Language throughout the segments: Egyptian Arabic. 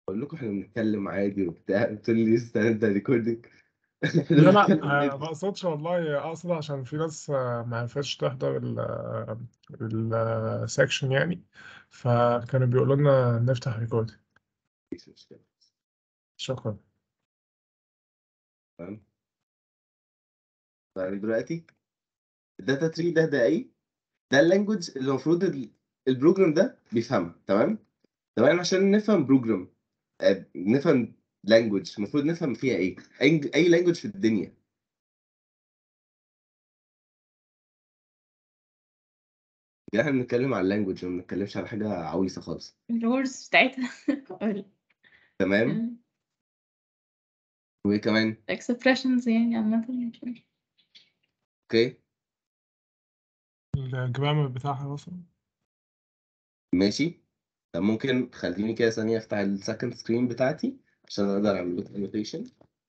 بقول لكم احنا بنتكلم عادي وبتاع قلت لي لسه انت ريكوردنج لا لا آه، ما اقصدش والله اقصد عشان في ناس آه، ما عرفتش تحضر السكشن يعني فكانوا بيقولوا لنا نفتح ريكورد مفيش مشكلة شكرا تمام يعني دلوقتي الداتا تري ده ده ايه؟ ده اللانجوج اللي المفروض ال- البروجرام ده بيفهمها تمام؟ تمام عشان نفهم بروجرام آه، نفهم لانجوج المفروض نفهم فيها ايه؟ اي اي لانجوج في الدنيا يعني احنا بنتكلم على اللانجوج ما بنتكلمش على حاجة عويصة خالص الورز بتاعتها تمام؟ وايه كمان؟ الاكسبريشنز يعني عامة اوكي الجرامر بتاعها مثلا ماشي طب ممكن خليني كده ثانية افتح السكند سكرين بتاعتي عشان اقدر اعمل لكم انوتيشن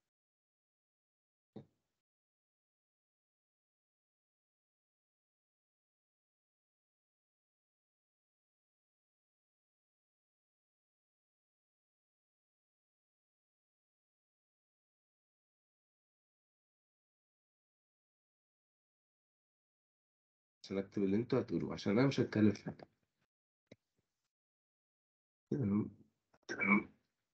عشان اكتب اللي انتوا هتقولوه عشان انا مش هتكلم في حاجة تمام. تمام.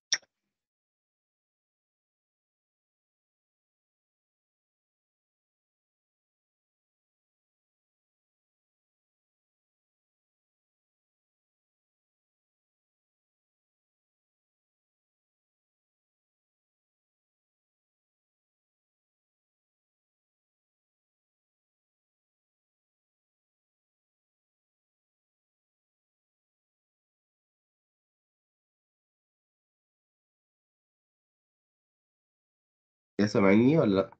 يا سامعيني ولا لا؟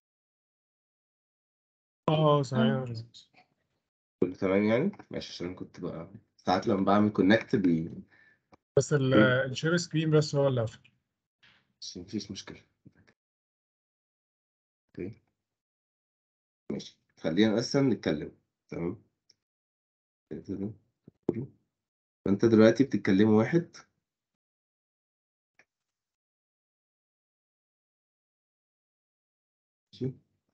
اه صحيح كله تمام يعني؟ ماشي عشان كنت بقى ساعات لما بعمل كونكت بي بس ال- الشير سكرين بس هو اللي قفل عشان مفيش مشكلة اوكي ماشي خلينا اصلا نتكلم تمام فانت دلوقتي بتتكلم واحد ماشي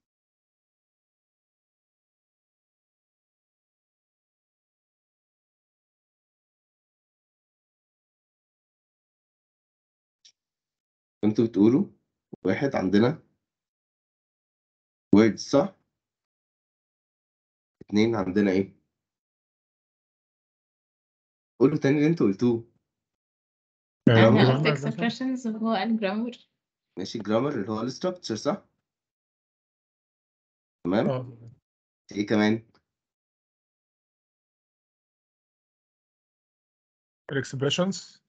انتوا بتقولوا واحد عندنا words صح؟ اتنين عندنا ايه؟ قولوا تاني اللي انتوا قلتوه يعني grammar. انا grammar قلت مثلا. expressions وهو الجرامر ماشي جرامر اللي هو الستراكشر صح؟ تمام؟ اه ايه كمان؟ الاكسبريشنز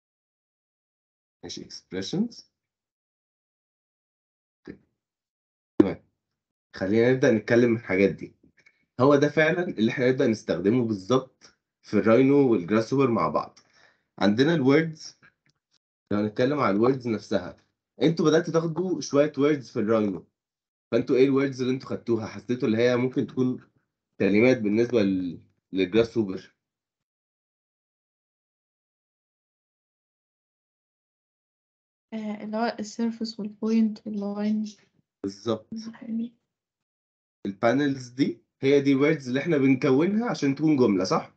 ماشي expressions اوكي. تمام خلينا نبدأ نتكلم من الحاجات دي هو ده فعلا اللي احنا نبدأ نستخدمه بالظبط في الراينو والجراس هوبر مع بعض عندنا الوردز لو هنتكلم على الوردز نفسها انتوا بدأتوا تاخدوا شوية وردز في الراينو فانتوا ايه الوردز اللي انتوا خدتوها حسيتوا اللي هي ممكن تكون كلمات بالنسبة لل- للجراس هوبر آه، اللي هو السيرفس والبوينت واللاين بالظبط والحاجات دي. البانلز دي هي دي الوردز اللي احنا بنكونها عشان تكون جملة صح؟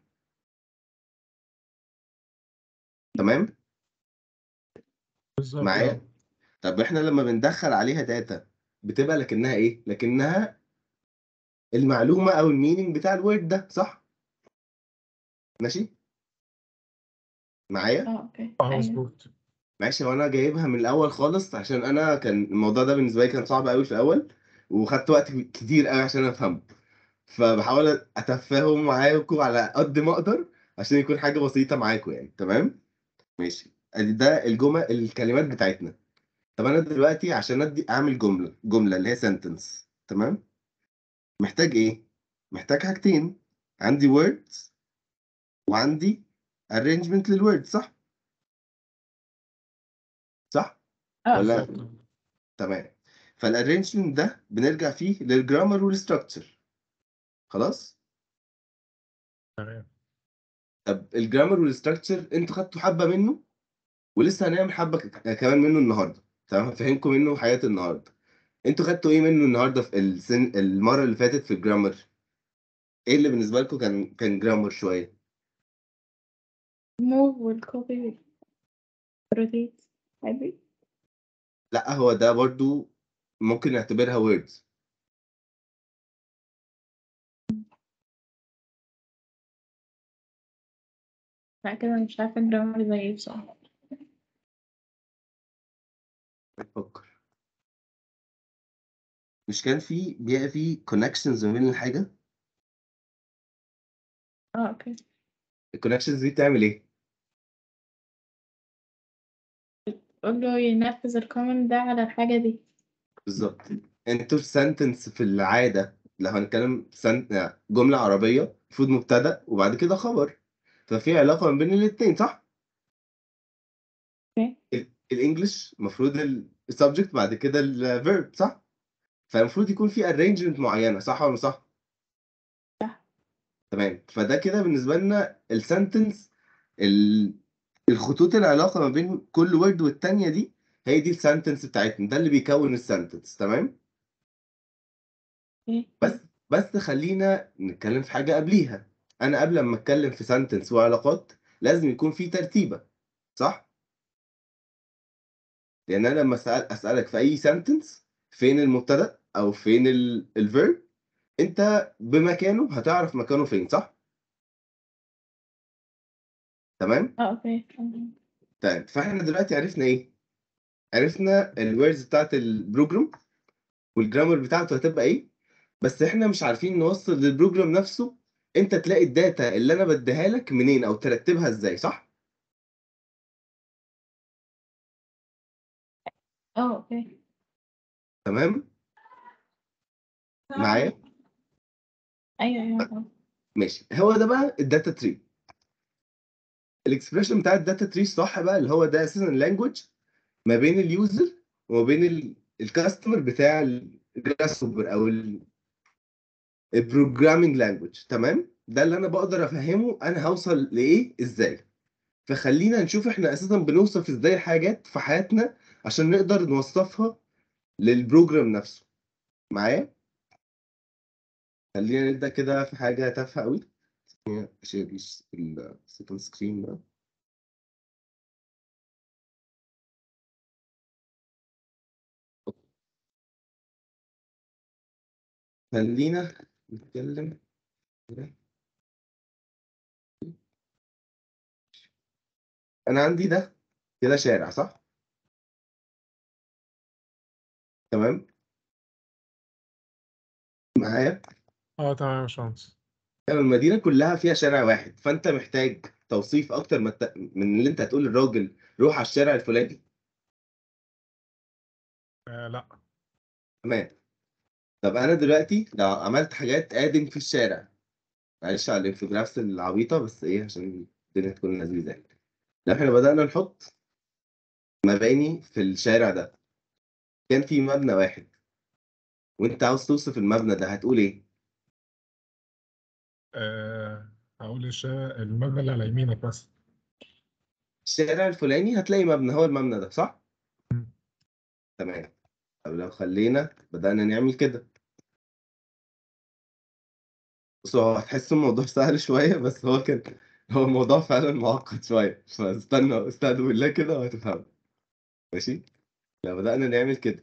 تمام؟ بالظبط معايا؟ آه. طب احنا لما بندخل عليها داتا بتبقى لكنها ايه؟ لكنها المعلومة او المينينج بتاع الورد ده صح؟ ماشي؟ معايا؟ اه اوكي اه أيوة. مظبوط ماشي وانا جايبها من الاول خالص عشان انا كان الموضوع ده بالنسبة لي كان صعب قوي في الاول وخدت وقت كتير قوي عشان افهمه فبحاول اتفاهم معاكم على قد ما اقدر عشان يكون حاجة بسيطة معاكم يعني تمام؟ ماشي ادي ده الجمل الكلمات بتاعتنا طب انا دلوقتي عشان ادي اعمل جمله جمله اللي هي سنتنس تمام محتاج ايه محتاج حاجتين عندي words وعندي arrangement للwords صح صح اه ولا بالظبط تمام فالارينجمنت ده بنرجع فيه للجرامر والستراكشر خلاص تمام طب الجرامر والستراكشر انتوا خدتوا حبه منه ولسه هنعمل حبه ك- كمان منه النهارده تمام هفهمكم منه حياه النهارده انتوا خدتوا ايه منه النهارده في السن المره اللي فاتت في الجرامر ايه اللي بالنسبه لكم كان كان جرامر شويه move والcopy rotate عادي لا هو ده برضو ممكن نعتبرها words لا كده مش عارفة الجرامر زي ايه بصراحة بفكر مش كان في بيبقى في connections ما بين الحاجه اه اوكي الكونكشنز دي بتعمل ايه قول له ينفذ الكومنت ده على الحاجة دي بالظبط انتوا السنتنس في العاده لو هنتكلم سن... جمله عربيه المفروض مبتدا وبعد كده خبر ففي علاقه ما بين الاثنين صح اوكي ال- الانجليش المفروض السبجكت بعد كده الفيرب صح فالمفروض يكون في arrangement معينه صح ولا مش صح صح تمام فده كده بالنسبه لنا السنتنس الخطوط العلاقه ما بين كل وورد والتانيه دي هي دي السنتنس بتاعتنا ده اللي بيكون السنتنس تمام اوكي بس بس خلينا نتكلم في حاجه قبليها انا قبل ما اتكلم في سنتنس وعلاقات لازم يكون في ترتيبه صح لان انا لما أسأل اسالك في اي سنتنس فين المبتدا او فين الفيرب انت بمكانه هتعرف مكانه فين صح تمام اه اوكي طيب فاحنا دلوقتي عرفنا ايه عرفنا الوردز بتاعت البروجرام والجرامر بتاعته هتبقى ايه بس احنا مش عارفين نوصل للبروجرام نفسه انت تلاقي الداتا اللي انا بديها لك منين او ترتبها ازاي صح اه اوكي تمام معايا ايوه ايوه فاهمة. ماشي هو ده بقى الداتا تري الاكسبريشن بتاع الداتا تري صح بقى اللي هو ده اساسا اللانجوج ما بين اليوزر وما بين الكاستمر بتاع الجراس هوبر او البروجرامينج لانجوج تمام ده اللي انا بقدر افهمه انا هوصل لايه ازاي فخلينا نشوف احنا اساسا بنوصف ازاي الحاجات في حياتنا عشان نقدر نوصفها للبروجرام نفسه معايا خلينا نبدا كده في حاجه تافهه قوي اشيل السكند سكرين ده خلينا نتكلم كده. انا عندي ده كده شارع صح تمام معايا اه تمام يا باشمهندس يعني المدينه كلها فيها شارع واحد فانت محتاج توصيف اكتر من الت- من اللي انت هتقول للراجل روح على الشارع الفلاني آه لا تمام طب انا دلوقتي لو عملت حاجات ادنج في الشارع معلش على الانفوجرافس العبيطه بس ايه عشان الدنيا تكون لذيذه يعني لو احنا بدانا نحط مباني في الشارع ده كان في مبنى واحد وانت عاوز توصف المبنى ده هتقول ايه آه هقول الشارع المبنى اللي على يمينك بس الشارع الفلاني هتلاقي مبنى هو المبنى ده صح مم. تمام طب لو خلينا بدأنا نعمل كده بص هو هتحس الموضوع سهل شوية بس هو كان هو الموضوع فعلا معقد شوية فاستنى استهدوا بالله كده وهتفهم ماشي لو بدأنا نعمل كده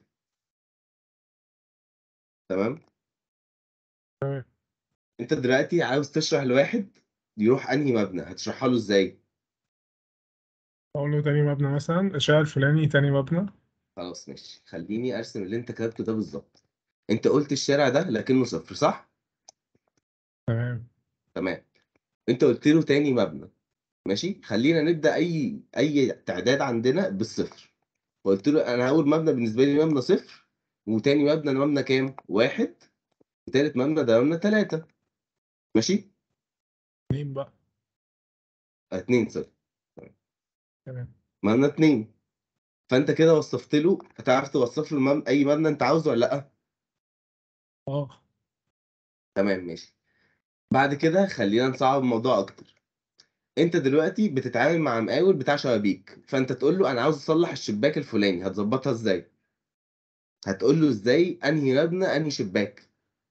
تمام تمام. انت دلوقتي عاوز تشرح لواحد يروح انهي مبنى هتشرحها له ازاي اقول له تاني مبنى مثلا الشارع الفلاني تاني مبنى خلاص ماشي خليني ارسم اللي انت كتبته ده بالظبط انت قلت الشارع ده لكنه صفر صح تمام تمام انت قلت له تاني مبنى ماشي خلينا نبدا اي اي تعداد عندنا بالصفر فقلت له انا اول مبنى بالنسبه لي مبنى صفر وتاني مبنى ده مبنى كام واحد وتالت مبنى ده مبنى تلاتة ماشي اتنين بقى اتنين صفر تمام مبنى اتنين فانت كده وصفت له هتعرف توصف له المبنى اي مبنى انت عاوزه ولا لا اه تمام ماشي بعد كده خلينا نصعب الموضوع اكتر انت دلوقتي بتتعامل مع مقاول بتاع شبابيك فانت تقول له انا عاوز اصلح الشباك الفلاني هتظبطها ازاي هتقول له ازاي انهي مبنى انهي شباك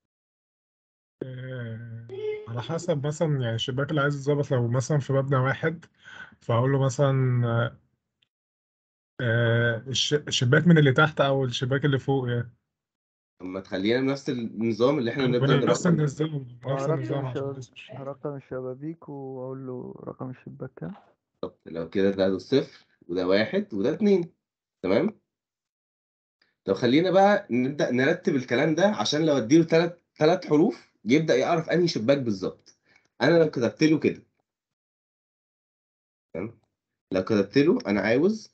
آه، على حسب مثلا يعني الشباك اللي عايز يتظبط لو مثلا في مبنى واحد فأقول له مثلا آه، الش- الشباك من اللي تحت أو الشباك اللي فوق يعني اما تخلينا بنفس النظام اللي احنا نبدا بنفس نرقم النظام نفس رقم النظام عشان الشباب بس- رقم الشبابيك واقول له رقم الشباك كام بالظبط لو كده ده صفر وده واحد وده اتنين تمام طب خلينا بقى نبدا نرتب الكلام ده عشان لو اديله ثلاث ثلاث حروف يبدا يعرف انهي شباك بالظبط انا لو كتبت له كده تمام لو كتبت له انا عاوز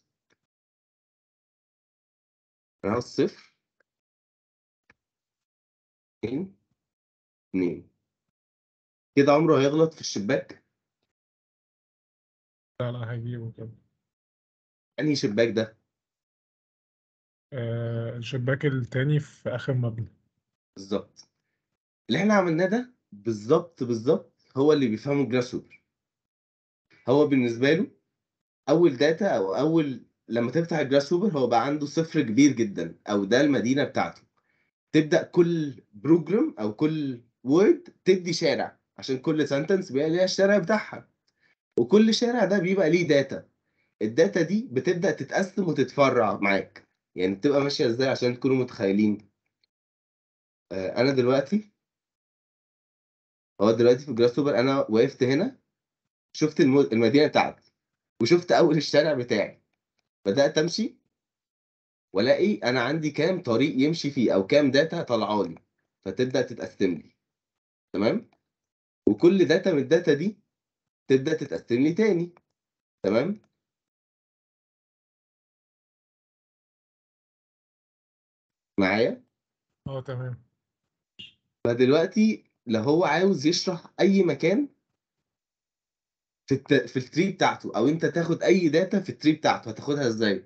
انا عاوز صفر اتنين اتنين كده عمره هيغلط في الشباك لا لا هيجيبه كده انهي شباك ده آه، الشباك التاني في آخر مبنى بالظبط اللي احنا عملناه ده بالظبط بالظبط هو اللي بيفهمه جراس هوبر هو بالنسبه له اول داتا او اول لما تفتح الجراس هوبر هو بقى عنده صفر كبير جدا او ده المدينه بتاعته تبدا كل بروجرام او كل وورد تدي شارع عشان كل سنتنس بيبقى ليها الشارع بتاعها وكل شارع ده بيبقى ليه داتا الداتا دي بتبدا تتقسم وتتفرع معاك يعني بتبقى ماشيه ازاي عشان تكونوا متخيلين آه، انا دلوقتي هو دلوقتي في جراس هوبر انا وقفت هنا شفت الم- المدينه بتاعتي وشفت اول الشارع بتاعي بدات امشي والاقي انا عندي كام طريق يمشي فيه او كام داتا طالعه لي فتبدا تتقسم لي تمام وكل داتا من الداتا دي تبدا تتقسم لي تاني تمام معايا اه تمام فدلوقتي لو هو عاوز يشرح اي مكان في الت... في التري بتاعته او انت تاخد اي داتا في التري بتاعته هتاخدها ازاي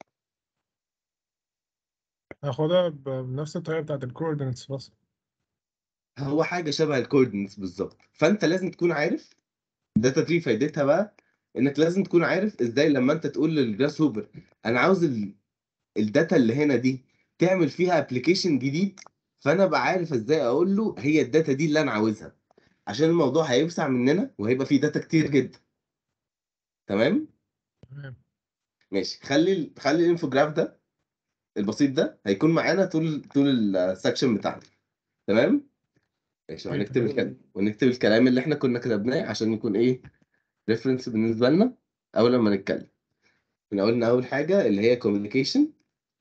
هاخدها ب- بنفس الطريقة بتاعت الكوردينتس بس هو حاجه شبه الكوردينتس بالظبط فانت لازم تكون عارف داتا تري فايدتها بقى انك لازم تكون عارف ازاي لما انت تقول للجراس هوبر انا عاوز ال... الداتا اللي هنا دي تعمل فيها ابلكيشن جديد فانا بقى عارف ازاي اقول له هي الداتا دي اللي انا عاوزها عشان الموضوع هيوسع مننا وهيبقى فيه داتا كتير جدا تمام تمام ماشي خلي ال... خلي الانفوجراف ده البسيط ده هيكون معانا طول طول السكشن بتاعنا تمام ماشي أيوة، وهنكتب تمام. الكلام ونكتب الكلام اللي احنا كنا كتبناه عشان يكون ايه ريفرنس بالنسبه لنا اول لما نتكلم احنا قلنا اول حاجه اللي هي كوميونيكيشن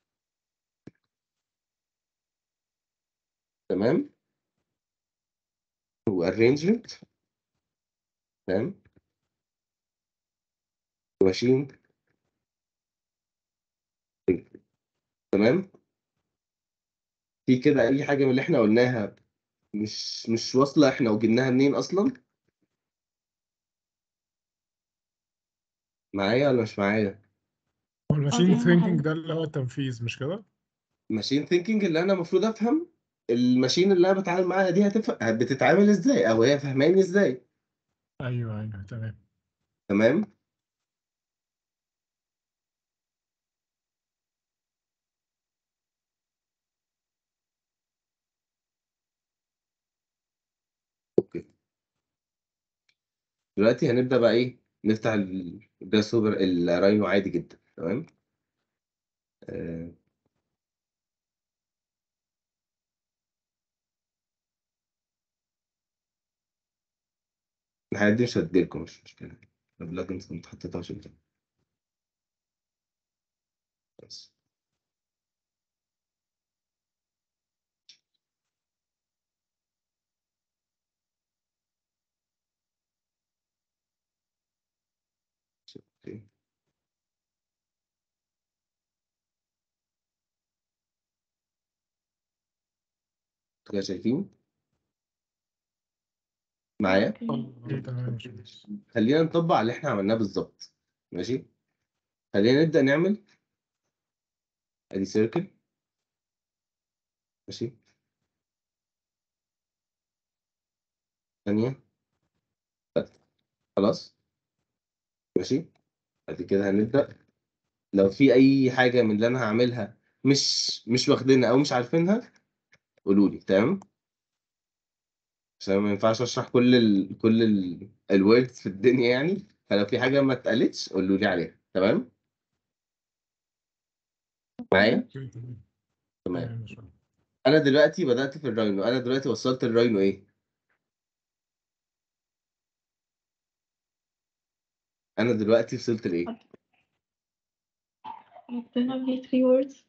تمام وارينجمنت تمام وماشين تمام في كده اي حاجه من اللي احنا قلناها مش مش واصله احنا وجبناها منين اصلا معايا ولا مش معايا هو الماشين دي أهم ثينكينج حاجة. ده اللي هو التنفيذ مش كده؟ ماشين ثينكينج اللي انا المفروض افهم الماشين اللي انا بتعامل معاها دي هتفهم بتتعامل ازاي او هي فهماني ازاي ايوه ايوه تمام تمام اوكي دلوقتي هنبدا بقى ايه نفتح الجراس هوبر الراينو عادي جدا تمام آه، الحاجات دي مش هتجيلكم مش مشكله البلجنز كنت حطيتها عشان كده بس اوكي انتوا كده شايفين معايا اوكي اوكي تمام يا شمس. خلينا نطبق على اللي احنا عملناه بالظبط ماشي خلينا نبدا نعمل ادي سيركل ماشي ثانية تالتة خلاص ماشي بعد كده هنبدأ لو في أي حاجة من اللي أنا هعملها مش مش واخدينها أو مش عارفينها قولوا لي تمام عشان ما ينفعش أشرح كل ال كل ال الوردز في الدنيا يعني فلو في حاجة ما اتقالتش قولوا لي عليها تمام معايا اوكي تمام تمام تمام يا شباب. أنا دلوقتي بدأت في الراينو أنا دلوقتي وصلت الراينو إيه أنا دلوقتي وصلت لإيه حطينا فيه three words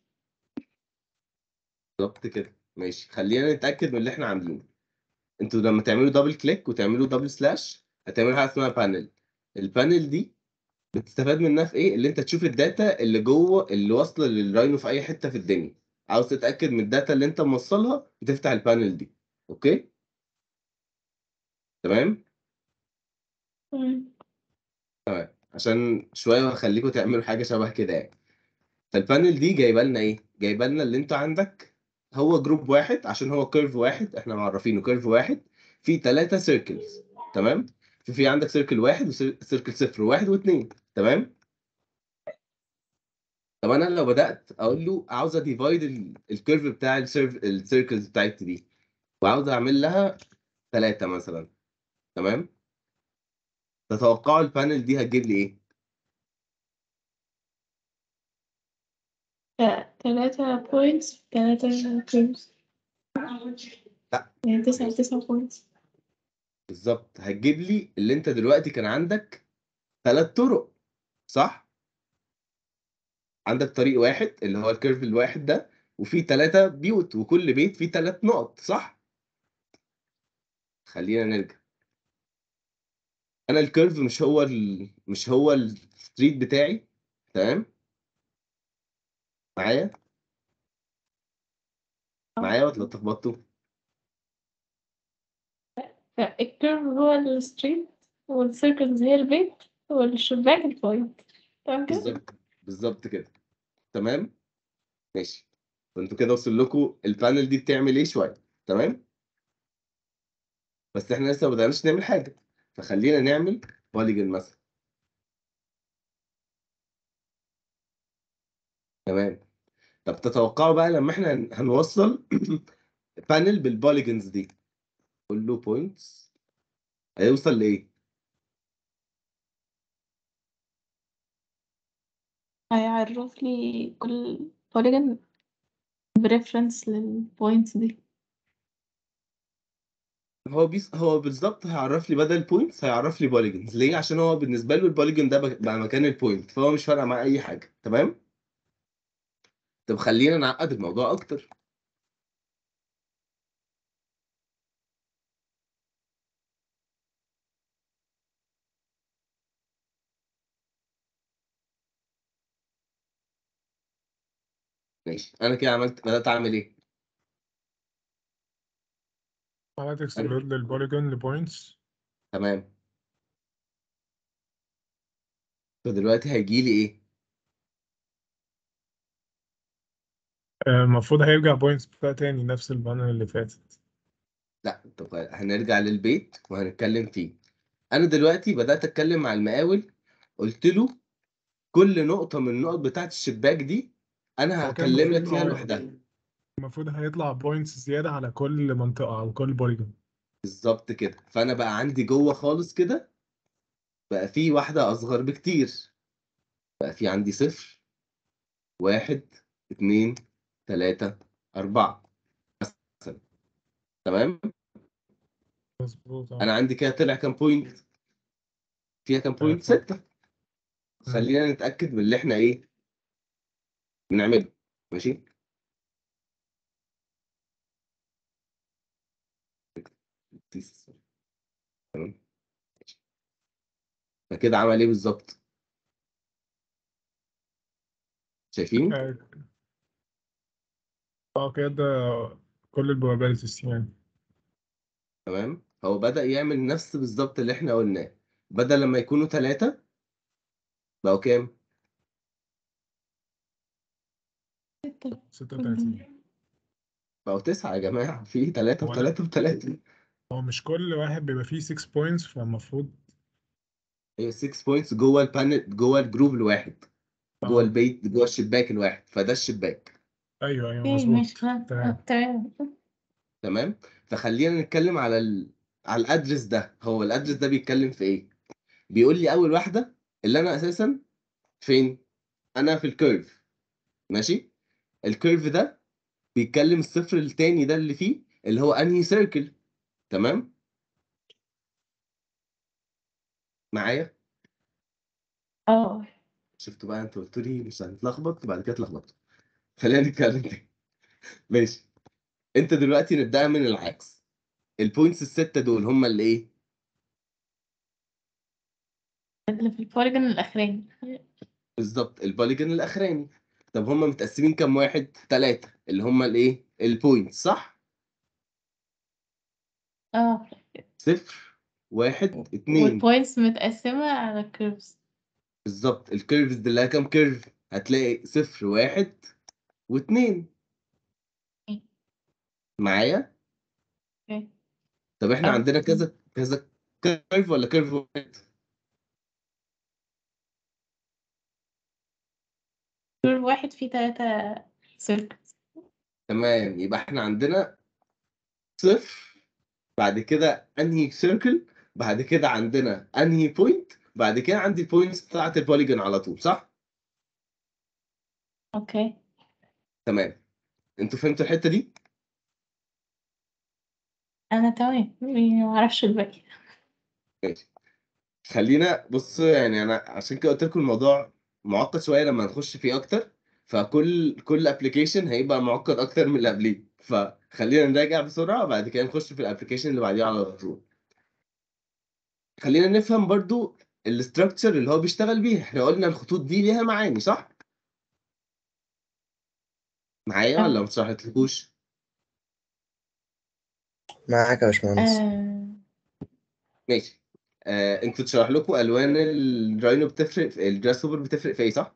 بالظبط كده ماشي خلينا نتأكد من اللي احنا عاملينه انتوا لما تعملوا دبل كليك وتعملوا دبل سلاش هتعملوا حاجه اسمها بانل البانل دي بتستفاد منها في ايه اللي انت تشوف الداتا اللي جوه اللي واصله للراينو في اي حته في الدنيا عاوز تتاكد من الداتا اللي انت موصلها بتفتح البانل دي اوكي تمام تمام عشان شويه وهخليكم تعملوا حاجه شبه كده يعني فالبانل دي جايبه لنا ايه جايبه لنا اللي انت عندك هو جروب واحد عشان هو كيرف واحد احنا معرفينه كيرف واحد فيه ثلاثة سيركلز تمام في في عندك سيركل واحد وسيركل صفر واحد واثنين تمام طب انا لو بدات اقول له عاوز اديفايد الكيرف بتاع السيركلز بتاعتي دي وعاوز اعمل لها ثلاثة مثلا تمام تتوقعوا البانل دي هتجيب لي ايه تلاتة points تلاتة curves لا. يعني تسعة تسعة points بالظبط هتجيب لي اللي انت دلوقتي كان عندك ثلاث طرق صح عندك طريق واحد اللي هو الكيرف الواحد ده وفي ثلاثة بيوت وكل بيت فيه ثلاث نقط صح خلينا نرجع انا الكيرف مش هو ال... مش هو الستريت بتاعي تمام معايا معايا ولا اتلخبطتوا الكيرف هو الستريت والسيركلز هي البيت والشباك البوينت تمام كده؟ بالظبط بالظبط كده تمام ماشي فانتوا كده وصل لكم البانل دي بتعمل ايه شويه تمام بس احنا لسه ما بدأناش نعمل حاجه فخلينا نعمل بوليجون مثلا تمام طب تتوقعوا بقى لما احنا هن- هنوصل بانل بالبوليجونز دي قول له بوينتس هيوصل لايه هيعرف لي كل polygon بريفرنس للبوينتس دي هو بيس هو بالظبط هيعرف لي بدل بوينتس هيعرف لي بوليجونز ليه عشان هو بالنسبه له البوليجون ده بق- بقى مكان البوينت فهو مش فارقه معاه اي حاجه تمام طب خلينا نعقد الموضوع اكتر ماشي انا كده عملت بدات اعمل ايه عملت اكسبلود للبوليجون لبوينتس تمام فدلوقتي هيجي لي ايه المفروض هيرجع بوينتس بتاع تاني نفس البانل اللي فاتت لا طب هنرجع للبيت وهنتكلم فيه انا دلوقتي بدات اتكلم مع المقاول قلت له كل نقطه من النقط بتاعت الشباك دي انا هو كان هكلم لك المفروض فيها اه لوحدها المفروض هيطلع بوينتس زيادة على كل منطقة أو كل بوليجون بالظبط كده فانا بقى عندي جوه خالص كده بقى في واحده اصغر بكتير بقى في عندي صفر واحد اتنين تلاتة أربعة مثلا تمام مظبوط اه أنا عندي كده طلع كام بوينت فيها كام بوينت تلاتة. ستة خلينا نتأكد من اللي إحنا إيه بنعمله ماشي تمام فكده عمل إيه بالظبط شايفين اه آه، كده كل البروبابيلتيز يعني تمام هو بدأ يعمل نفس بالظبط اللي إحنا قلناه بدل لما يكونوا ثلاثة بقوا كام 36 بقوا تسعة يا جماعة في ثلاثة هو وثلاثة وثلاثة هو مش كل واحد بيبقى فيه 6 بوينتس فالمفروض هي 6 بوينتس جوه البانل جوه الجروب الواحد جوه اه البيت جوه الشباك الواحد فده الشباك ايوه ايوه اوكي مظبوط ماشي خلاص تمام آه، تمام تمام فخلينا نتكلم على ال... على الادرس ده هو الادرس ده بيتكلم في ايه بيقول لي اول واحده اللي انا اساسا فين انا في الكيرف ماشي الكيرف ده بيتكلم الصفر التاني ده اللي فيه اللي هو انهي سيركل تمام معايا اه شفتوا بقى انتوا قلتوا لي مش هنتلخبط بعد كده اتلخبطت خلينا نتكلم تاني ماشي انت دلوقتي نبدأ من العكس البوينتس الستة دول هم اللي ايه اللي في البوليجون الأخراني بالظبط البوليجون الاخراني طب هم متقسمين كام واحد ثلاثة اللي هم الايه البوينتس صح اه صفر واحد اتنين والبوينتس متقسمة على كيرفز بالظبط الكيرفز دي اللي هي كام كيرف هتلاقي صفر واحد واتنين معايا اوكي طب احنا اه عندنا كذا كذا كيرف ولا كيرف واحد كيرف واحد فيه تلاتة سيركلز تمام يبقى احنا عندنا صفر بعد كده انهي سيركل بعد كده عندنا انهي بوينت بعد كده عندي البوينتس بتاعت البوليجون على طول صح اوكي تمام انتوا فهمتوا الحته دي انا تمام يعني معرفش الباقي ماشي خلينا بص يعني انا عشان كده قلت لكم الموضوع معقد شويه لما نخش فيه اكتر فكل كل ابلكيشن هيبقى معقد اكتر من اللي قبليه فخلينا نراجع بسرعه وبعد كده نخش في الابلكيشن اللي بعديه على طول خلينا نفهم برضو الاستراكشر اللي هو بيشتغل بيها احنا قلنا الخطوط دي ليها معاني صح معايا ولا اه ما شرحتلكوش معاك يا باشمهندس آه، ماشي آه، انتوا تشرح لكم الوان الراينو بتفرق في الجراس هوبر بتفرق في ايه صح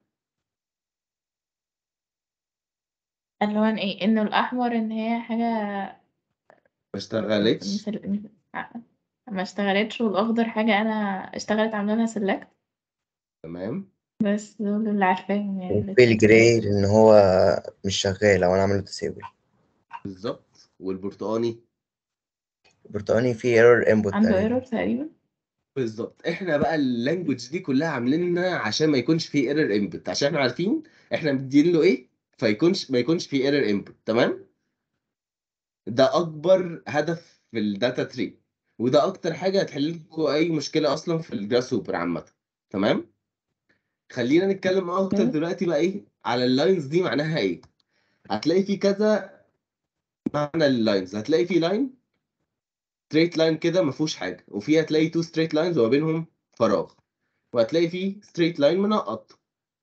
الوان ايه انه الاحمر ان هي حاجة ما اشتغلتش مثل ما اشتغلتش والاخضر حاجة انا اشتغلت عاملة لها سيلكت تمام بس دول اللي عارفاهم يعني اللي وفي الجراي ان هو مش شغال او انا عامله ديسيبل بالظبط والبرتقاني البرتقاني فيه ايرور انبوت عنده تقريبا ايرور تقريبا بالظبط احنا بقى اللانجوج دي كلها عاملينها عشان ما يكونش فيه ايرور انبوت عشان احنا عارفين احنا مدين له ايه فيكونش ما يكونش فيه ايرور انبوت تمام ده اكبر هدف في الداتا تري وده اكتر حاجه هتحل لكم اي مشكله اصلا في الجراس هوبر عامه تمام خلينا نتكلم اكتر اوكي دلوقتي بقى ايه على اللاينز دي معناها ايه هتلاقي في كذا معنى لللاينز هتلاقي في لاين ستريت لاين كده ما فيهوش حاجه وفي هتلاقي تو ستريت لاينز وما بينهم فراغ وهتلاقي في ستريت لاين منقط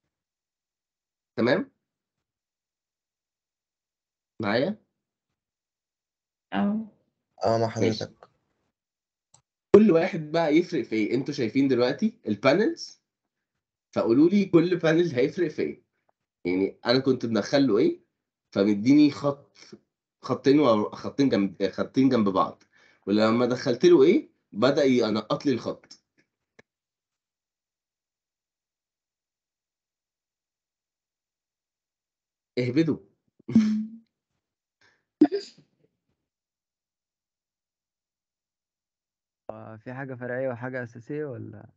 تمام معايا اه اه مع ماشي حضرتك كل واحد بقى يفرق في ايه انتوا شايفين دلوقتي البانلز فقولوا لي كل بانل هيفرق في ايه يعني انا كنت مدخل له ايه فمديني خط خطين و... خطين جنب خطين جنب بعض ولما دخلت له ايه بدأ ينقط لي الخط اهبدوا آه، في حاجة فرعية وحاجة أساسية ولا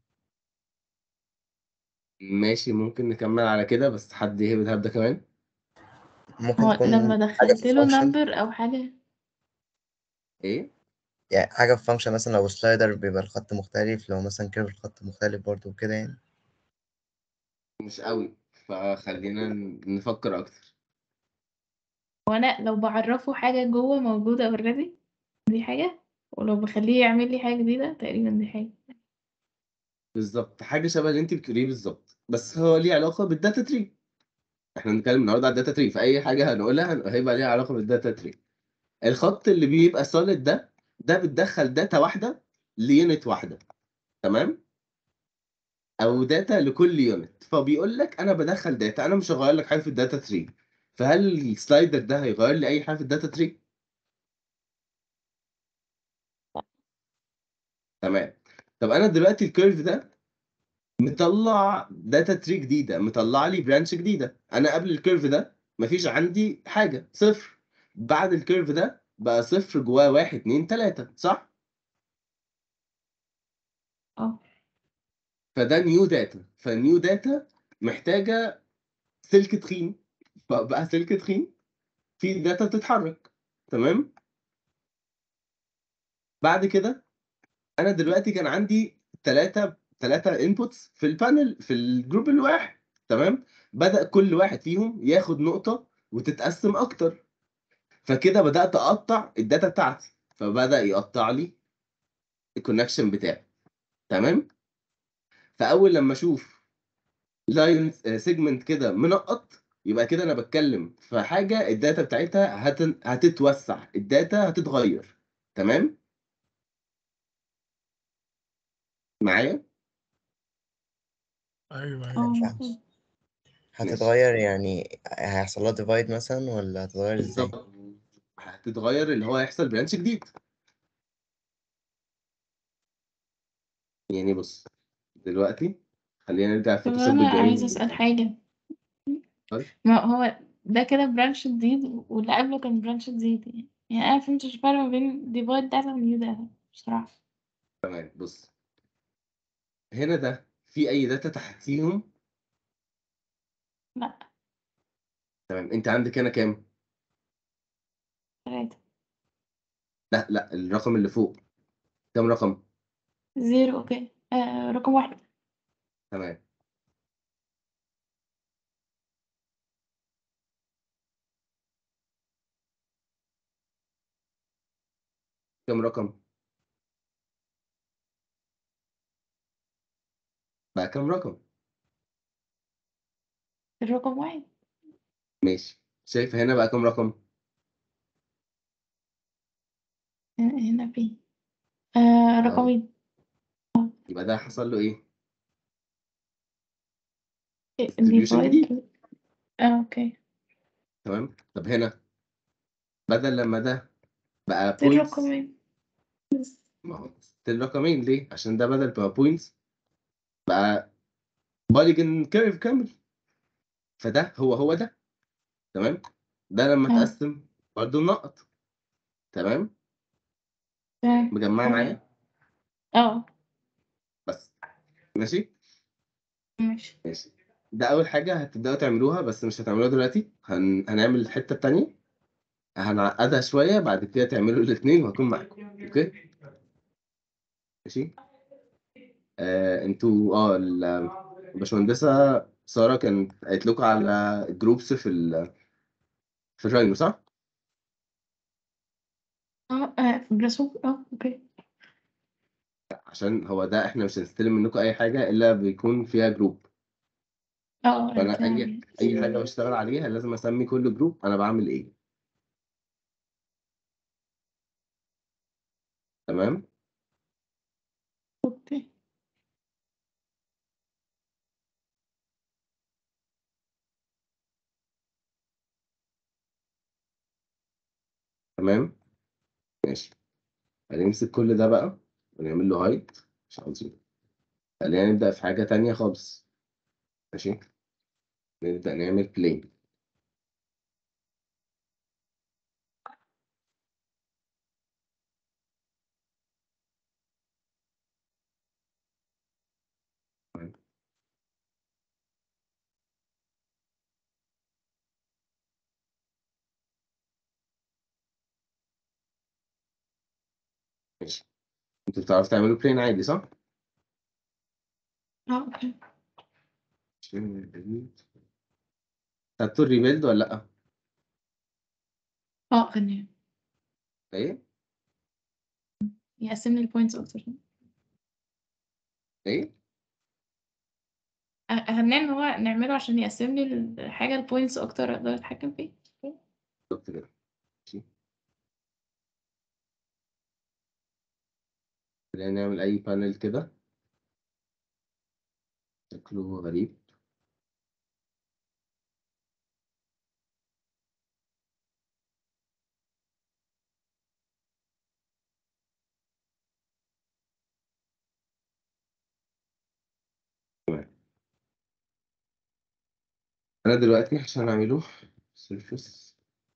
ماشي ممكن نكمل على كده بس حد يهبد هبدة كمان ممكن هو تكون لما حاجة دخلت في له فانكشن نمبر او حاجة ايه يعني حاجة في فانكشن مثلا لو سلايدر بيبقى الخط مختلف لو مثلا كيرف الخط مختلف برضه وكده يعني مش قوي فخلينا نفكر اكتر وانا لو بعرفه حاجة جوه موجودة اوريدي دي حاجة ولو بخليه يعمل لي حاجة جديدة تقريبا دي حاجة بالظبط حاجه شبه اللي انت بتقوليه بالظبط بس هو ليه علاقه بالداتا تري احنا بنتكلم النهارده على الداتا تري فاي حاجه هنقولها هن- هيبقى ليها علاقه بالداتا تري الخط اللي بيبقى سوليد ده ده بتدخل داتا واحده ليونت واحده تمام او داتا لكل يونت فبيقول لك انا بدخل داتا انا مش هغير لك حاجه في الداتا تري فهل السلايدر ده هيغير لي اي حاجه في الداتا تري تمام طب انا دلوقتي الكيرف ده مطلع داتا تري جديده مطلع لي برانش جديده انا قبل الكيرف ده مفيش عندي حاجه صفر بعد الكيرف ده بقى صفر جواه واحد اتنين تلاته صح اه فده نيو داتا فالنيو داتا محتاجه سلك تخين فبقى سلك تخين في داتا بتتحرك تمام بعد كده انا دلوقتي كان عندي ثلاثه ثلاثه انبوتس في البانل في الجروب الواحد تمام بدأ كل واحد فيهم ياخد نقطه وتتقسم اكتر فكده بدأت اقطع الداتا بتاعتي فبدأ يقطع لي الكونكشن بتاعي تمام فاول لما اشوف لاين سيجمنت كده منقط يبقى كده انا بتكلم في حاجه الداتا بتاعتها هت... هتتوسع الداتا هتتغير تمام معايا ايوه اه ايوه المفروض هتتغير يعني هيحصل لها ديفايد مثلا ولا هتتغير ازاي؟ بالظبط هتتغير اللي هو هيحصل برانش جديد يعني بص دلوقتي خلينا نرجع طب فوتوشوب انا الجميل عايزه اسال حاجه طيب. ما هو ده كده برانش جديد واللي قبله كان برانش جديد يعني يعني انا فهمتش الفرق ما بين ديفايد داتا ونيو داتا بصراحه تمام بص هنا ده في اي داتا تحتيهم لا تمام انت عندك هنا كام تلاتة لا لا الرقم اللي فوق كام رقم زيرو اوكي آه رقم واحد تمام كام رقم بقى كام رقم الرقم واحد ماشي شايف هنا بقى كام رقم هنا هنا فين آه أهو. رقمين يبقى ده حصل له ايه distribution ديفايد جديد. اه اوكي تمام طب هنا بدل لما ده بقى بوينتس الرقمين ما هو ستيل رقمين ليه عشان ده بدل بقى بوينتس بقى بوليجن كيرف كامل فده هو هو ده تمام ده لما اه. اتقسم برضه نقط تمام تمام مجمعه معايا اه بس ماشي ماشي ماشي ده اول حاجه هتبداوا تعملوها بس مش هتعملوها دلوقتي هن... هنعمل الحته التانية هنعقدها شويه بعد كده تعملوا الاثنين وهكون معاكم اوكي ماشي آه انتوا اه ال- الباشمهندسه ساره كانت قالت لكم على جروبس في ال... في الراينو صح؟ اه آه، في براسوب اه اوكي عشان هو ده احنا مش هنستلم منكم اي حاجه الا بيكون فيها جروب اه فانا عرفتها اي اي حاجه بشتغل عليها لازم اسمي كل جروب انا بعمل ايه تمام اوكي تمام ماشي هنمسك كل ده بقى ونعمل له هايد مش عاوزين خلينا نبدأ في حاجة تانية خالص ماشي نبدأ نعمل بلين ماشي انتوا بتعرفوا تعملوا بلين عادي صح؟ اه اوكي خدتوا الريبيلد ولا لأ؟ اه خلينا ايه؟ يقسم لي البوينتس اكتر ايه؟ خلينا ان هو نعمله عشان يقسم لي الحاجه البوينتس اكتر اقدر اتحكم فيه بالظبط كده ماشي خلينا نعمل أي بانل كده شكله غريب انا دلوقتي عشان اعمله سيرفيس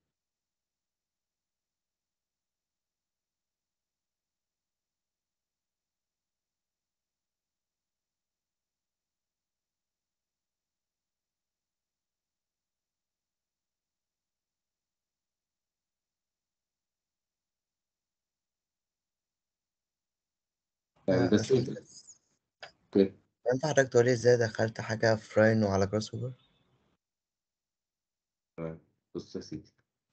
يعني ده السيرفيس اوكي ينفع حضرتك تقولي ازاي دخلت حاجة في راينو على جراس هوبر؟ تمام بص يا سيدي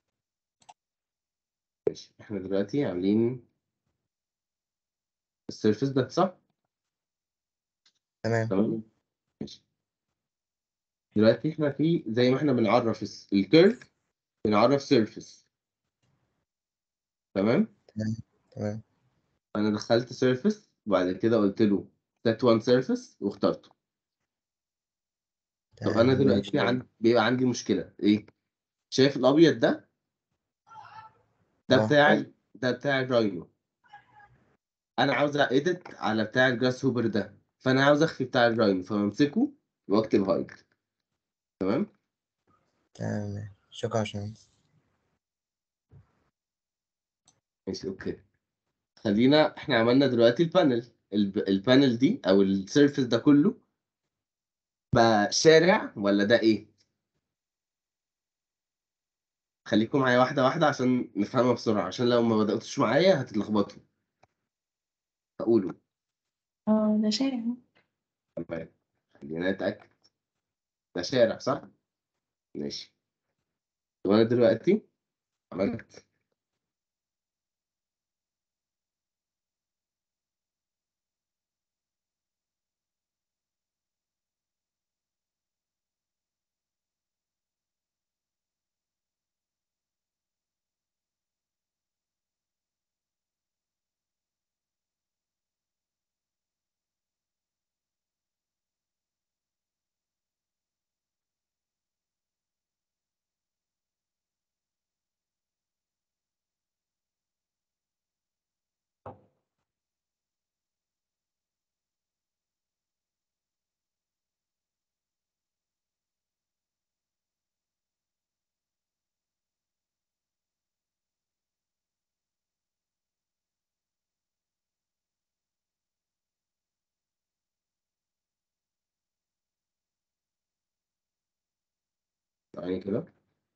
ماشي احنا دلوقتي عاملين السيرفيس ده صح؟ تمام تمام ماشي دلوقتي احنا في زي ما احنا بنعرف الس- الكيرف بنعرف سيرفيس تمام تمام انا دخلت سيرفيس وبعد كده قلت له set one surface واخترته طب انا تمام دلوقتي عن... بيبقى عندي مشكله ايه شايف الابيض ده ده اه بتاع ده بتاع الراينو انا عاوز اديت على بتاع الجراس هوبر ده فانا عاوز اخفي بتاع الراينو فبمسكه واكتب هايد تمام تمام شكرا عشان ماشي اوكي خلينا احنا عملنا دلوقتي البانل الب... البانل دي او السيرفيس ده كله بقى شارع ولا ده ايه خليكم معايا واحده واحده عشان نفهمها بسرعه عشان لو ما بداتوش معايا هتتلخبطوا هقوله اه ده شارع تمام خلينا نتاكد ده شارع صح ماشي وانا دلوقتي عملت يعني كده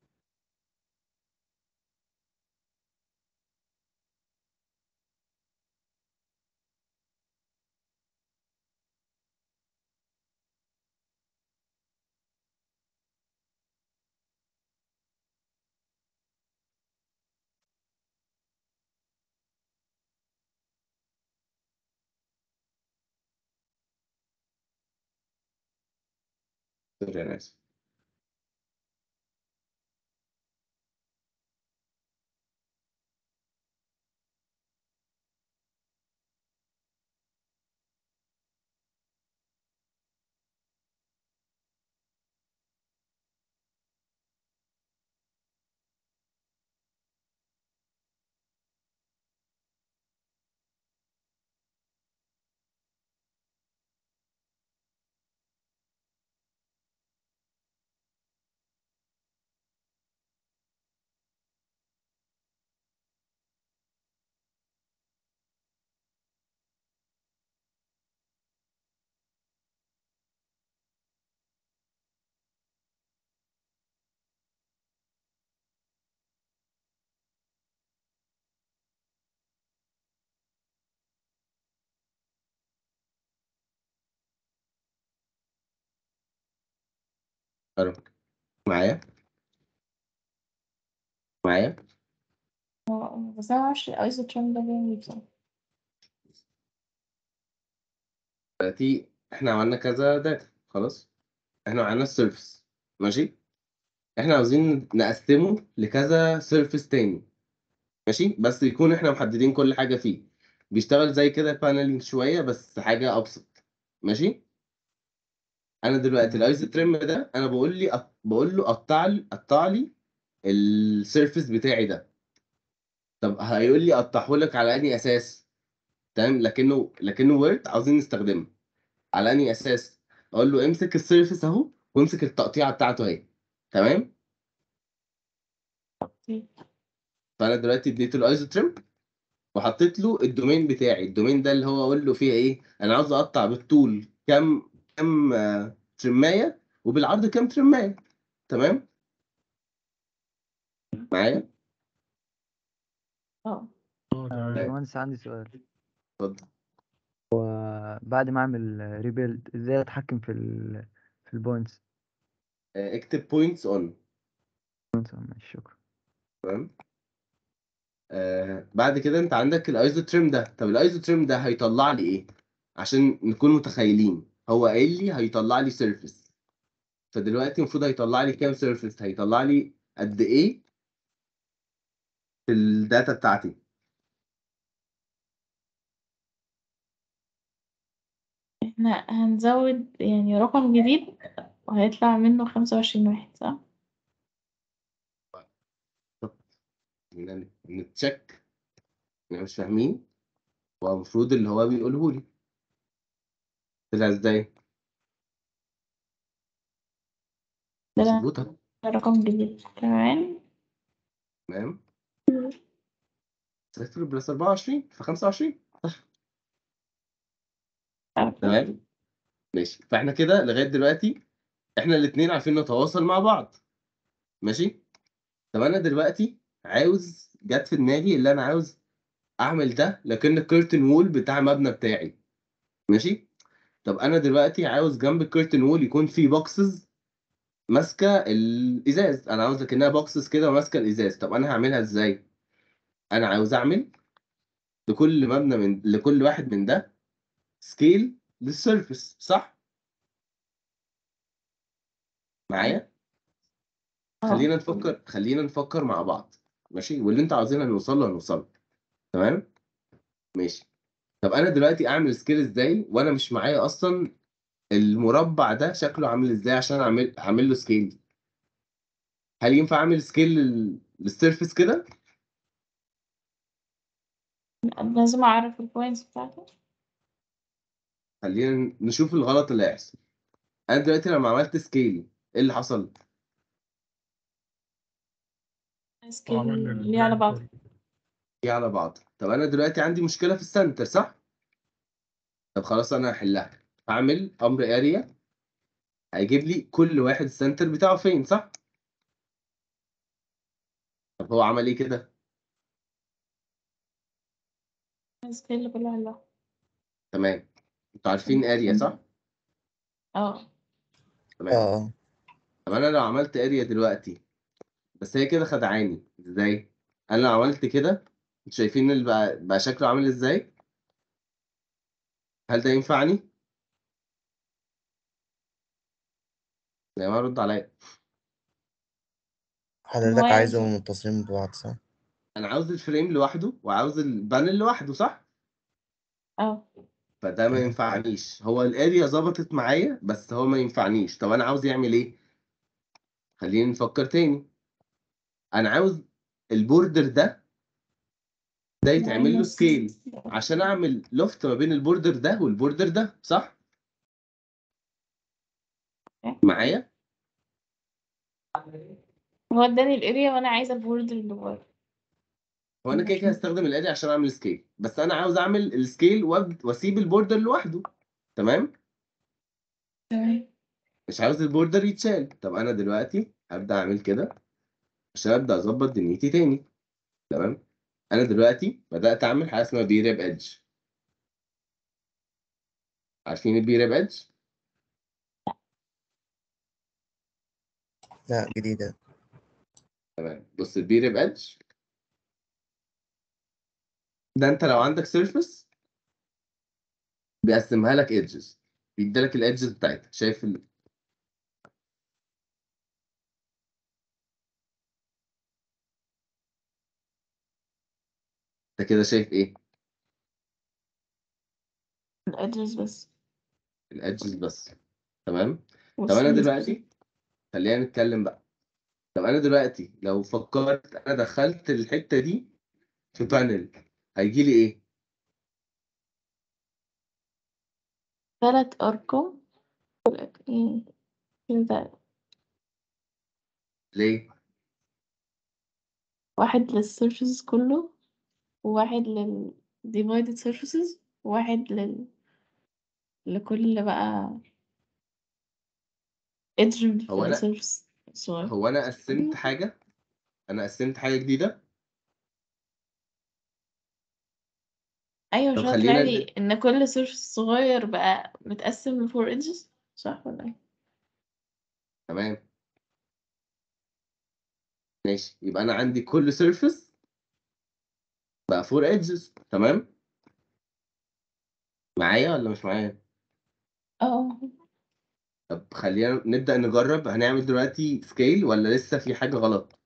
سوري انا اسف حلو معايا معايا اه بس انا معرفش الايزوترون ده بيعمل ايه بصراحة دلوقتي احنا عملنا كذا داتا خلاص احنا عملنا السيرفيس ماشي احنا عاوزين نقسمه لكذا سيرفيس تاني ماشي بس يكون احنا محددين كل حاجه فيه بيشتغل زي كده بانلينج شويه بس حاجه ابسط ماشي انا دلوقتي الايزو تريم ده انا بقول لي بقول له قطع لي قطع لي السيرفيس بتاعي ده طب هيقول لي قطعه لك على انهي اساس تمام لكنه لكنه وورد عاوزين نستخدمه على انهي اساس اقول له امسك السيرفيس اهو وامسك التقطيعه بتاعته اهي تمام فانا دلوقتي اديته الايزو تريم وحطيت له الدومين بتاعي الدومين ده اللي هو اقول له فيه ايه انا عاوز اقطع بالطول كام كام آه، ترمايه وبالعرض كام ترمايه تمام معايا اه اه آه، تمام باشمهندس عندي سؤال اتفضل آه، بعد ما اعمل ريبيلد ازاي اتحكم في ال في البوينتس آه، اكتب بوينتس اون ماشي شكرا تمام آه بعد كده انت عندك الايزو تريم ده طب الايزو تريم ده هيطلع لي ايه عشان نكون متخيلين هو قايل لي هيطلع لي سيرفيس فدلوقتي المفروض هيطلع لي كام سيرفيس هيطلع لي قد ايه في الداتا بتاعتي احنا هنزود يعني رقم جديد وهيطلع منه خمسة وعشرين واحد صح؟ إن نتشك احنا مش فاهمين هو المفروض اللي هو بيقوله لي طلع ازاي ده مظبوطة رقم جديد تمام تمام صفر بلس 24 ف 25 تمام ماشي فاحنا كده لغايه دلوقتي احنا الاثنين عارفين نتواصل مع بعض ماشي طب انا دلوقتي عاوز جت في دماغي اللي انا عاوز اعمل ده لكن الكيرتن وول بتاع المبنى بتاعي ماشي طب انا دلوقتي عاوز جنب الكيرتن وول يكون في بوكسز ماسكه الازاز انا عاوز لكنها بوكسز كده وماسكه الازاز طب انا هعملها ازاي انا عاوز اعمل لكل مبنى من لكل واحد من ده سكيل للسيرفيس صح معايا اه خلينا نفكر خلينا نفكر مع بعض ماشي واللي انتوا عاوزين نوصل له هنوصل له. تمام ماشي طب انا دلوقتي اعمل سكيل ازاي وانا مش معايا اصلا المربع ده شكله عامل ازاي عشان اعمل اعمل له سكيل هل ينفع اعمل سكيل لل- للسيرفيس كده لازم اعرف البوينتس بتاعته خلينا نشوف الغلط اللي هيحصل انا دلوقتي لما عملت سكيل ايه اللي حصل سكيل وعمل ليه على بعض ايه على بعض طب انا دلوقتي عندي مشكله في السنتر صح طب خلاص انا هحلها هعمل امر اريا هيجيب لي كل واحد السنتر بتاعه فين صح طب هو عمل ايه كده سكيل كله على بعض تمام انتوا عارفين اريا صح اه تمام اه طب انا لو عملت اريا دلوقتي بس هي كده خدعاني ازاي انا لو عملت كده انتوا شايفين اللي بقى, بقى شكله عامل ازاي هل ده ينفعني يا ما رد عليا حضرتك موازي. عايزهم متصلين ببعض صح؟ انا عاوز الفريم لوحده وعاوز البانل لوحده صح اه فده ما ينفعنيش هو الاريا ظبطت معايا بس هو ما ينفعنيش طب انا عاوز يعمل ايه خلينا نفكر تاني انا عاوز البوردر ده ده يتعمل له سكيل عشان اعمل لوفت ما بين البوردر ده والبوردر ده صح معايا هو اداني الاريا وانا عايزه البوردر اللي بره هو انا كده كده هستخدم الاريا عشان اعمل سكيل بس انا عاوز اعمل السكيل وأب- واسيب البوردر لوحده تمام تمام مش عاوز البوردر يتشال طب انا دلوقتي هبدا اعمل كده عشان ابدا اظبط دنيتي تاني تمام انا دلوقتي بدات اعمل حاجه اسمها بي ريب ايدج عارفين البي ريب ايدج لا جديدة تمام بص البي ريب ايدج ده انت لو عندك سيرفيس بيقسمها لك ايدجز بيديلك الايدجز بتاعتها شايف ال... انت كده شايف ايه الادرس بس الايدجز بس تمام طب انا دلوقتي خلينا نتكلم بقى طب انا دلوقتي لو فكرت انا دخلت الحته دي في بانل هيجي لي ايه ثلاث ارقام ايه كده ليه واحد للسيرفيسز كله وواحد لل divided surfaces وواحد لل لكل بقى edge في هو أنا- السيرفيس الصغير هو انا قسمت حاجه انا قسمت حاجه جديده أيوة طب مش هو خلينا طلع ن- لي إن كل سيرفيس صغير بقى متقسم لفور edges صح ولا ايه؟ تمام ماشي يبقى انا عندي كل سيرفيس بقى فور ايدجز تمام معايا ولا مش معايا اه طب خلينا نبدأ نجرب هنعمل دلوقتي سكيل ولا لسه في حاجة غلط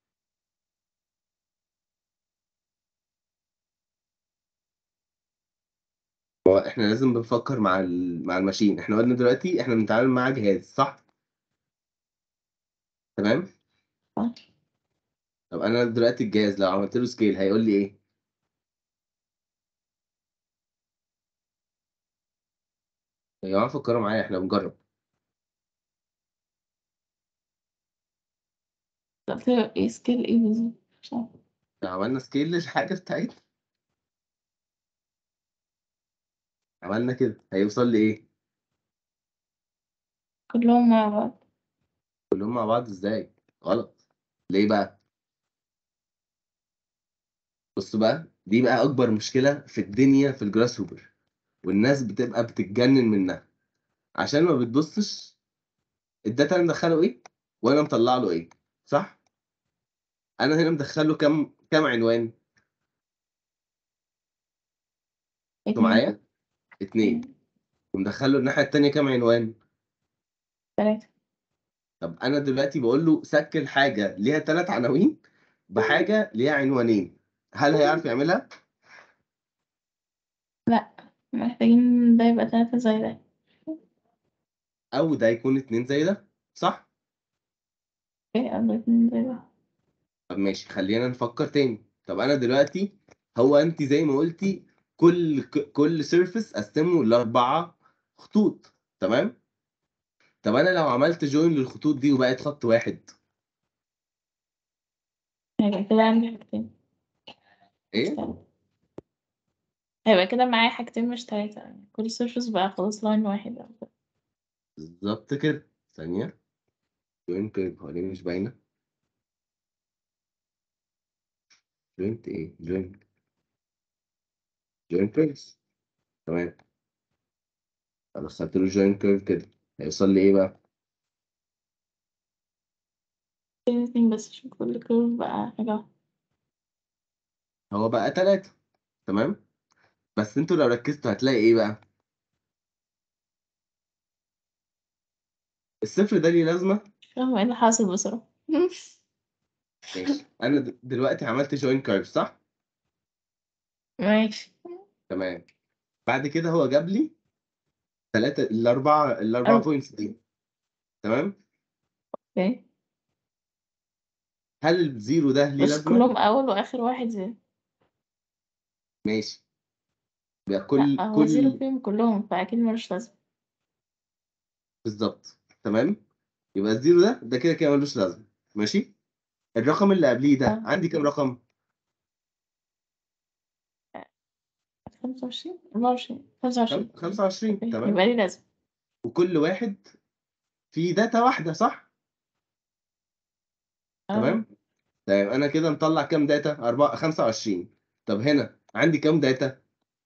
هو احنا لازم بنفكر مع ال... مع الماشين احنا قلنا دلوقتي احنا بنتعامل مع جهاز صح تمام صح. طب انا دلوقتي الجهاز لو عملت له سكيل هيقول لي ايه يا جماعة فكروا معايا احنا بنجرب قلت له ايه سكيل ايه بالظبط مش عارفة لو عملنا سكيل للحاجة بتاعتنا عملنا كده هيوصل لإيه كلهم مع بعض كلهم مع بعض ازاي غلط ليه بقى بص بقى دي بقى اكبر مشكله في الدنيا في الجراس هوبر والناس بتبقى بتتجنن منها عشان ما بتبصش الداتا اللي مدخله ايه وانا مطلع له ايه صح انا هنا مدخله كام كام عنوان انتوا معايا اتنين ومدخله الناحيه التانيه كام عنوان تلاتة طب انا دلوقتي بقول له سكل حاجه ليها ثلاث عناوين بحاجه ليها عنوانين هل هيعرف يعملها محتاجين ده يبقى تلاتة زي ده او ده يكون اتنين زي ده صح ايه قبل اتنين زي ده طب ماشي خلينا نفكر تاني طب انا دلوقتي هو انت زي ما قلتي كل ك- كل سيرفيس قسمه لاربعه خطوط تمام طب انا لو عملت جوين للخطوط دي وبقت خط واحد هيبقى كده عندي حاجتين مش ايه تلاتة هيبقى كده معايا حاجتين مش تلاتة يعني كل سيرفيس بقى خلاص لاين واحد أو كده. بالظبط كده ثانيه جوين كيرف هو ليه مش باينه جوينت ايه جوين جوين كيرف تمام خلاص خدت له جوين كيرف كده هيوصل لي ايه بقى كده اتنين بس عشان كل كيرف بقى حاجة واحدة هو بقى تلاتة تمام بس انتوا لو ركزتوا هتلاقي ايه بقى الصفر ده ليه لازمه مش فاهمة ايه اللي حاصل بصراحة ماشي انا د- دلوقتي عملت جوين كيرف صح ماشي تمام بعد كده هو جاب لي ثلاثة الأربعة الأربعة أيوة. بوينتس دي تمام اوكي هل الزيرو ده ليه بس لازمة؟ كلهم أول وآخر واحد زي ماشي يبقى كل لا هو زيرو كل فيهم كلهم فأكيد ملوش لازمة بالظبط تمام يبقى الزيرو ده ده كده كده ملوش لازمة ماشي الرقم اللي قبليه ده آه. عندي كام رقم؟ خمسة وعشرين أربعة وعشرين خمسة وعشرين خم- 25 أوكي، تمام يبقى لي لازمة وكل واحد فيه داتا واحدة صح؟ آه. تمام؟ طيب أنا كده مطلع كام داتا؟ 4 25 طب هنا عندي كام داتا؟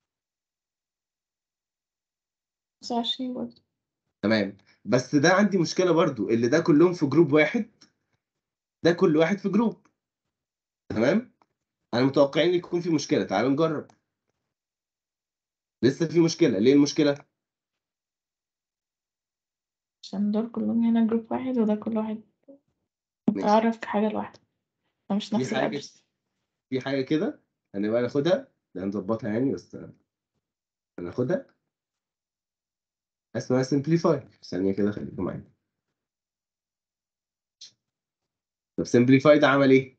خمسة وعشرين برضه تمام بس ده عندي مشكلة برضو اللي ده كلهم في جروب واحد ده كل واحد في جروب تمام انا متوقعين يكون في مشكلة تعالوا نجرب لسه في مشكلة ليه المشكلة عشان دول كلهم هنا جروب واحد وده كل واحد ماشي متعرف كحاجة لوحده فمش في نفس حاجة الأدرس في حاجة كده هنبقى ناخدها ده هنظبطها يعني بس هناخدها اسمها سمبليفاي ثانية كده خليكم معايا طب سمبليفاي ده عمل ايه؟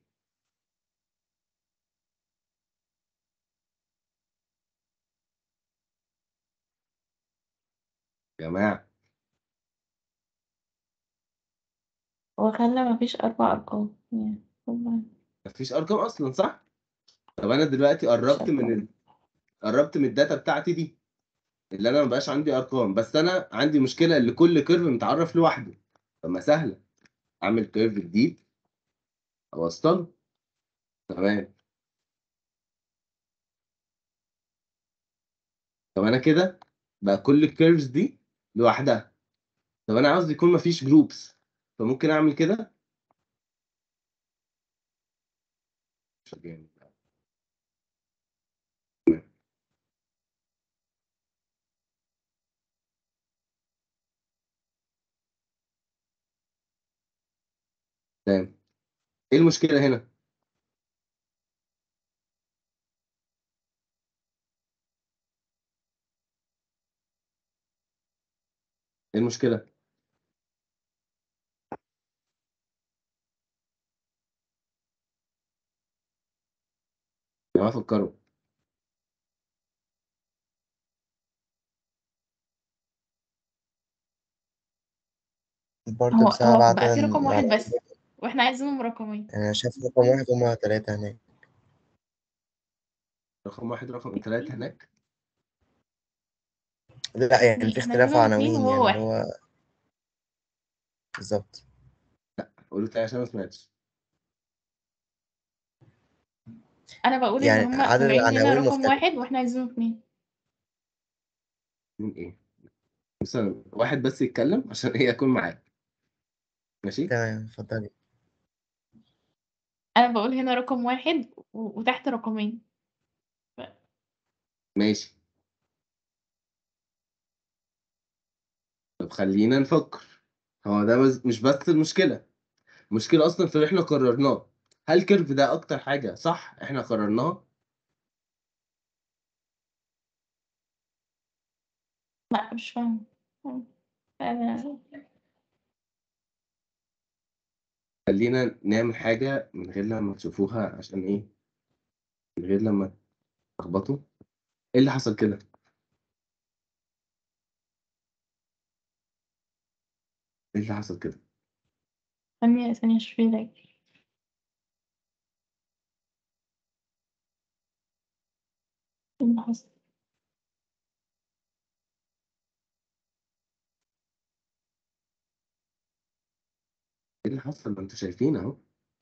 يا جماعة هو خلى مفيش أربع أرقام يعني والله مفيش ارقام اصلا صح طب انا دلوقتي قربت من ال... قربت من الداتا بتاعتي دي اللي انا مبقاش عندي ارقام بس انا عندي مشكله ان كل كيرف متعرف لوحده طب ما سهله اعمل كيرف جديد اوصله تمام طب انا كده بقى كل الكيرفز دي لوحدها طب انا عاوز يكون مفيش جروبس فممكن اعمل كده مش جامد. تمام ايه المشكله هنا ايه المشكله يا جماعه فكروا برضه هو بسبب هو عدد بقى في رقم واحد العدد بس واحنا عايزينهم رقمين يعني أنا شايف رقم واحد هما تلاتة هناك رقم واحد رقم ثلاثة هناك لا يعني في احنا اختلاف عايزينهم اتنين عناوين وهو يعني اللي واحد هو بالظبط قولوا تاني عشان ما سمعتش انا بقول ان يعني هما عدد طالعين لنا العناوين رقم مختلف واحد واحنا عايزينهم اتنين من ايه مثلا واحد بس يتكلم عشان ايه اكون معاه ماشي تمام اتفضلي انا بقول هنا رقم واحد و- وتحت رقمين ماشي طب خلينا نفكر هو ده بس مش بس المشكلة المشكلة أصلا في اللي إحنا قررناه هل كيرف ده أكتر حاجة صح إحنا قررناها؟ لا مش فاهمة أنا خلينا نعمل حاجة من غير لما تشوفوها عشان إيه؟ من غير لما تلخبطوا إيه اللي حصل كده؟ إيه اللي حصل كده؟ ثانية ثانية شوفي لك ايه اللي حصل إيه اللي حصل؟ ما أنتوا شايفين أهو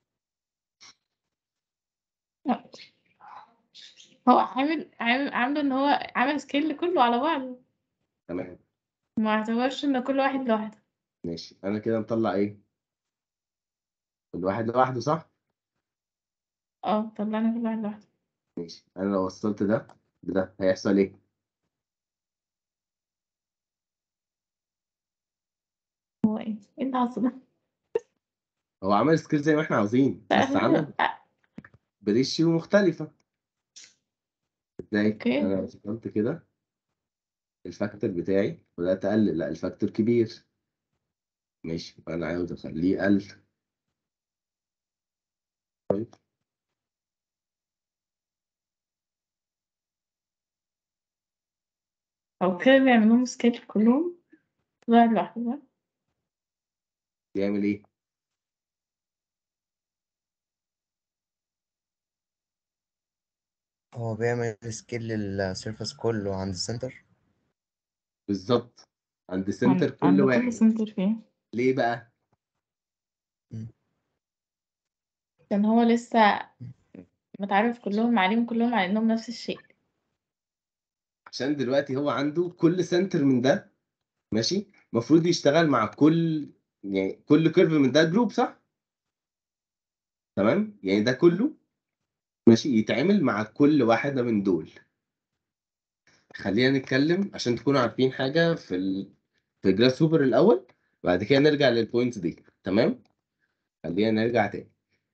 لا. هو عامل عامل عامله ان هو عامل سكيل كله على بعضه تمام ما اعتبرش ان كل واحد لوحده ماشي أنا كده مطلع إيه؟ كل واحد لوحده صح؟ اه طلعنا كل واحد لوحده ماشي أنا لو وصلت ده بده هيحصل إيه؟ هو ايه ايه اللي حصل هو عمل سكيل زي ما إحنا عاوزين بس عمل بريشيو مختلفة ازاي؟ اوكي انا لو وصلت كده الفاكتور بتاعي بدأت اقلل لا الفاكتور كبير ماشي انا عاوز اخليه قل طيب او كده بيعملوهم سكيل كلهم كل واحد لوحده صح؟ بيعمل ايه؟ هو بيعمل سكيل للسيرفس كله عند السنتر بالظبط عند عند سنتر كل عند كل واحد سنتر فيه ليه بقى؟ كان هو لسه متعرف كلهم عليهم كلهم على انهم نفس الشيء عشان دلوقتي هو عنده كل سنتر من ده ماشي المفروض يشتغل مع كل يعني كل كيرف من ده جروب صح؟ تمام؟ يعني ده كله ماشي يتعامل مع كل واحدة من دول خلينا نتكلم عشان تكونوا عارفين حاجة في ال... في جراف سوبر الأول بعد كده نرجع للبوينتس دي تمام خلينا نرجع تاني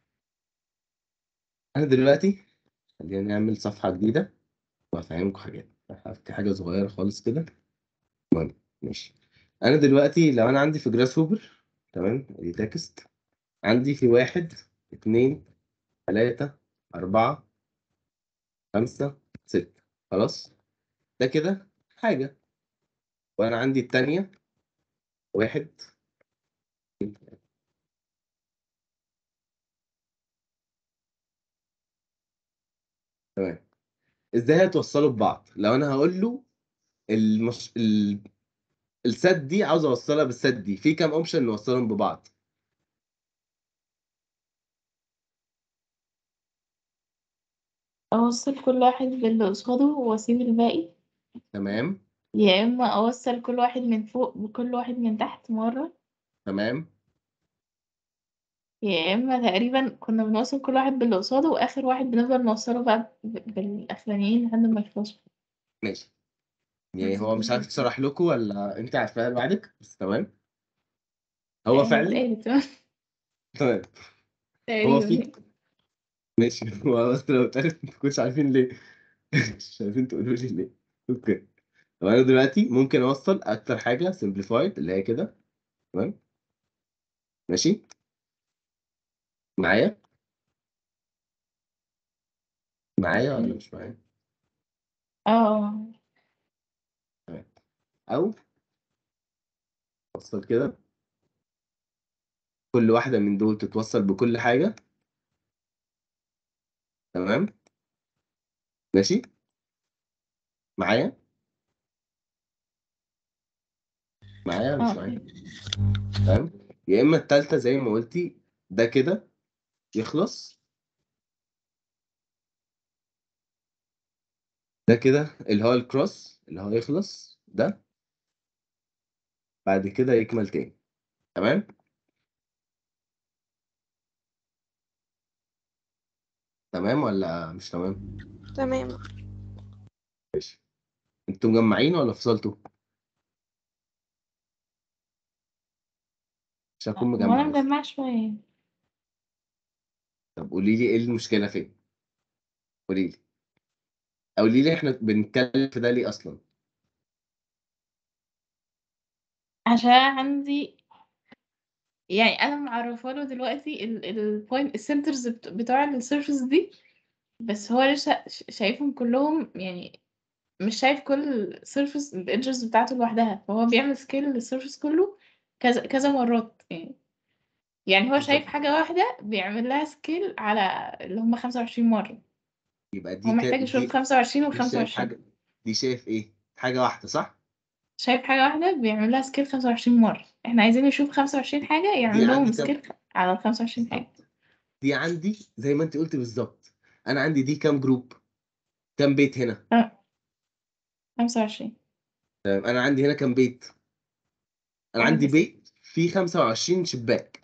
أنا دلوقتي خلينا نعمل صفحة جديدة وهفهمكم حاجات هفتح حاجة صغيرة خالص كده المهم ماشي أنا دلوقتي لو أنا عندي في جراف سوبر تمام دي تكست عندي في واحد اتنين تلاتة أربعة خمسة ستة خلاص ده كده حاجة وأنا عندي التانية واحد تمام ازاي هتوصلوا ببعض لو انا هقول له المش... ال... السات دي عاوز اوصلها بالسات دي في كام اوبشن نوصلهم ببعض اوصل كل واحد باللي قصاده واسيب الباقي تمام يا اما اوصل كل واحد من فوق بكل واحد من تحت مرة تمام يا اما تقريبا كنا بنوصل كل واحد باللي قصاده واخر واحد بنفضل نوصله بقى ب- بالاخرانيين لحد ما يخلصوا ماشي يعني هو مش عارف يشرح لكم ولا انت عارفاها لوحدك بس تمام هو هي فعلا اتقالت تمام هو في تقريبا ماشي هو بس لو اتعرف ما تكونش عارفين ليه مش عارفين تقولوا لي ليه اوكي طب انا دلوقتي ممكن اوصل اكتر حاجه سمبليفايد اللي هي كده تمام ماشي معايا معايا ولا مش معايا اه او اوصل كده كل واحده من دول تتوصل بكل حاجه تمام ماشي معايا معايا ولا مش اه معايا تمام يا اما التالتة زي ما قلتي ده كده يخلص ده كده اللي هو الكروس اللي هو يخلص ده بعد كده يكمل تاني تمام تمام ولا مش تمام تمام ماشي انتوا مجمعين ولا فصلتوا مش هكون وانا مجمع بس مجمعة شوية طب قولي لي ايه المشكلة فين قولي لي قولي لي احنا بنتكلم في ده ليه اصلا عشان عندي يعني انا معرفه له دلوقتي البوينت السنترز بتوع السيرفيس دي بس هو لسه ش- شايفهم كلهم يعني مش شايف كل سيرفيس الانجرز بتاعته لوحدها فهو بيعمل سكيل للسيرفيس كله كذا كذا مرات يعني يعني هو شايف بالظبط حاجة واحدة بيعمل لها سكيل على اللي هم 25 مرة يبقى هو دي ك... محتاج يشوف دي 25 و دي شايف 25 حاجة دي شايف ايه حاجة واحدة صح شايف حاجة واحدة بيعمل لها سكيل 25 مرة احنا عايزين نشوف 25 حاجة دي يعمل لهم عندي كام سكيل على ال 25 حاجة بالظبط دي عندي زي ما انت قلت بالظبط انا عندي دي كام جروب كام بيت هنا اه 25 تمام انا عندي هنا كام بيت انا عندي واحد بس بيت فيه 25 شباك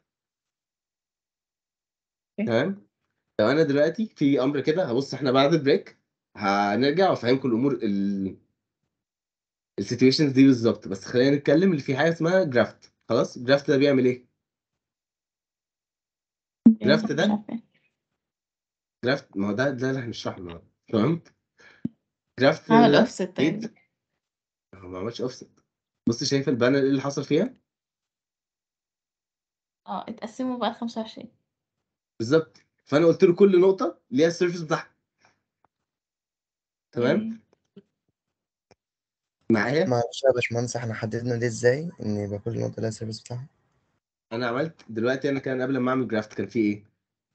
اوكي تمام لو انا دلوقتي في امر كده هبص احنا بعد البريك هنرجع وافهمكم الامور ال السيتويشنز دي بالظبط بس خلينا نتكلم اللي في حاجه اسمها جرافت خلاص جرافت ده بيعمل ايه جرافت مش ده عارفة جرافت ما هو ده ده اللي هنشرحه النهارده تمام جرافت عمل ده اوفست تقريبا بيت هو ما عملش اوفست بص شايف البانل ايه اللي حصل فيها اه اتقسموا بقى 25 بالظبط فانا قلت له كل نقطه ليها السيرفيس بتاعها تمام اوكي معايا معلش يا باشمهندس احنا حددنا دي ازاي ان يبقى كل نقطة لها السيرفيس بتاعها انا عملت دلوقتي انا كان قبل ما اعمل جرافت كان في ايه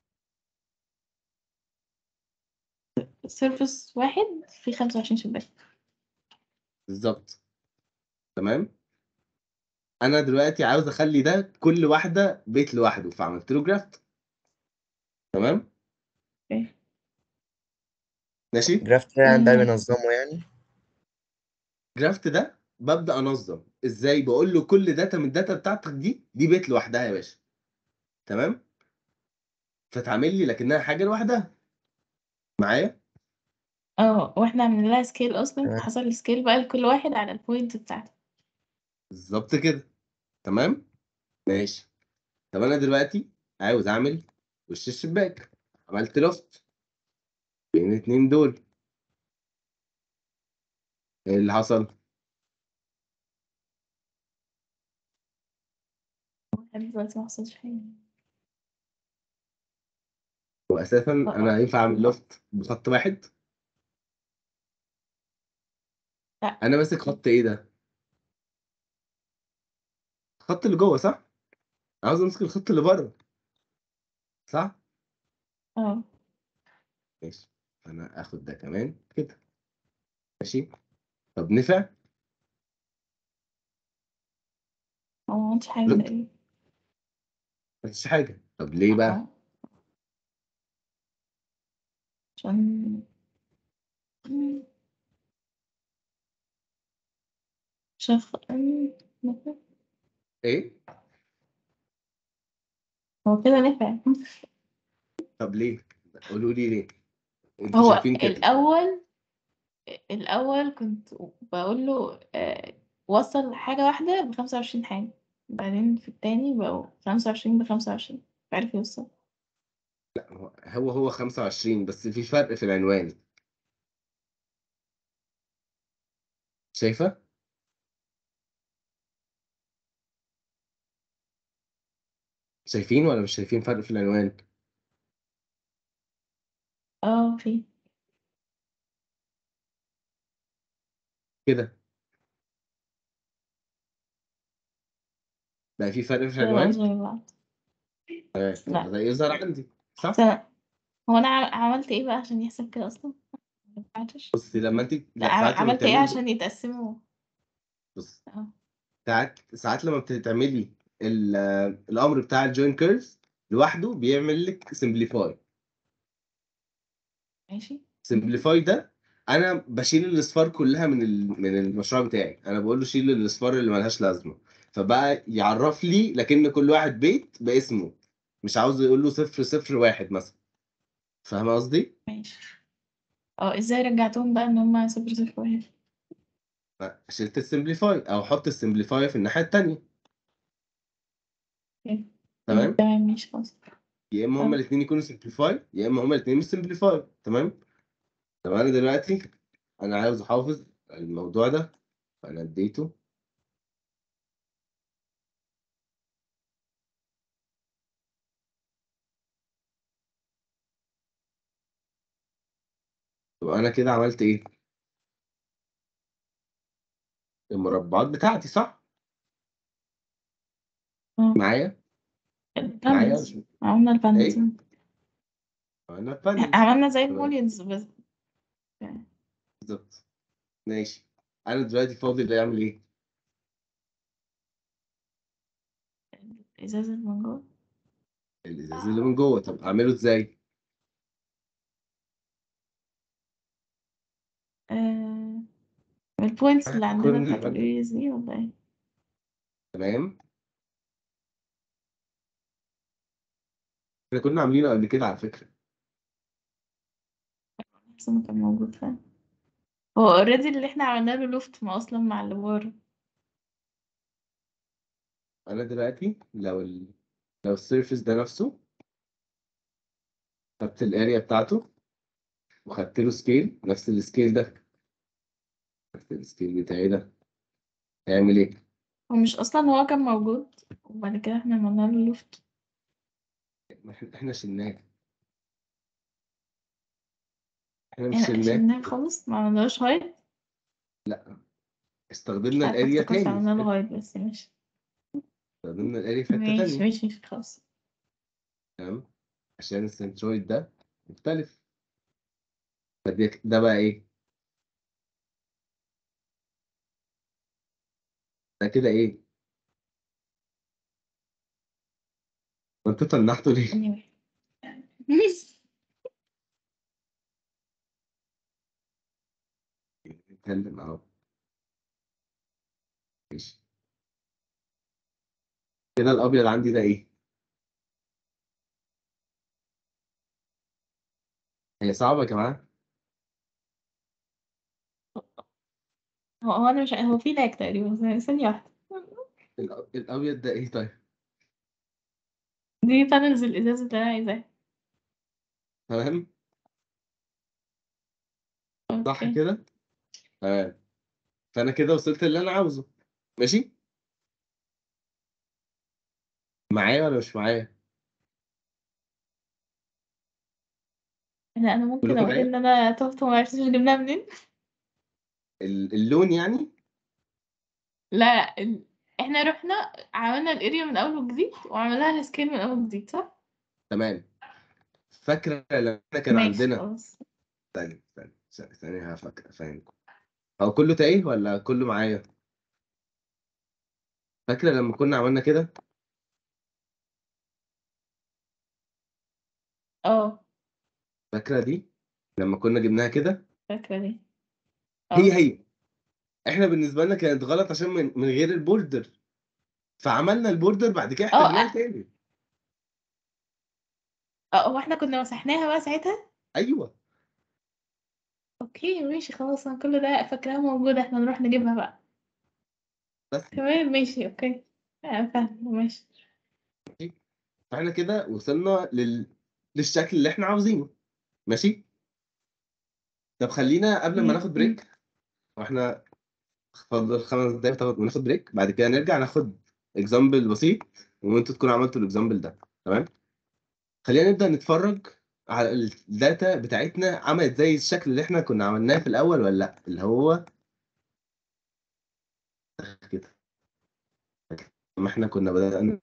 سيرفس واحد فيه 25 شباك بالظبط تمام انا دلوقتي عاوز اخلي ده كل واحده بيت لوحده فعملت له جرافت تمام اوكي ماشي جرافت يعني ده مم. بينظمه يعني جرافت ده ببدا انظم ازاي بقول له كل داتا من الداتا بتاعتك دي دي بيت لوحدها يا باشا تمام فتعمل لي لكنها حاجه لوحدها معايا اه واحنا عملنا لها سكيل اصلا تمام فحصل سكيل بقى لكل واحد على البوينت بتاعته بالظبط كده تمام ماشي طب انا دلوقتي عاوز اعمل وش الشباك عملت لوفت بين الاتنين دول ايه اللي حصل لحد دلوقتي ما حصلش حاجة واساسا اه انا ينفع اعمل لوفت بخط واحد لا انا ماسك خط ايه ده الخط اللي جوه صح عاوز امسك الخط اللي بره صح اه ماشي فانا اخد ده كمان كده ماشي طب نفع هو ما عملتش حاجة لا. تقريبا مفيش حاجه طب ليه بقى اه عشان شخ ايه هو كده نفع طب ليه قولوا لي ليه انتوا هو شايفين كده الأول الأول كنت بقول له آه، وصل حاجة واحدة بخمسة وعشرين حاجة بعدين في التاني بقوا خمسة وعشرين بخمسة وعشرين عارف يوصل هو هو 25 بس في فرق في العنوان شايفه شايفين ولا مش شايفين فرق في العنوان اه في كده بقى في فرق في كده بقوا العنوان زي بعض تمام لا. بدأ يظهر عندي صح بس أنا هو أنا عم- عملت إيه بقى عشان يحصل كده أصلا؟ ما ينفعش. بصي لما انت لا لا ساعات لما عملت إيه بتعملي عشان يتقسموا بص اه ساعات ساعات لما بتعملي ال- الامر بتاع الجوين كيرفز لوحده بيعمل لك سمبليفاي ماشي سمبليفاي ده انا بشيل الاصفار كلها من ال- من المشروع بتاعي انا بقول له شيل الاصفار اللي ملهاش لازمه فبقى يعرف لي لكن كل واحد بيت باسمه مش عاوز يقول له صفر صفر واحد مثلا فاهم قصدي؟ ماشي اه ازاي رجعتهم بقى ان هما صفر صفر واحد شلت السمبليفاي او حط السمبليفاي في الناحيه التانيه تمام تمام ماشي خلاص يا اما هما تمام. الاثنين يكونوا سمبليفاي يا اما هما الاثنين مش سمبليفاي تمام طب انا دلوقتي انا عاوز احافظ الموضوع ده فانا اديته طب انا كده عملت ايه المربعات بتاعتي صح اه. معايا معايا البانلز مش- عملنا البانلز ايه عملنا بانلز عملنا زي تمام. المولينز بس بالظبط ماشي انا دلوقتي فاضل اعمل ايه ازازة من جوه الازاز اللي من جوه طب اعمله ازاي آه... البوينتس اللي عندنا كنا بتاعت عملنا- الاريز دي ولا ايه؟ تمام احنا كنا عاملينه قبل كده على فكره بس ما كان موجود فاهم هو اوريدي اللي احنا عملنا له لوفت ما اصلا مع اللي بره انا دلوقتي لو ال... لو السيرفيس ده نفسه خدت الاريا بتاعته وخدت له سكيل نفس السكيل ده نفس السكيل بتاعي ده هيعمل ايه هو مش اصلا هو كان موجود وبعد كده احنا عملنا له لوفت ما احنا احنا شلناه احنا مش احنا شلناه شلناه خالص ما عملناش هايد استخدمنا الاريا افتكرت تاني عملنا له هايد بس ماشي استخدمنا الاريا في حته ماشي تانية ماشي ماشي خلاص تمام عشان السنترويد ده مختلف فدي ده بقى ايه ده كده ايه ما انتوا تنحتوا ليه anyway. نتكلم اهو ماشي كده الابيض عندي ده ايه هي صعبة يا جماعة هو هو انا مش هو في لاج تقريبا ثانية واحدة الأ- الابيض ده ايه طيب دي بانلز الازاز اللي انا عايزاها تمام صح اوكي كده تمام فانا كده وصلت اللي انا عاوزه ماشي معايا ولا مش معايا لا انا ممكن كلكم اقول معايا ان انا تهت وما عرفتش جبناها منين ال- اللون يعني لا ال... احنا رحنا عملنا الاريا من اول وجديد وعملناها السكيل من اول وجديد صح تمام فاكرة لما كان ماشي عندنا خلاص ثانية ثانية ثانية ثانية هفكر افهمكم هو كله تايه ولا كله معايا؟ فاكرة لما كنا عملنا كده؟ اه فاكرة دي؟ لما كنا جبناها كده؟ فاكرة دي هي اه هي احنا بالنسبة لنا كانت غلط عشان من, من غير البوردر فعملنا البوردر بعد كده اه احتاجناها أ- تاني اه هو احنا كنا مسحناها بقى ساعتها ايوه اوكي ماشي خلاص انا كل ده فاكراها موجودة احنا نروح نجيبها بقى بس تمام ماشي اوكي اه فاهمة ماشي فاحنا كده وصلنا لل... للشكل اللي احنا عاوزينه ماشي طب خلينا قبل ما مم. ناخد مم. بريك واحنا فاضل خمس دقايق تاخد وناخد بريك بعد كده نرجع ناخد اكزامبل بسيط وانتوا تكونوا عملتوا الاكزامبل ده تمام خلينا نبدأ نتفرج على الداتا بتاعتنا عملت زي الشكل اللي احنا كنا عملناه في الأول ولا لأ اللي هو كده ما احنا كنا بدأنا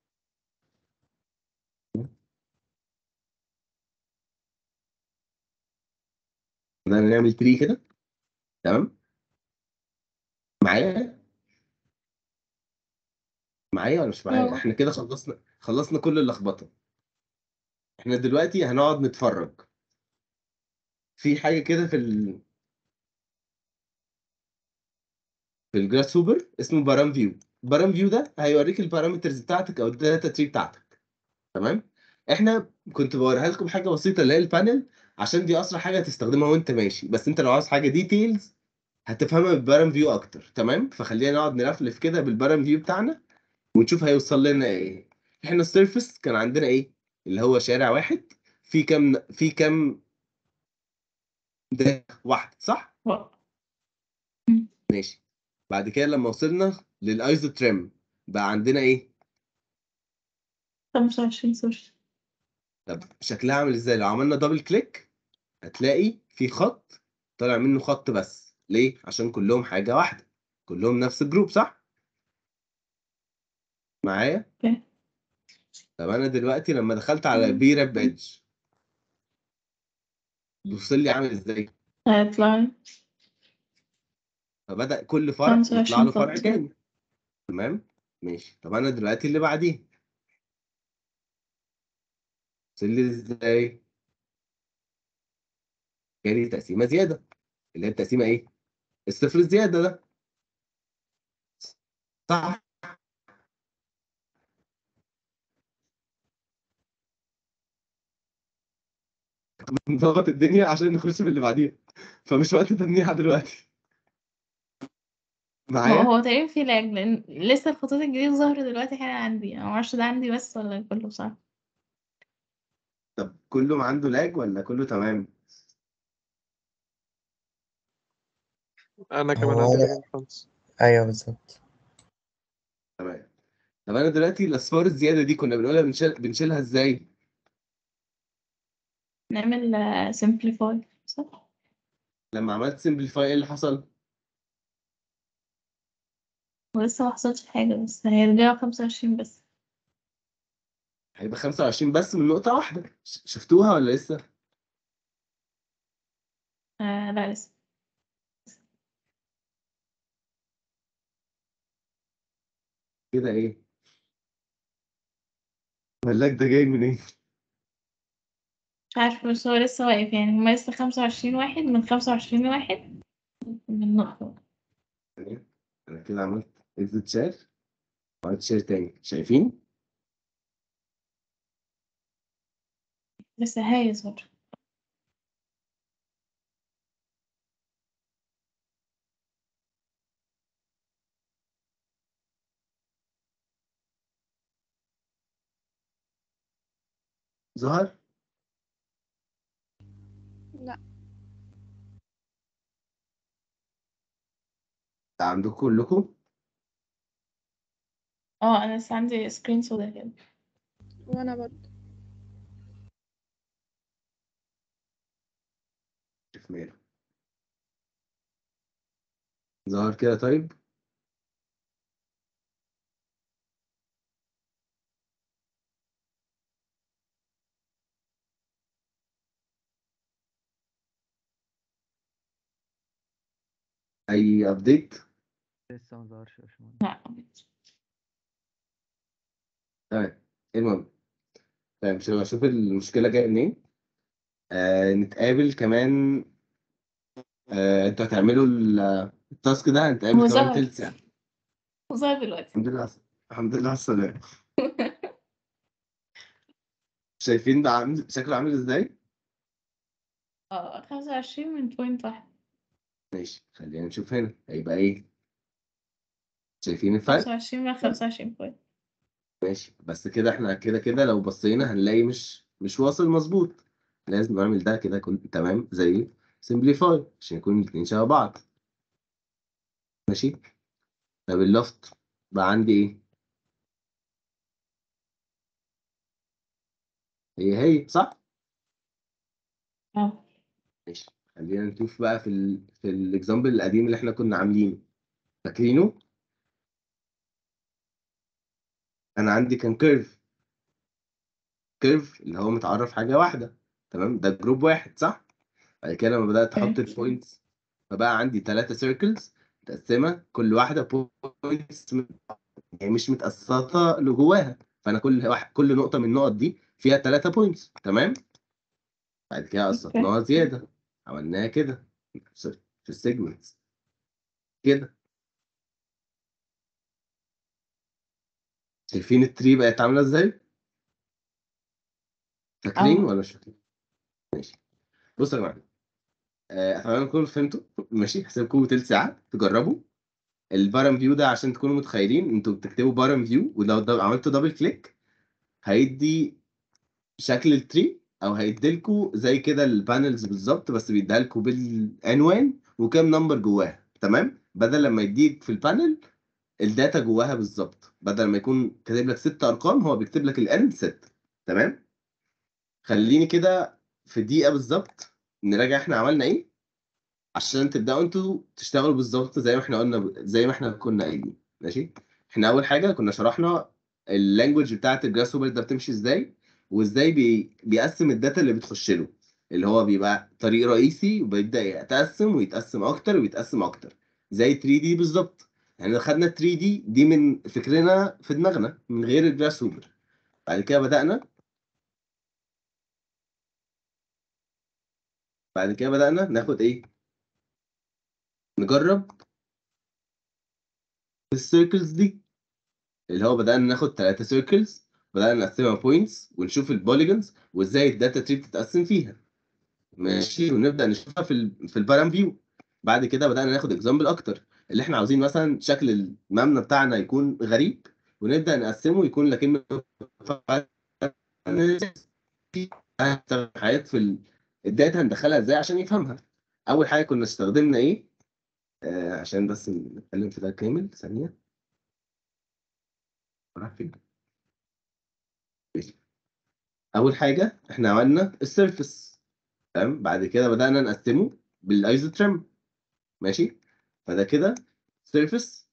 بدأنا نعمل تري كده تمام معايا معايا ولا مش معايا اه احنا كده خلصنا خلصنا كل اللخبطة احنا دلوقتي هنقعد نتفرج في حاجة كده في ال... في الجراس هوبر اسمه بارام فيو بارام فيو ده هيوريك البارامترز بتاعتك او الداتا تري بتاعتك تمام احنا كنت بوريها لكم حاجه بسيطه اللي هي البانل عشان دي اسرع حاجه تستخدمها وانت ماشي بس انت لو عاوز حاجه ديتيلز هتفهمها بالبارام فيو اكتر تمام فخلينا نقعد نلفلف كده بالبارام فيو بتاعنا ونشوف هيوصل لنا ايه احنا السيرفس كان عندنا ايه اللي هو شارع واحد في كام في كام ده واحد صح و- مم. ماشي بعد كده لما وصلنا للايزو تريم بقى عندنا ايه خمسة وعشرين صفر طب شكلها عامل ازاي لو عملنا دبل كليك هتلاقي في خط طالع منه خط بس ليه عشان كلهم حاجة واحدة كلهم نفس الجروب صح معايا اوكي طب انا دلوقتي لما دخلت على مم. بي راب ايدج بيوصل لي عامل ازاي هيطلع لي فبدأ كل فرع خمسة يطلع وعشرين له فرع خط تاني تمام ماشي طب انا دلوقتي اللي بعديه وصل لي ازاي جالي تقسيمة زيادة اللي هي التقسيمة ايه الصفر الزيادة ده صح نضغط الدنيا عشان نخش في اللي بعديها فمش وقت تنيها دلوقتي هو معايا هو تقريبا في لاج لان لسه الخطوط الجديدة ظاهرة دلوقتي حالا عندي انا معرفش ده عندي بس ولا كله صح طب كله عنده لاج ولا كله تمام انا كمان هو عندي أنا لاج خالص أيوه بالظبط تمام طب انا دلوقتي الاصفار الزياده دي كنا بنقولها بنشيل بنشيلها ازاي نعمل simplify صح لما عملت سمبليفاي ايه اللي حصل ولسه ما حصلش حاجة بس هيرجعوا خمسة وعشرين بس هيبقى 25 بس من نقطه واحده ش- شفتوها ولا لسه آه لا لسه كده ايه اللاج ده جاي منين مش عارفة بس هو لسه واقف يعني هما لسه خمسة وعشرين واحد من خمسة وعشرين واحد من نقطة يعني انا كده عملت اكزit شير وعملت شير تاني شايفين لسه هيظهر ظهر لا ده عندكم كلكم اه انا لسه عندي سكرين سودا كده وانا برضه شوف ماله ظهر كده طيب اي ابديت لسه ما ظهرش يا باشمهندس لا تمام المهم طيب شوف اشوف المشكله جايه منين آه نتقابل كمان آه انتوا هتعملوا ال- التاسك ده هنتقابل هو كمان ظهر. تلت ساعه وظهر دلوقتي الحمد لله على- الحمد لله على السلامه شايفين ده عامل شكله عامل ازاي اه خمسة وعشرين من بوينت واحد ماشي خلينا نشوف هنا هيبقى ايه شايفين الفرق خمسة وعشرين من خمسة وعشرين بوينت ماشي بس كده احنا كده كده لو بصينا هنلاقي مش مش واصل مظبوط لازم نعمل ده كده كل تمام زي سمبليفاي عشان يكون الاتنين شبه بعض ماشي طب اللفت بقى عندي ايه هي هي صح اه ماشي خلينا نشوف بقى في ال... في الاكزامبل القديم اللي احنا كنا عاملينه فاكرينه انا عندي كان كيرف كيرف اللي هو متعرف حاجه واحده تمام ده جروب واحد صح بعد كده لما بدات احط اوكي. البوينتس فبقى عندي ثلاثه سيركلز متقسمه كل واحده بوينتس يعني مش متقسطه لجواها فانا كل واحد كل نقطه من النقط دي فيها ثلاثه بوينتس تمام بعد كده قسطناها زياده عملناها كده في في السيجمنتس كده شايفين التري بقت عامله ازاي فاكرين اه. ولا مش فاكرين ماشي بصوا يا جماعه آه، اتمنى تكونوا فهمتوا ماشي هسيبكم تلت ساعه تجربوا البارم فيو ده عشان تكونوا متخيلين انتوا بتكتبوا بارم فيو ولو دب- عملتوا دبل كليك هيدي شكل التري او هيديلكوا زي كده البانلز بالظبط بس بيديها لكم بالعنوان وكام نمبر جواها تمام بدل لما يديك في البانل الداتا جواها بالظبط بدل ما يكون كاتب لك ست ارقام هو بيكتب لك الان ست تمام خليني كده في دقيقه بالظبط نراجع احنا عملنا ايه عشان تبداوا انتوا تشتغلوا بالظبط زي ما احنا قلنا زي ما احنا كنا قايلين ماشي احنا اول حاجه كنا شرحنا اللانجوج بتاعت الجراس هوبر ده بتمشي ازاي وازاي بي... بيقسم الداتا اللي بتخش له اللي هو بيبقى طريق رئيسي وبيبدا يتقسم ويتقسم اكتر ويتقسم اكتر زي 3 دي بالظبط يعني خدنا 3 دي دي من فكرنا في دماغنا من غير الجراس هوبر بعد كده بدانا بعد كده بدانا ناخد ايه نجرب السيركلز دي اللي هو بدأنا ناخد ثلاثة سيركلز بدأنا نقسمها بوينتس ونشوف البوليجونز وازاي الداتا تري بتتقسم فيها ماشي ونبدأ نشوفها في ال في البارام فيو بعد كده بدأنا ناخد اكزامبل اكتر اللي احنا عاوزين مثلا شكل المبنى بتاعنا يكون غريب ونبدأ نقسمه يكون لكنه حاجات في ال- الداتا هندخلها ازاي عشان يفهمها اول حاجه كنا استخدمنا ايه آه عشان بس نتكلم في ده كامل ثانيه راح فين ماشي. اول حاجه احنا عملنا السيرفس تمام بعد كده بدانا نقسمه بالايزوترم ماشي فده كده سيرفس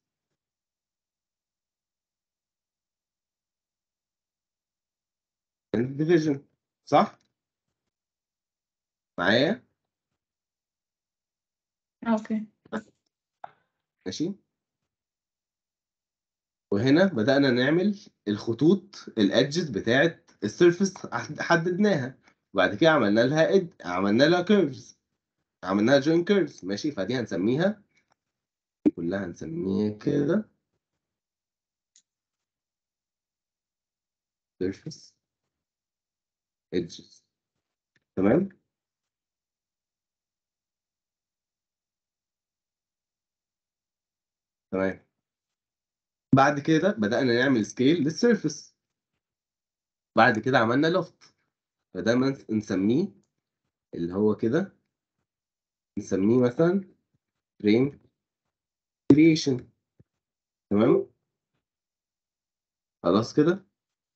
ديفيجن صح معايا اوكي ماشي وهنا بدأنا نعمل الخطوط الادجز بتاعت السيرفس حددناها وبعد كده عملنا لها اد عملنا لها كيرفز عملنا لها جوين كيرفز ماشي فدي هنسميها كلها هنسميها كده سيرفس edges تمام تمام بعد كده بدأنا نعمل سكيل للسيرفس بعد كده عملنا لوفت فده ما نسميه اللي هو كده نسميه مثلا فريم كريشن تمام خلاص كده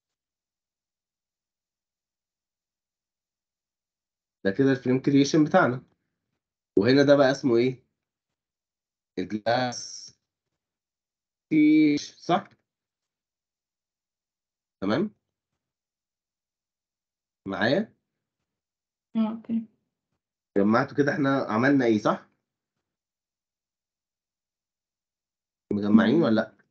ده كده الفريم كريشن بتاعنا وهنا ده بقى اسمه ايه الجلاس فيش صح تمام معايا اوكي جمعته كده احنا عملنا ايه صح مجمعين ولا لا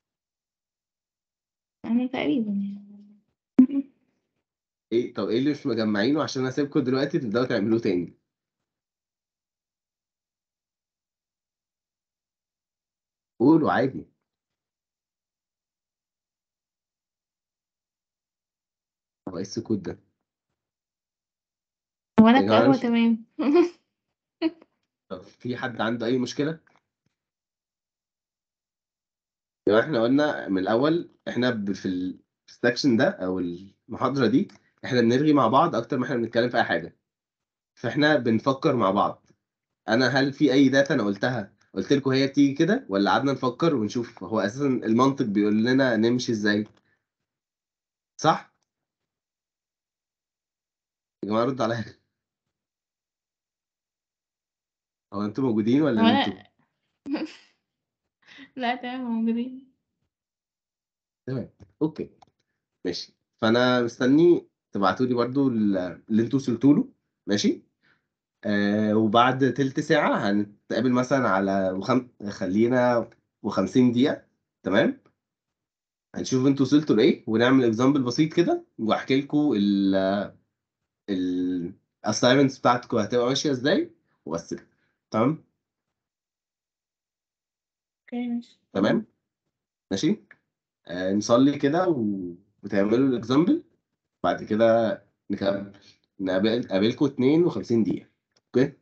أنا تقريبا يعني ايه طب ايه اللي مش مجمعينه عشان اسيبكم دلوقتي تبداوا تعملوه تاني قولوا عادي هو ايه السكوت ده وأنا يا جماعة القهوة مش- تمام طب في حد عنده اي مشكله يبقى احنا قلنا من الاول احنا ب- في ال- في السكشن ده او المحاضره دي احنا بنرغي مع بعض اكتر ما احنا بنتكلم في اي حاجه فاحنا بنفكر مع بعض انا هل في اي داتا انا قلتها قلت لكم هي بتيجي كده ولا قعدنا نفكر ونشوف هو اساسا المنطق بيقول لنا نمشي ازاي صح يا جماعه رد عليا هو انتوا موجودين ولا هو انتوا أنا لا تمام موجودين تمام اوكي ماشي فانا مستني تبعتوا لي برضو ال- اللي انتوا وصلتوا له ماشي آه وبعد تلت ساعة هنتقابل مثلا على وخم... خلينا و50 دقيقة تمام هنشوف انتوا وصلتوا لايه ونعمل اكزامبل بسيط كده واحكي لكم ال ال assignments بتاعتكم هتبقى ماشية ازاي وبس كده. تمام اوكي ماشي تمام ماشي آه نصلي كده و... وتعملوا الاكزامبل بعد كده نكمل نقابل نقابلكم 52 دقيقة اوكي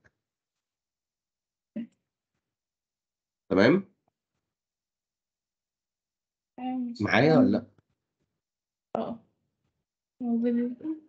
تمام تمام ماشي معايا ولا لا اه موجودين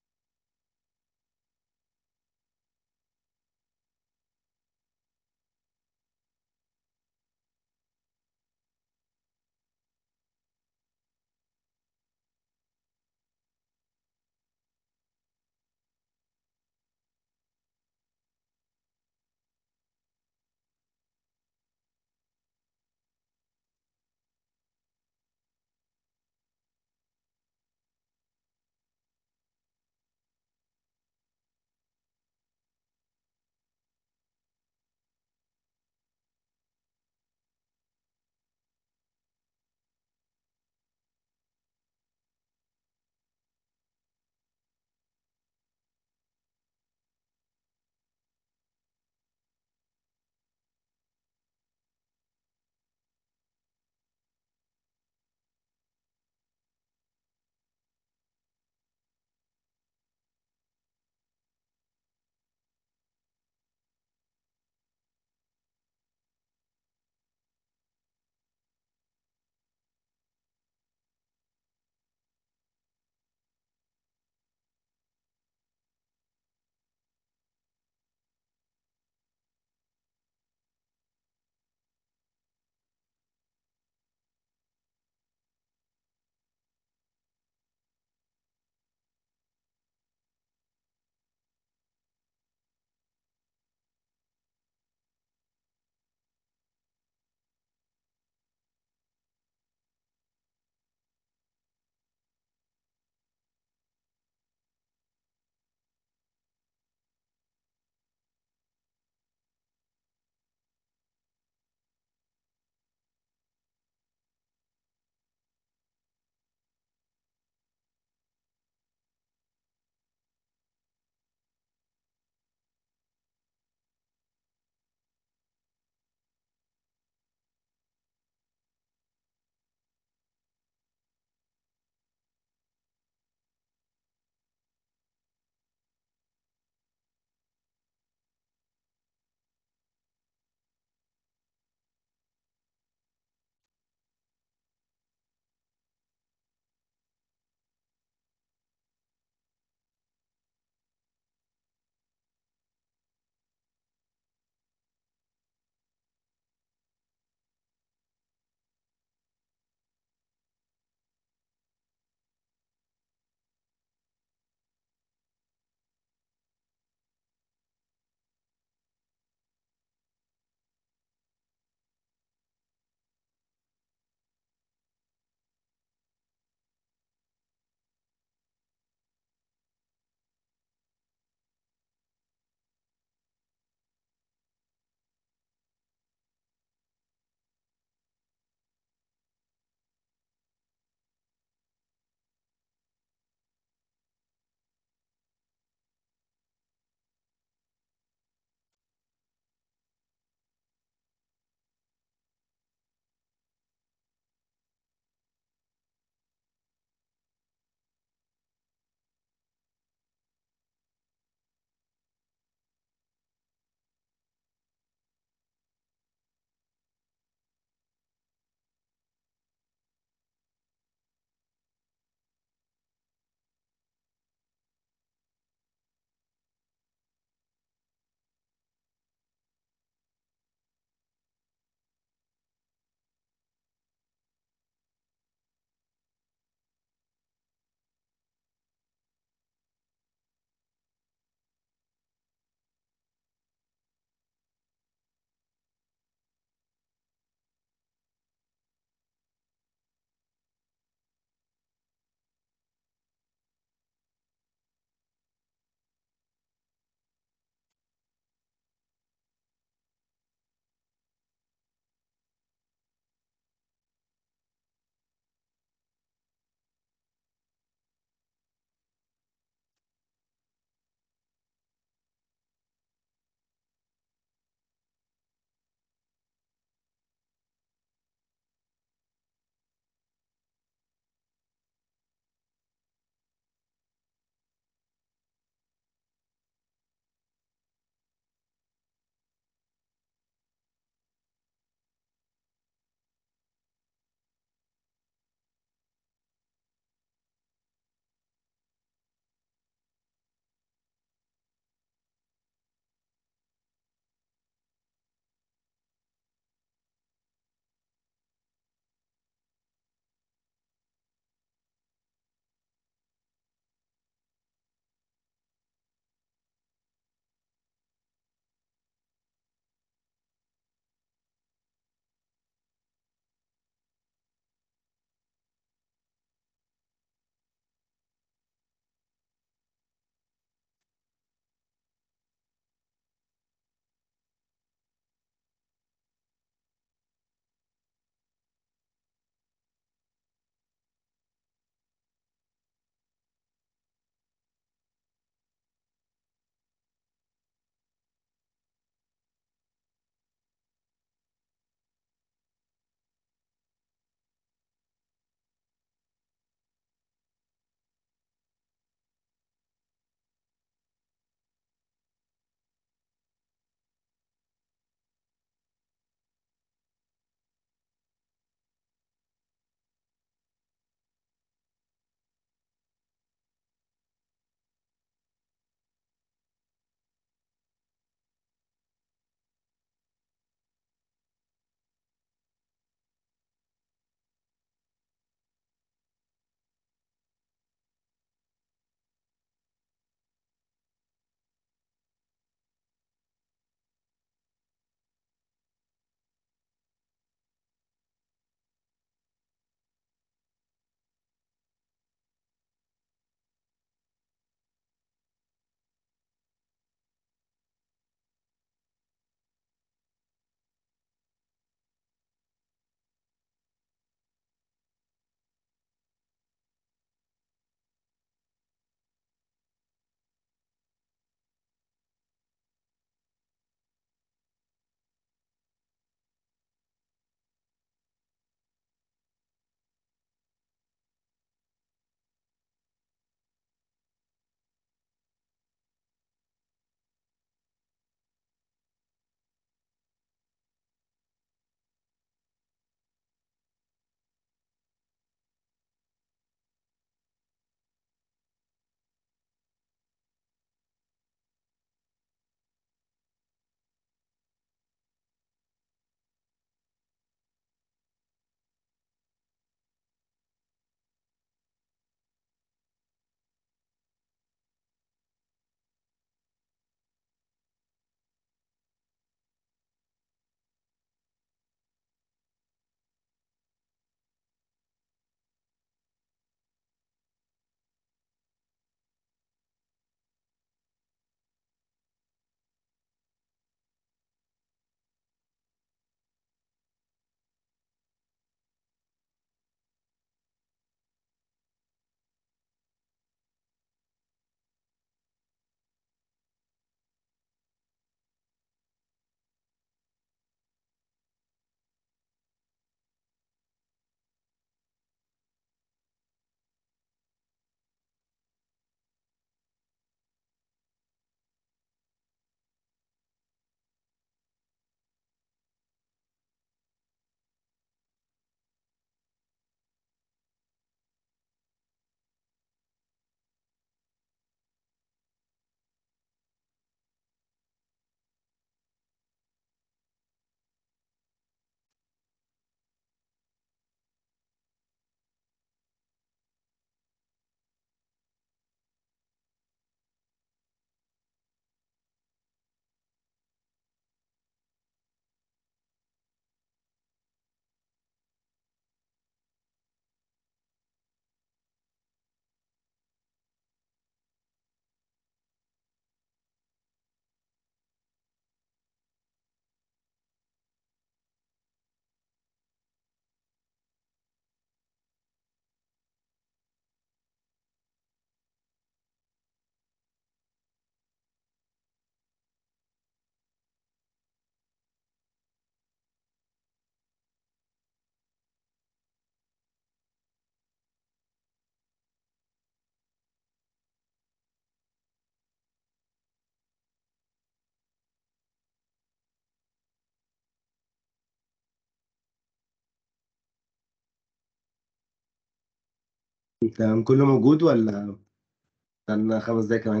تمام كله موجود ولا استنى خمس دقايق كمان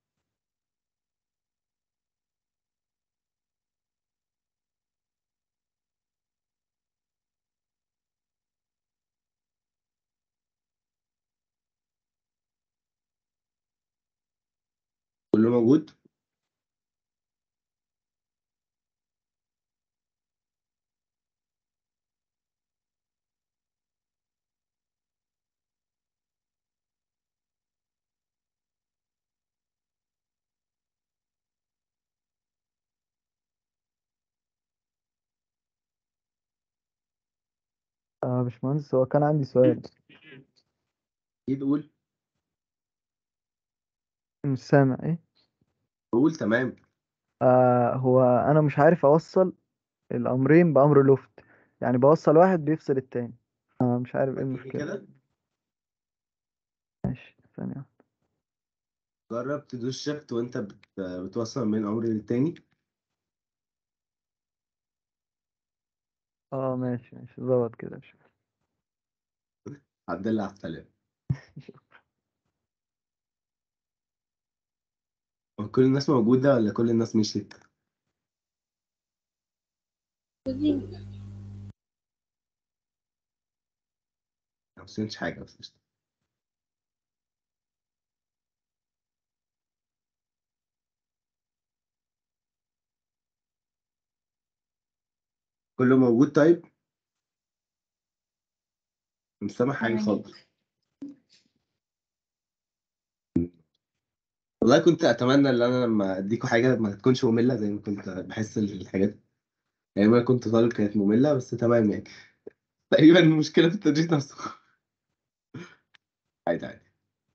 كله موجود آه باشمهندس هو كان عندي سؤال اكيد قول مش سامع ايه قول تمام آه هو انا مش عارف اوصل الامرين بامر لوفت يعني بوصل واحد بيفصل التاني آه مش عارف ايه تاني المشكله كده ماشي ثانيه واحدة. جرب تدوس شيفت وانت بت... بتوصل من امر للتاني اه ماشي ماشي ظبط كده مش عبد الله على السلامة هو كل الناس موجودة ولا كل الناس مشيت؟ موجودين ما وصلتش حاجة بس قشطة. كله موجود طيب؟ مش سامع حاجة تمام. خالص والله كنت أتمنى إن أنا لما أديكوا حاجة ما تكونش مملة زي ما كنت بحس الحاجات يعني ما كنت طالب كانت مملة بس تمام يعني تقريبا المشكلة في التدريس نفسه عادي عادي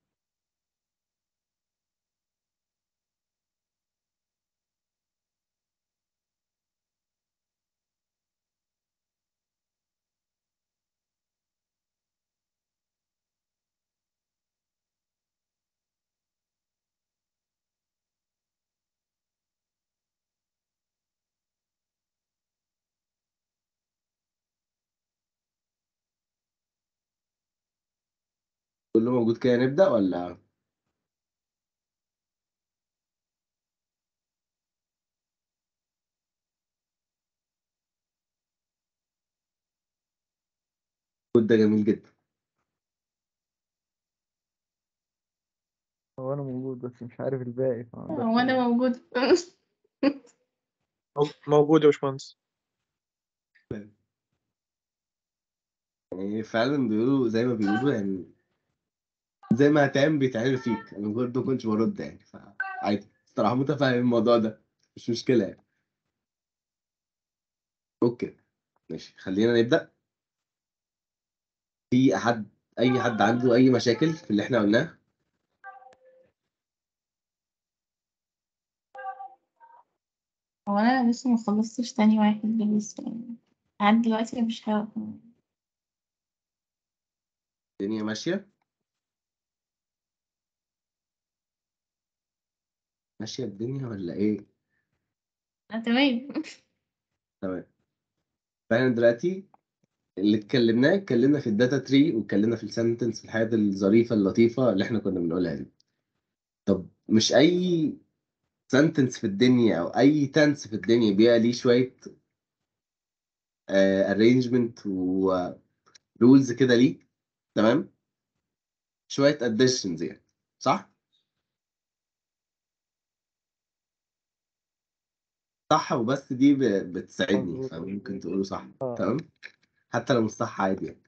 كله موجود كده نبدأ ولا كود ده جميل جدا هو انا موجود بس مش عارف الباقي فما أقدرش هو انا أقول. موجود موجود يا باشمهندس يعني فعلا بيقولوا زي ما بيقولوا يعني زي ما هتعمل بيتعمل فيك انا برضه ما كنتش برد يعني فعادي الصراحة متفاهم الموضوع ده مش مشكلة يعني اوكي ماشي خلينا نبدأ في حد اي حد عنده اي مشاكل في اللي احنا قلناه هو انا لسه ما خلصتش تاني واحد ده لسه يعني لحد دلوقتي مش هوا الدنيا ماشية ماشية الدنيا ولا ايه انا تمام تمام فاحنا دلوقتي اللي اتكلمناه اتكلمنا في الداتا تري واتكلمنا في السنتنس في الحاجات الظريفة اللطيفة اللي احنا كنا بنقولها دي طب مش اي سنتنس في الدنيا او اي تنس في الدنيا بيبقى ليه شوية ارينجمنت ورولز كده ليه تمام شوية additions يعني صح صح وبس دي ب- بتساعدني مظبوط. فممكن تقولوا صح آه. تمام حتى لو مش صح عادي يعني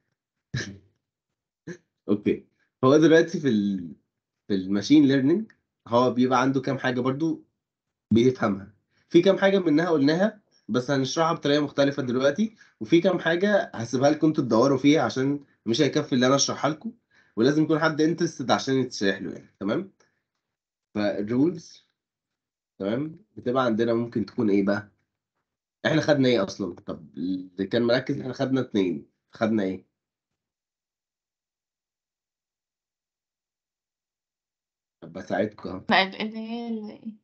اوكي هو دلوقتي في ال في الماشين ليرنينج هو بيبقى عنده كام حاجة برضو بيفهمها في كام حاجة منها قلناها بس هنشرحها بطريقة مختلفة دلوقتي وفي كام حاجة هسيبها لكم انتوا تدوروا فيها عشان مش هيكفي اللي انا اشرحها لكم ولازم يكون حد انترستد عشان يتشرح له يعني تمام فالرولز تمام بتبقى عندنا ممكن تكون ايه بقى احنا خدنا ايه اصلا طب اللي كان مركز احنا خدنا اتنين خدنا ايه طب بساعدكم اهو لا اللي هي ال-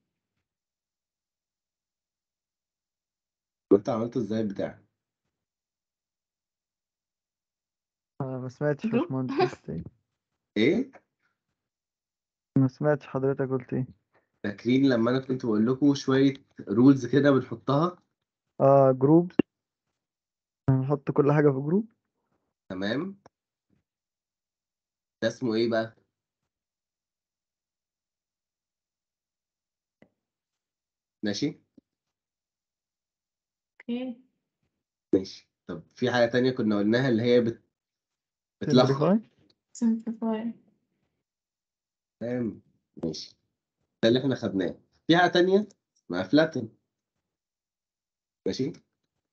كنت عملته ازاي بتاع آه ما سمعتش يا جو؟ باشمهندس لسه إيه. ايه ما سمعتش حضرتك قلت ايه فاكرين لما انا كنت بقول لكم شويه رولز كده بنحطها اه جروب هنحط كل حاجة في جروب تمام ده اسمه ايه بقى ماشي اوكي ماشي طب في حاجه تانية كنا قلناها اللي هي بت... بتلخبط Simplify. simplify تمام ماشي ده اللي احنا خدناه في حاجه تانية مع فلاتن ماشي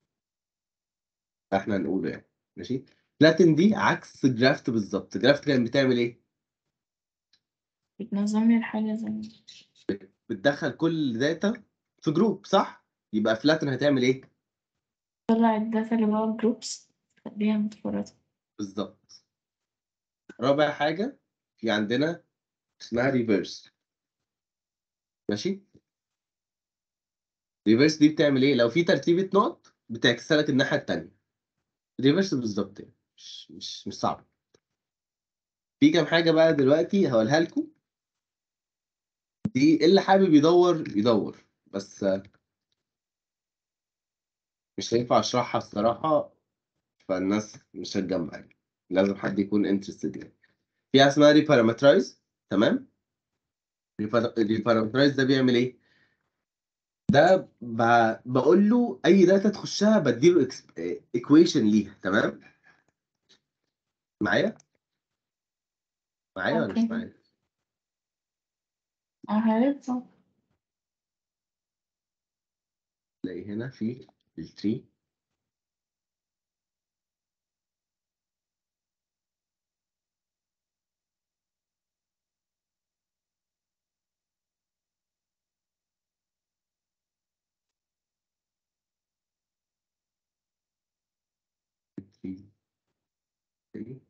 احنا هنقوله يعني ماشي فلاتن دي عكس جرافت بالظبط جرافت كانت بتعمل ايه بتنظم لي الحاجة زي بتدخل كل داتا في جروب صح يبقى فلاتن هتعمل ايه تطلع الداتا اللي جوه الجروبس تخليها متفرطة بالظبط رابع حاجه في عندنا اسمها ريفرس ماشي ريفرس دي بتعمل ايه لو في ترتيبة نقط بتعكسها لك الناحية التانية ريفرس بالظبط يعني مش مش مش صعب في كام حاجة بقى دلوقتي هقولها لكم دي اللي حابب يدور يدور بس آه، مش هينفع اشرحها الصراحة فالناس مش هتجمع يعني لازم حد يكون انترستد يعني في حاجة اسمها ريبارامترايز تمام ريبارامترايز ده بيعمل ايه ده ب... بقول له اي داتا تخشها بديله ايكويشن ليها تمام معايا معايا ولا مش أوكي. معايا عرفت تلاقي هنا في التري التري التري.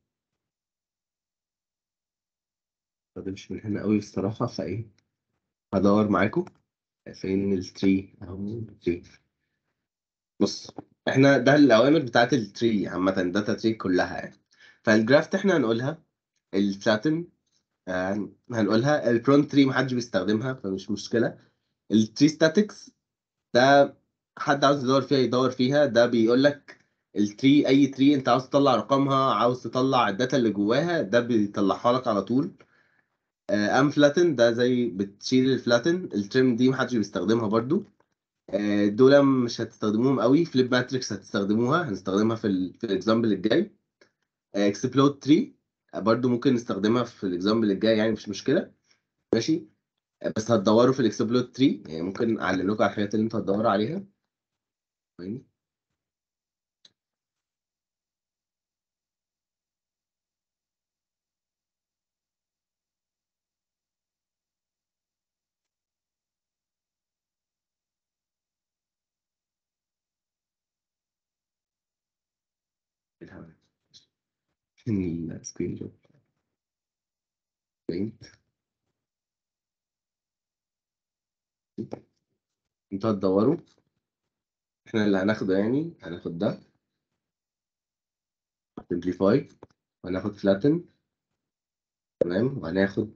مقدمش من هنا قوي الصراحة فايه هدور معاكم فين التري اهو التري بص احنا ده الاوامر بتاعت التري عامة داتا تري كلها يعني فالجرافت احنا هنقولها الفلاتن آه، هنقولها البرون تري محدش بيستخدمها فمش مشكلة التري ستاتكس ده حد عاوز يدور فيها يدور فيها ده بيقول لك التري اي تري انت عاوز تطلع رقمها عاوز تطلع الداتا اللي جواها ده بيطلعها لك على طول ام فلاتن ده زي بتشيل الفلاتن الترم دي محدش بيستخدمها برضو آه، دول مش هتستخدموهم قوي فليب ماتريكس هتستخدموها هنستخدمها في ال في الاكزامبل الجاي اكسبلود تري برضو ممكن نستخدمها في الاكزامبل الجاي يعني مش مشكله ماشي آه، بس هتدوروا في الاكسبلود تري يعني ممكن اعلم لكم على الحاجات اللي انتوا هتدوروا عليها ثواني. الهبل. فين السكرين شوت بينت انتوا هتدوروا احنا اللي هناخده يعني هناخد ده simplify وهناخد flatten تمام وهناخد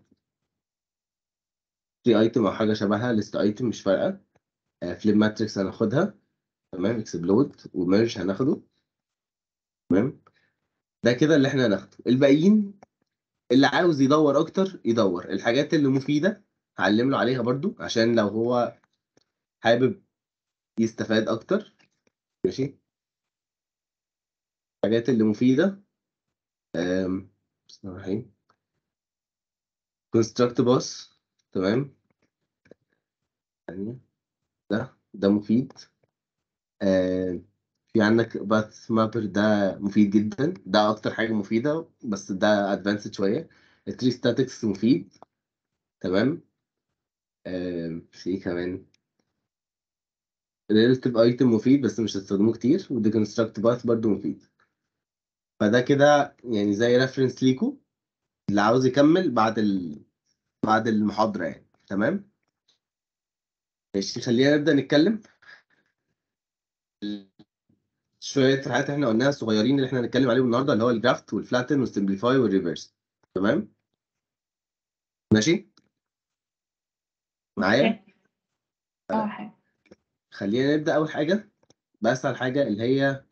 في ايتم او حاجه شبهها list item مش فارقه فليب ماتريكس هناخدها تمام اكسبلود وميرج هناخده تمام ده كده اللي احنا هناخده الباقيين اللي عاوز يدور اكتر يدور الحاجات اللي مفيده هعلم له عليها برضو عشان لو هو حابب يستفاد اكتر ماشي الحاجات اللي مفيده أم، بسم الله الرحمن الرحيم construct bus تمام ثانية. ده ده مفيد آه في عندك باث مابر ده مفيد جدا ده اكتر حاجه مفيده بس ده ادفانسد شويه التري ستاتكس مفيد تمام آه في إيه كمان relative ايتم مفيد بس مش هتستخدموه كتير ودي construct باث برضو مفيد فده كده يعني زي ريفرنس ليكو اللي عاوز يكمل بعد ال... بعد المحاضره يعني تمام ماشي خلينا نبدا نتكلم شويه حاجات احنا قلناها الصغيرين اللي احنا هنتكلم عليهم النهارده اللي هو الجرافت والفلاتن والسمبليفاي والريفرس تمام ماشي معايا اوكي اه حاجة خلينا نبدا اول حاجه باسهل حاجه اللي هي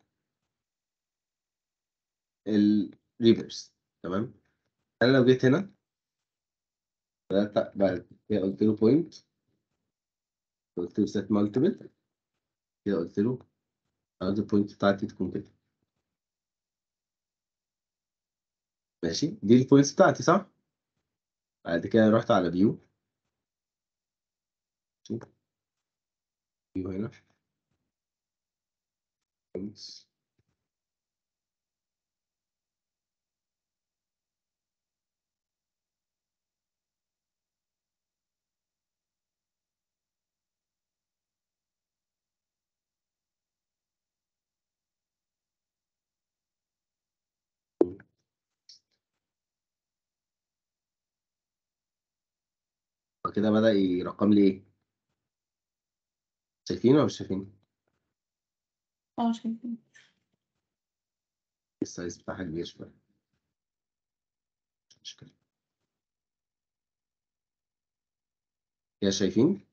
الريفرس تمام انا لو جيت هنا بدأت- بعد كده قلت له بوينت قلت له set multiple كده قلت له عاوز البوينت بتاعتي تكون كده ماشي دي البوينتس بتاعتي صح بعد كده رحت على فيو فيو هنا points. وكده بدأ يرقم لي ايه شايفين ولا مش شايفين اه شايفين السايز بتاعها كبير شوية مش مشكلة كده شايفين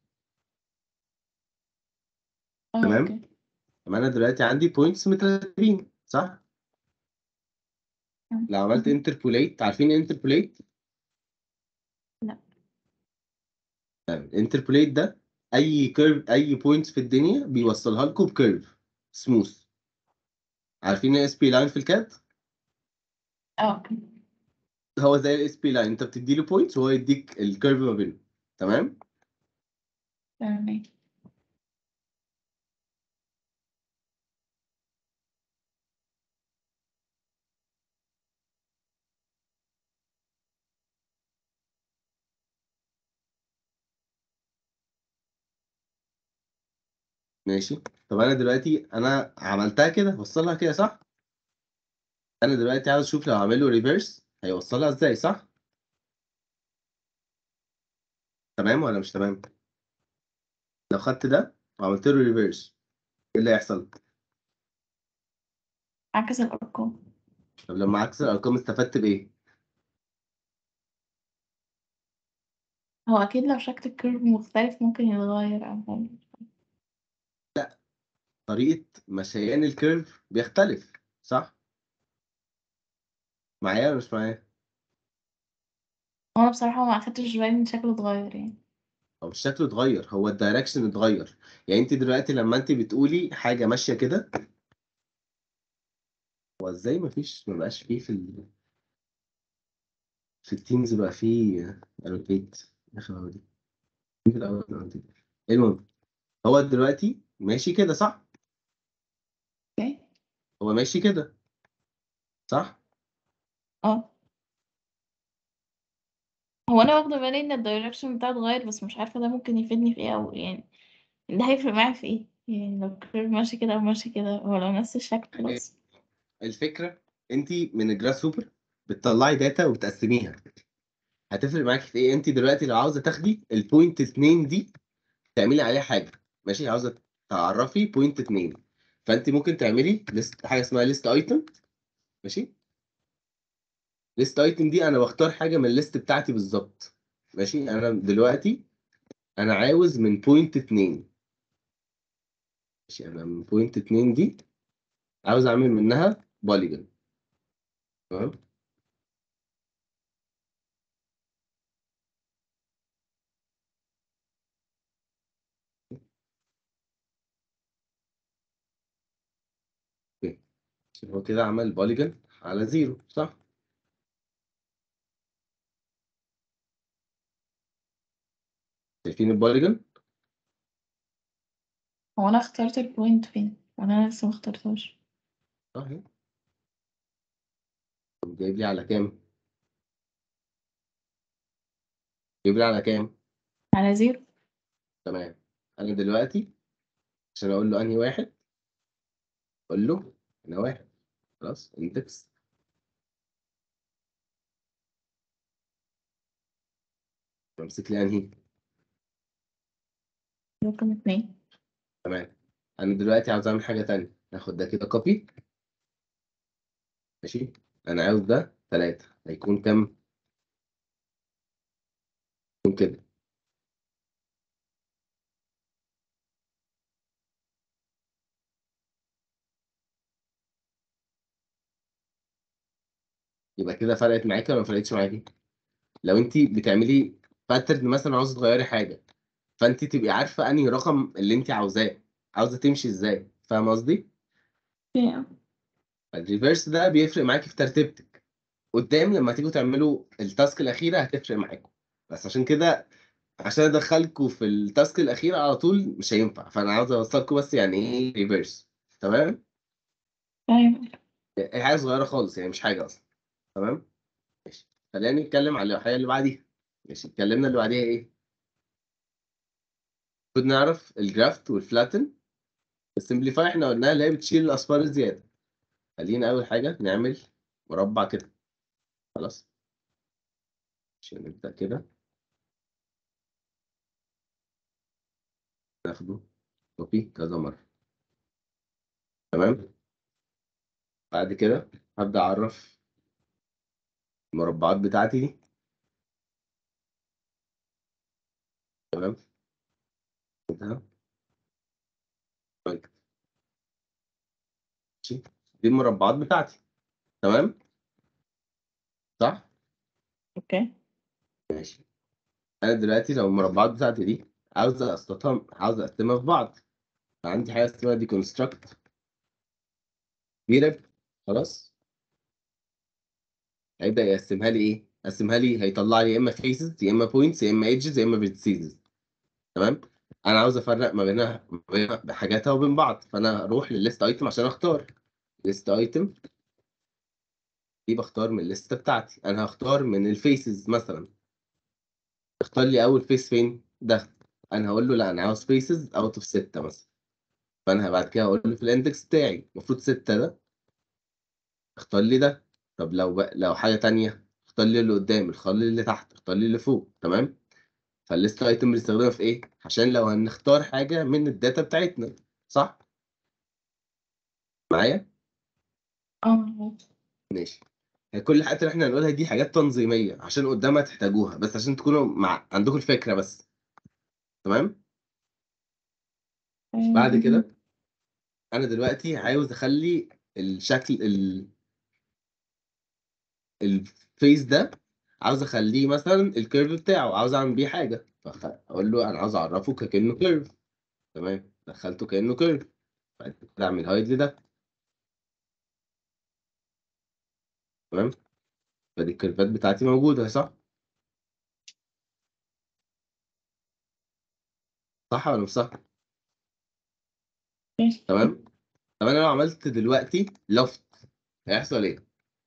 اه تمام. اوكي طب انا دلوقتي عندي بوينتس مترتبين صح تمام. لو عملت انتربوليت عارفين انتربوليت لا. تمام انتربوليت ده اي كيرف اي بوينت في الدنيا بيوصلها لكم بكيرف سموث عارفين الاس بي لاين في الكاد اه اوكي هو زي الاس بي لاين انت بتدي له بوينتس وهو يديك الكيرف ما بينهم تمام تمام ماشي طب انا دلوقتي انا عملتها كده وصلها كده صح انا دلوقتي عاوز اشوف لو اعمل له ريفرس هيوصلها ازاي صح تمام ولا مش تمام لو خدت ده وعملت له ريفرس ايه اللي هيحصل عكس الأرقام طب لما عكس الارقام استفدت بايه هو أكيد لو شكل الكيرف مختلف ممكن يتغير أو حاجة طريقه مشيان الكيرف بيختلف صح معايا ولا مش معايا هو أنا بصراحة ما أخدتش بالي إن شكله اتغير يعني هو مش شكله اتغير هو الدايركشن اتغير يعني انت دلوقتي لما انت بتقولي حاجه ماشيه كده هو ازاي مفيش مبقاش فيه في ال... في التيمز بقى فيه الوكيت يا اخي هو دي في الاول annotate. المهم هو دلوقتي ماشي كده صح اوكي هو ماشي كده صح اه هو أنا واخدة بالي إن الدايركشن بتاعه اتغير بس مش عارفة ده ممكن يفيدني في ايه أو يعني ده هيفرق معايا في ايه يعني لو الكيرف ماشي كده أو ماشي كده هو لو نفس الشكل خلاص الفكره انت من الجراس هوبر بتطلعي داتا وتقسميها هتفرق معاكي في ايه انت دلوقتي لو عاوزه تاخدي البوينت 2 دي تعملي عليها حاجه ماشي عاوزه تعرفي بوينت 2 فانت ممكن تعملي ليست حاجه اسمها ليست ايتم ماشي ليست ايتم دي انا بختار حاجه من الليست بتاعتي بالظبط ماشي انا دلوقتي انا عاوز من بوينت 2 ماشي انا من بوينت 2 دي عاوز اعمل منها بوليجون تمام هو كده عمل بوليجون على زيرو صح شايفين البوليجون هو أنا اخترت البوينت فين وأنا لسه مخترتهاش صح طب جايب لي على كام جايب لي على كام على زيرو تمام انا دلوقتي عشان اقول له انهي واحد اقول له انا واحد خلاص اندكس امسك لي انهي رقم اتنين تمام انا دلوقتي عاوز اعمل حاجه تانية هاخد ده كده كوبي ماشي انا عاوز ده ثلاثة هيكون كام كده يبقى كده فرقت معاكي ولا ما فرقتش معاكي لو انت بتعملي باترن مثلا عاوزه تغيري حاجه فانت تبقي عارفه انهي رقم اللي انت عاوزاه عاوزه تمشي ازاي فاهم قصدي Yeah. الريفرس ده بيفرق معاكي في ترتيبتك قدام لما تيجوا تعملوا التاسك الاخيره هتفرق معاكم بس عشان كده عشان ادخلكم في التاسك الاخيره على طول مش هينفع فانا عاوز اوصلكم بس يعني ايه ريفرس تمام أيوة. هي حاجه صغيره خالص يعني مش حاجه اصلا تمام ماشي خلينا نتكلم على الحاجه اللي بعديها ماشي اتكلمنا اللي بعديها ايه المفروض نعرف الجرافت والفلاتن السمبليفاي احنا قلناها اللي هي بتشيل الاصفار الزياده خلينا اول حاجه نعمل مربع كده خلاص عشان نبدا كده ناخده كوبي كذا مره تمام بعد كده هبدا اعرف المربعات بتاعتي دي تمام كده طيب. ماشي دي المربعات بتاعتي تمام صح اوكي ماشي انا دلوقتي لو المربعات بتاعتي دي عاوز اسطتها عاوز اقسمها في بعض عندي حاجه اسمها دي كونستراكت كبيره خلاص هيبدا يقسمها لي ايه قسمها لي هيطلع لي يا اما فيسز يا اما بوينتس يا اما ايدجز يا اما فيرتيسز تمام انا عاوز افرق ما بينها ما بين حاجاتها وبين بعض فانا اروح للليست ايتم عشان اختار ليست ايتم دي بختار من الليسته بتاعتي انا هختار من الفيسز مثلا اختار لي اول فيس فين ده انا هقول له لا انا عاوز فيسز اوت اوف 6 مثلا فانا بعد كده هقول له في الاندكس بتاعي المفروض 6 ده اختار لي ده طب لو بقى لو حاجه تانية اختار لي اللي قدام اختار لي اللي تحت اختار لي اللي فوق تمام فالليست ايتم بنستخدمها في ايه عشان لو هنختار حاجه من الداتا بتاعتنا صح معايا اه ماشي هي كل الحاجات اللي احنا هنقولها دي حاجات تنظيميه عشان قدامها تحتاجوها بس عشان تكونوا مع عندكم الفكره بس تمام بعد كده انا دلوقتي عاوز اخلي الشكل ال الفيس ده عاوز اخليه مثلا الكيرف بتاعه عاوز اعمل بيه حاجه فاقول له انا عاوز اعرفه كانه كيرف تمام دخلته كانه كيرف بعد كده اعمل هايد لده تمام فدي الكيرفات بتاعتي موجوده صح صح ولا مش صح تمام طب انا لو عملت دلوقتي لفت هيحصل ايه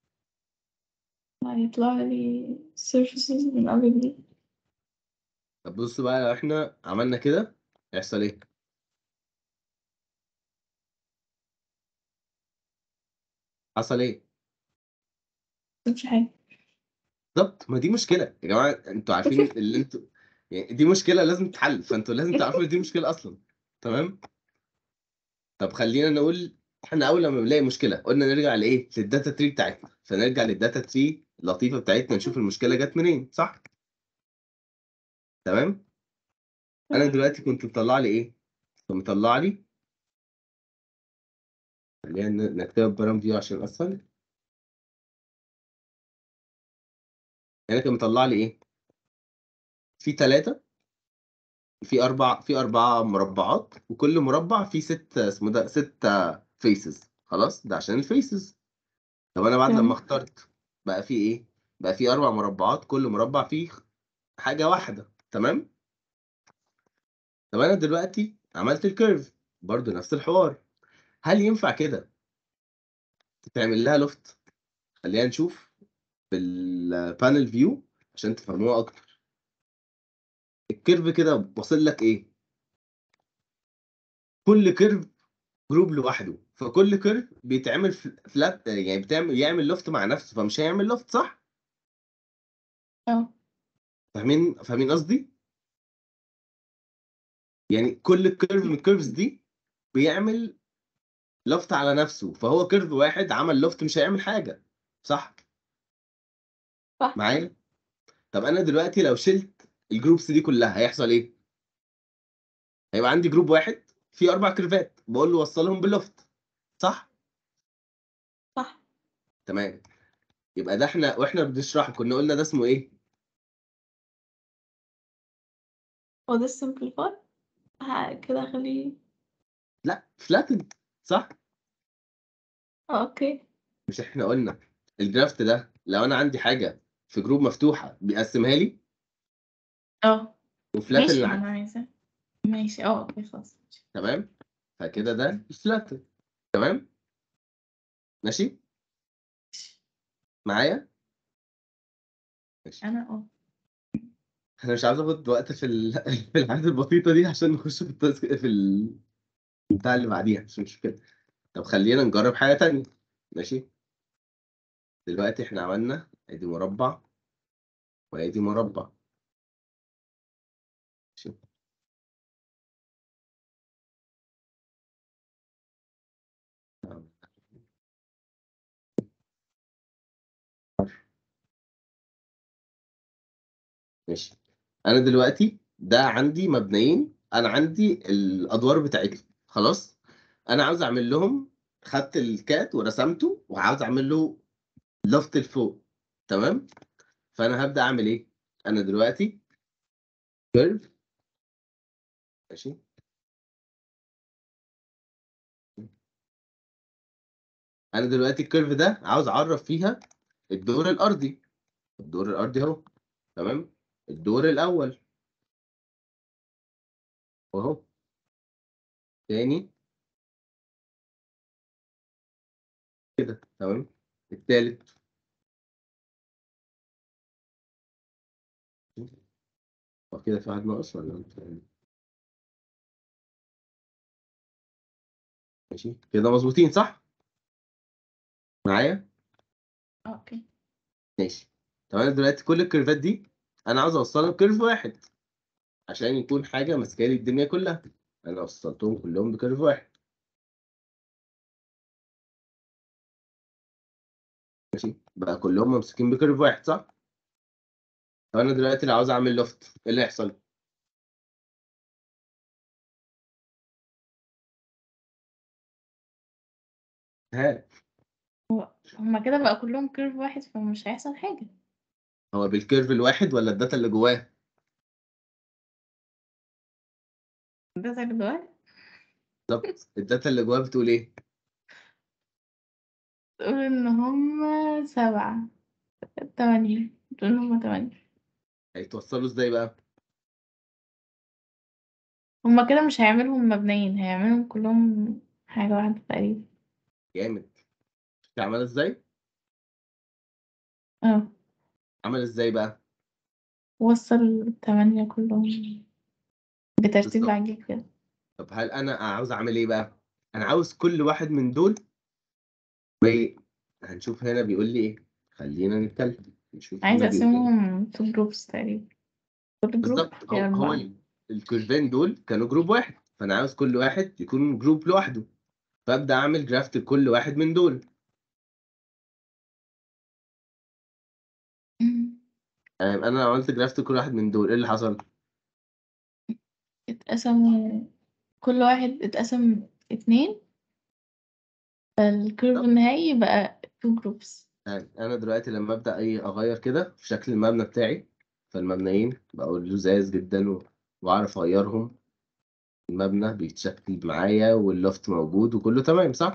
هيطلع لي surfaces من أول جديد طب بص بقى لو احنا عملنا كده هيحصل ايه حصل ايه مش حاجة بالظبط ما دي مشكله يا جماعه انتوا عارفين اللي انتوا يعني دي مشكله لازم تتحل فانتوا لازم تعرفوا ان دي مشكله اصلا تمام طب خلينا نقول احنا اول لما بنلاقي مشكله قلنا نرجع لايه للداتا تري بتاعتنا فنرجع للداتا تري اللطيفه بتاعتنا نشوف المشكله جت منين صح تمام انا دلوقتي كنت مطلع لي ايه كنت مطلع لي خلينا ن- نكتبها برام فيو عشان اسهل هنا كان مطلع لي ايه في ثلاثة في أربع في أربعة مربعات وكل مربع فيه ست اسمه ده ست فيسز خلاص ده عشان الفيسز طب أنا بعد تمام. لما اخترت بقى فيه إيه؟ بقى فيه أربع مربعات كل مربع فيه حاجة واحدة تمام؟ طب أنا دلوقتي عملت الكيرف برضو نفس الحوار هل ينفع كده تتعمل لها لوفت؟ خلينا نشوف بالبانل فيو عشان تفهموها أكتر الكيرف كده واصل لك ايه كل كيرف جروب لوحده فكل كيرف بيتعمل فلات يعني بتعمل يعمل لوفت مع نفسه فمش هيعمل لوفت صح اه فاهمين فاهمين قصدي يعني كل كيرف من الكيرفز دي بيعمل لوفت على نفسه فهو كيرف واحد عمل لوفت مش هيعمل حاجه صح صح معايا طب انا دلوقتي لو شلت الجروبس دي كلها هيحصل ايه هيبقى عندي جروب واحد فيه اربع كيرفات بقول له وصلهم باللوفت صح صح تمام يبقى ده احنا واحنا بنشرحه كنا قلنا ده اسمه ايه هو ده السمبليفاي كده خليه لا فلاتن صح اه اوكي مش احنا قلنا الدرافت ده لو انا عندي حاجه في جروب مفتوحه بيقسمها لي اه وفلاتن ماشي العكس انا عايزة ماشي اه اوكي خلاص تمام فكده ده فلاتن تمام ماشي معايا ماشي انا اه انا مش عاوز اخد وقت في ال... في الحاجات البسيطه دي عشان نخش في التاسك في ال... بتاع اللي بعديها مش مشكله طب خلينا نجرب حاجه تانية ماشي دلوقتي احنا عملنا ادي مربع وادي مربع ماشي ماشي انا دلوقتي ده عندي مبنيين انا عندي الادوار بتاعتهم خلاص انا عاوز اعمل لهم خدت الكات ورسمته وعاوز اعمل له لفت لفوق تمام فانا هبدا اعمل ايه انا دلوقتي كيرف ماشي انا دلوقتي الكيرف ده عاوز اعرف فيها الدور الارضي الدور الارضي اهو تمام الدور الاول اهو تاني كده تمام التالت هو كده في واحد ناقص ولا إنت؟ ماشي كده مظبوطين صح معايا اه اوكي ماشي طب انا دلوقتي كل الكيرفات دي انا عاوز اوصلها بكيرف واحد عشان يكون حاجه ماسكه لي الدنيا كلها انا وصلتهم كلهم بكيرف واحد ماشي بقى كلهم ممسوكين بكيرف واحد صح طب انا دلوقتي لو عاوز اعمل لوفت ايه اللي هيحصل ها هما كده بقى كلهم كيرف واحد فمش هيحصل حاجة هو بالكيرف الواحد ولا الداتا اللي جواه ده زي جواه بالظبط الداتا اللي جواه بتقول ايه تقول ان هما سبعة تمانية تقول ان هما تمانية هيتوصلوا ازاي بقى هما كده مش هيعملهم مبنيين هيعملهم كلهم حاجة واحدة تقريبا جامد شفت عمل ازاي اه عمل ازاي بقى وصل التمانية كلهم بترتيب بالظبط. عجيب كده طب هل انا عاوز اعمل ايه بقى انا عاوز كل واحد من دول بي... هنشوف هنا بيقول لي ايه خلينا نتكلم نشوف عايزة هنا بيقول إيه. اقسمهم تو جروبس تقريبا كل جروب بالظبط هو, فيه هو أربعة ال- الكيرفين دول كانوا جروب واحد فانا عاوز كل واحد يكون جروب لوحده فابدا اعمل جرافت لكل واحد من دول مم. يعني انا لو عملت جرافت لكل واحد من دول ايه اللي حصل اتقسموا كل واحد اتقسم اتنين فالكيرف طب. النهائي بقى تو جروبس يعني انا دلوقتي لما ابدا اي اغير كده في شكل المبنى بتاعي فالمبنيين بقوا لزاز جدا و... واعرف اغيرهم المبنى بيتشكل معايا واللوفت موجود وكله تمام صح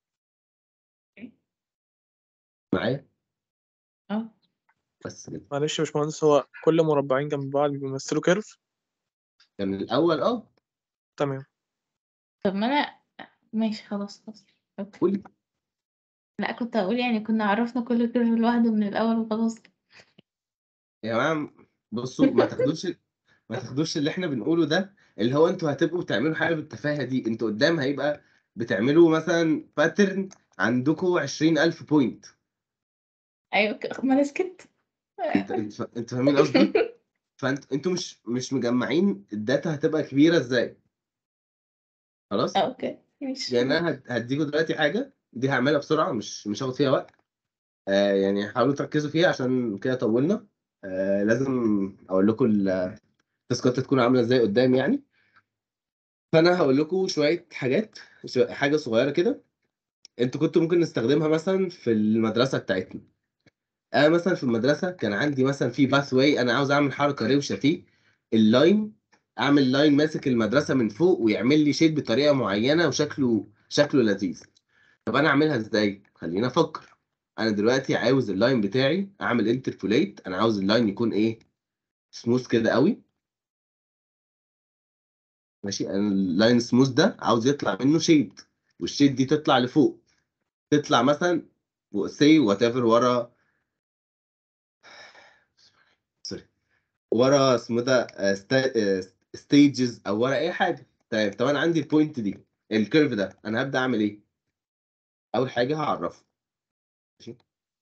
معايا اه بس كده معلش يا باشمهندس هو كل مربعين جنب بعض بيمثلوا كيرف كان الاول اه تمام طب ما انا ماشي خلاص خلاص اوكي قولي لا كنت هقول يعني كنا عرفنا كل كيرف لوحده من الاول وخلاص يا جماعه بصوا ما تاخدوش ما تاخدوش اللي احنا بنقوله ده اللي هو انتوا هتبقوا بتعملوا حاجه بالتفاهه دي انتوا قدام هيبقى بتعملوا مثلا باترن عندكم 20000 بوينت ايوه ك- ما انا سكت انت انت انت فاهمين قصدي فانت انتوا مش مش مجمعين الداتا هتبقى كبيره ازاي خلاص اه اوكي ماشي يعني انا هد- هديكوا دلوقتي حاجه دي هعملها بسرعه مش مش هاخد فيها وقت آه يعني حاولوا تركزوا فيها عشان كده طولنا آه لازم اقول لكم التاسكات تكون عامله ازاي قدام يعني فانا هقول لكم شويه حاجات شو- حاجه صغيره كده انتوا كنتوا ممكن نستخدمها مثلا في المدرسه بتاعتنا انا مثلا في المدرسه كان عندي مثلا في باث واي انا عاوز اعمل حركه روشه فيه اللاين اعمل لاين ماسك المدرسه من فوق ويعمل لي شيد بطريقه معينه وشكله شكله لذيذ طب انا اعملها ازاي خلينا افكر انا دلوقتي عاوز اللاين بتاعي اعمل انتربوليت انا عاوز اللاين يكون ايه سموث كده قوي ماشي انا اللاين سموث ده عاوز يطلع منه شيد والشيد دي تطلع لفوق تطلع مثلا سي وات ايفر ورا سوري ورا اسمه ده ستيجز او ورا اي حاجه طيب طب انا عندي البوينت دي الكيرف ده انا هبدا اعمل ايه اول حاجه هعرفه ماشي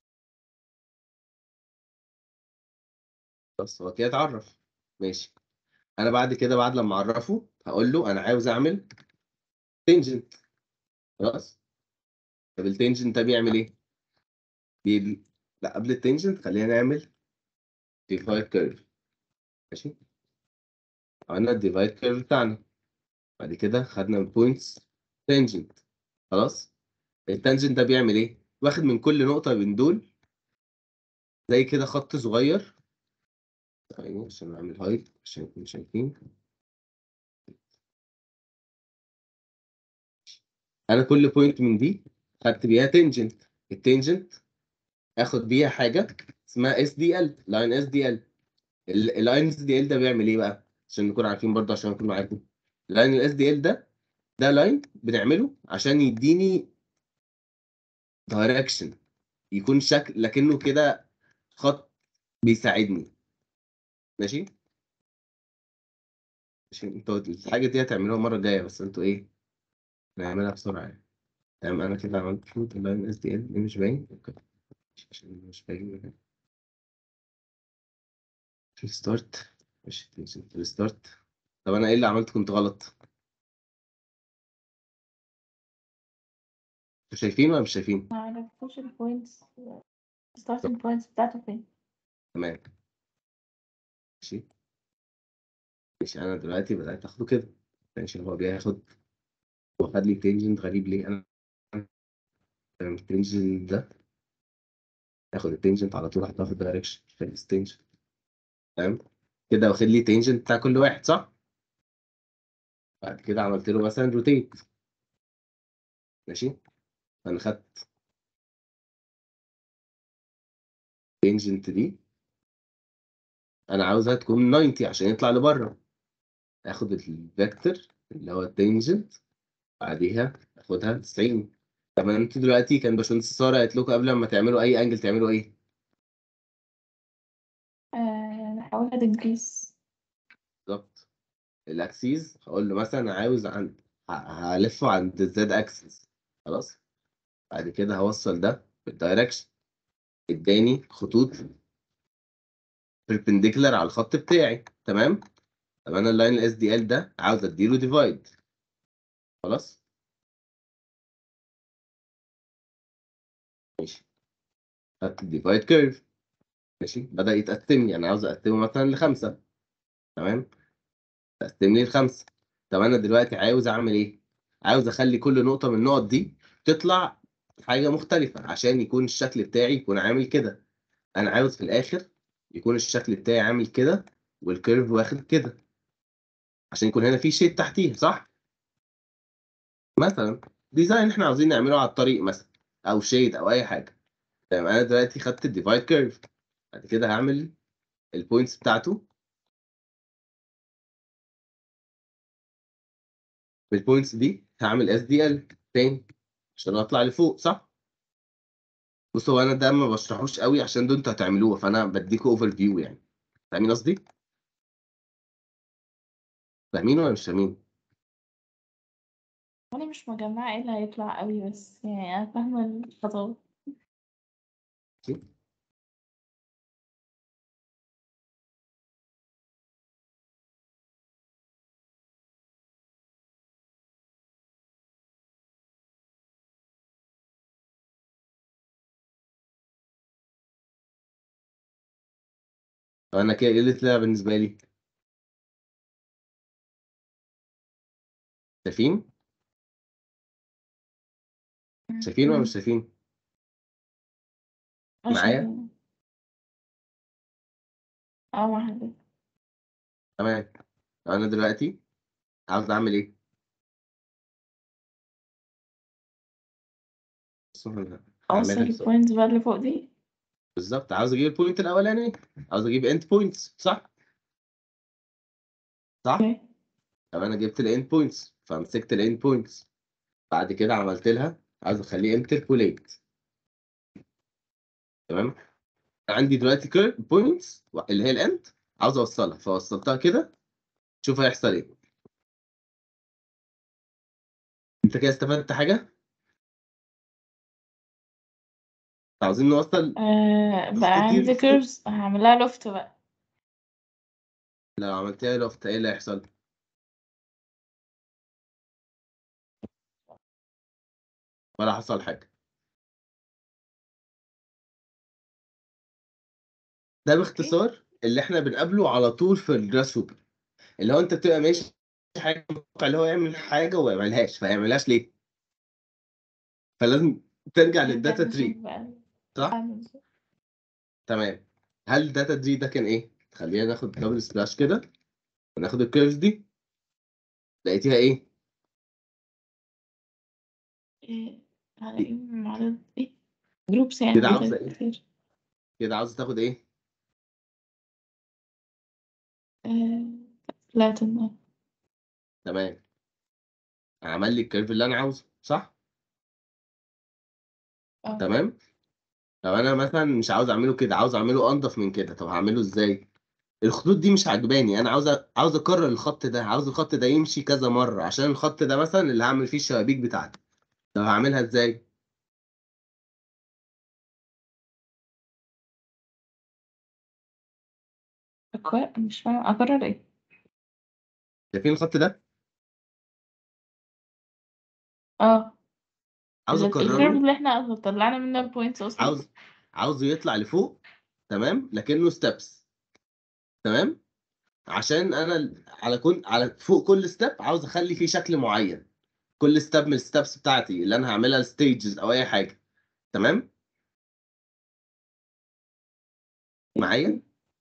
بس هو كده اتعرف ماشي انا بعد كده بعد لما اعرفه هقول له انا عاوز اعمل تنجنت خلاص طب التنجنت ده بيعمل ايه بي... لا قبل التنجنت خلينا نعمل ديفايد كيرف ماشي عملنا الديفايد كيرف بتاعنا بعد كده خدنا البوينتس تانجنت خلاص التانجنت ده بيعمل ايه واخد من كل نقطة من دول زي كده خط صغير ثواني عشان نعمل هايد عشان نكون شايفين انا كل بوينت من دي خدت بيها تنجنت التنجنت اخد بيها حاجة اسمها اس دي ال لاين اس دي ال اللاين اس دي ال ده بيعمل ايه بقى عشان نكون عارفين برضه عشان اكون معاكم لاين الاس دي ال ده ده لاين بنعمله عشان يديني دايركشن يكون شكل لكنه كده خط بيساعدني ماشي عشان انتوا الحاجه دي هتعملوها المره الجايه بس انتوا ايه نعملها بسرعه يعني تمام انا كده عملت فوت اللاين اس دي ال مش باين اوكي عشان مش باين في ستارت ماشي في الستارت طب انا ايه اللي عملت كنت غلط انتوا شايفين ولا مش شايفين ما عرفتوش البوينتس starting points بتاعته فين تمام ماشي ماشي انا دلوقتي بدات اخده كده ماشي هو بياخد هو خد لي تنجنت غريب ليه انا التنجنت ده اخد التنجنت على طول احطها في الدايركشن في الستنجنت تمام كده واخد لي تنجنت بتاع كل واحد صح بعد كده عملت له مثلا روتيت ماشي فانا خدت التنجنت دي انا عاوزها تكون 90 عشان يطلع لبره اخد الفيكتور اللي هو التنجنت بعديها اخدها 90 طب انتوا دلوقتي كان باشمهندس ساره قالت لكم قبل ما تعملوا اي انجل تعملوا ايه؟ آه، نحولها ديجريز بالظبط الاكسيز هقول له مثلا عاوز عند ه- هلفه عند الزد اكسس خلاص بعد كده هوصل ده بالدايركشن اداني خطوط perpendicular على الخط بتاعي تمام طب انا اللاين الاس دي ال ده عاوز اديله ديفايد خلاص ماشي خدت الديفايد كيرف ماشي بدأ يتقسم لي انا عاوز اقسمه مثلا لخمسة تمام تقسم لي لخمسة طب انا دلوقتي عاوز اعمل ايه عاوز اخلي كل نقطة من النقط دي تطلع حاجة مختلفة عشان يكون الشكل بتاعي يكون عامل كده انا عاوز في الاخر يكون الشكل بتاعي عامل كده والكيرف واخد كده عشان يكون هنا في شيء تحتيه صح مثلا ديزاين احنا عاوزين نعمله على الطريق مثلا او شيد او اي حاجه تمام انا دلوقتي خدت الديفايد كيرف بعد كده هعمل البوينتس بتاعته بالبوينتس دي هعمل اس دي ال تاني عشان اطلع لفوق صح بصوا هو انا ده ما بشرحوش قوي عشان دول انتوا هتعملوه فانا بديكوا اوفر فيو يعني فاهمين قصدي فاهمين ولا مش فاهمين انا مش مجمعة ايه اللي هيطلع قوي بس يعني انا فاهمة الخطوات طب انا كده ايه اللي طلع بالنسبه لي شايفين شايفين ولا مش شايفين اه معايا؟ شايفة. اه مع حضرتك تمام انا دلوقتي عاوز اعمل ايه بصوا هنا. اوصل هعملها البوينتس بقى اللي فوق دي بالظبط عاوز اجيب البوينت الاولاني عاوز اجيب اند بوينتس صح صح اوكي طب انا جبت الاند بوينتس فمسكت الاند بوينتس بعد كده عملت لها عاوز اخليه انتربوليت تمام عندي دلوقتي كيرف بوينتس اللي هي الاند عاوز اوصلها فوصلتها كده شوف هيحصل ايه انت كده استفدت حاجه عاوزين نوصل آه بقى كتير. عندي كيرفز هعملها لوفت بقى لو عملتها لوفت ايه اللي هيحصل ولا حصل حاجه ده باختصار اللي احنا بنقابله على طول في الجراس هوبر اللي هو انت بتبقى ماشي حاجه متوقع اللي هو يعمل حاجه وما يعملهاش فيعملهاش ليه فلازم ترجع للداتا نرجع تري نشوف بقى صح أعمل إزاي. تمام هل الداتا تري ده كان ايه خلينا ناخد دبل سلاش كده وناخد الكيرفز دي لقيتيها ايه إيه على ايه معرض ايه جروبس يعني كده عاوزة إيه؟ كتير كده عاوز تاخد ايه آه فلاتن اه تمام عمل لي الكيرف اللي انا عاوزه صح اه تمام طب انا مثلا مش عاوز اعمله كده عاوز اعمله انضف من كده طب هعمله ازاي الخطوط دي مش عجباني انا عاوز أ- عاوز اكرر الخط ده عاوز الخط ده يمشي كذا مره عشان الخط ده مثلا اللي هعمل فيه الشبابيك بتاعتي طب هعملها ازاي أكوار مش فاهمة أكرر ايه شايفين الخط ده اه عاوز ال- الكيرف اكرره اللي احنا طلعنا منه البوينتس اصلا عاوز عاوزه يطلع لفوق تمام لكنه ستيبس تمام عشان انا ال- على كل على فوق كل ستيب عاوز اخلي فيه شكل معين كل ستيب من الستبس بتاعتي اللي انا هعملها ستيجز او اي حاجه تمام معايا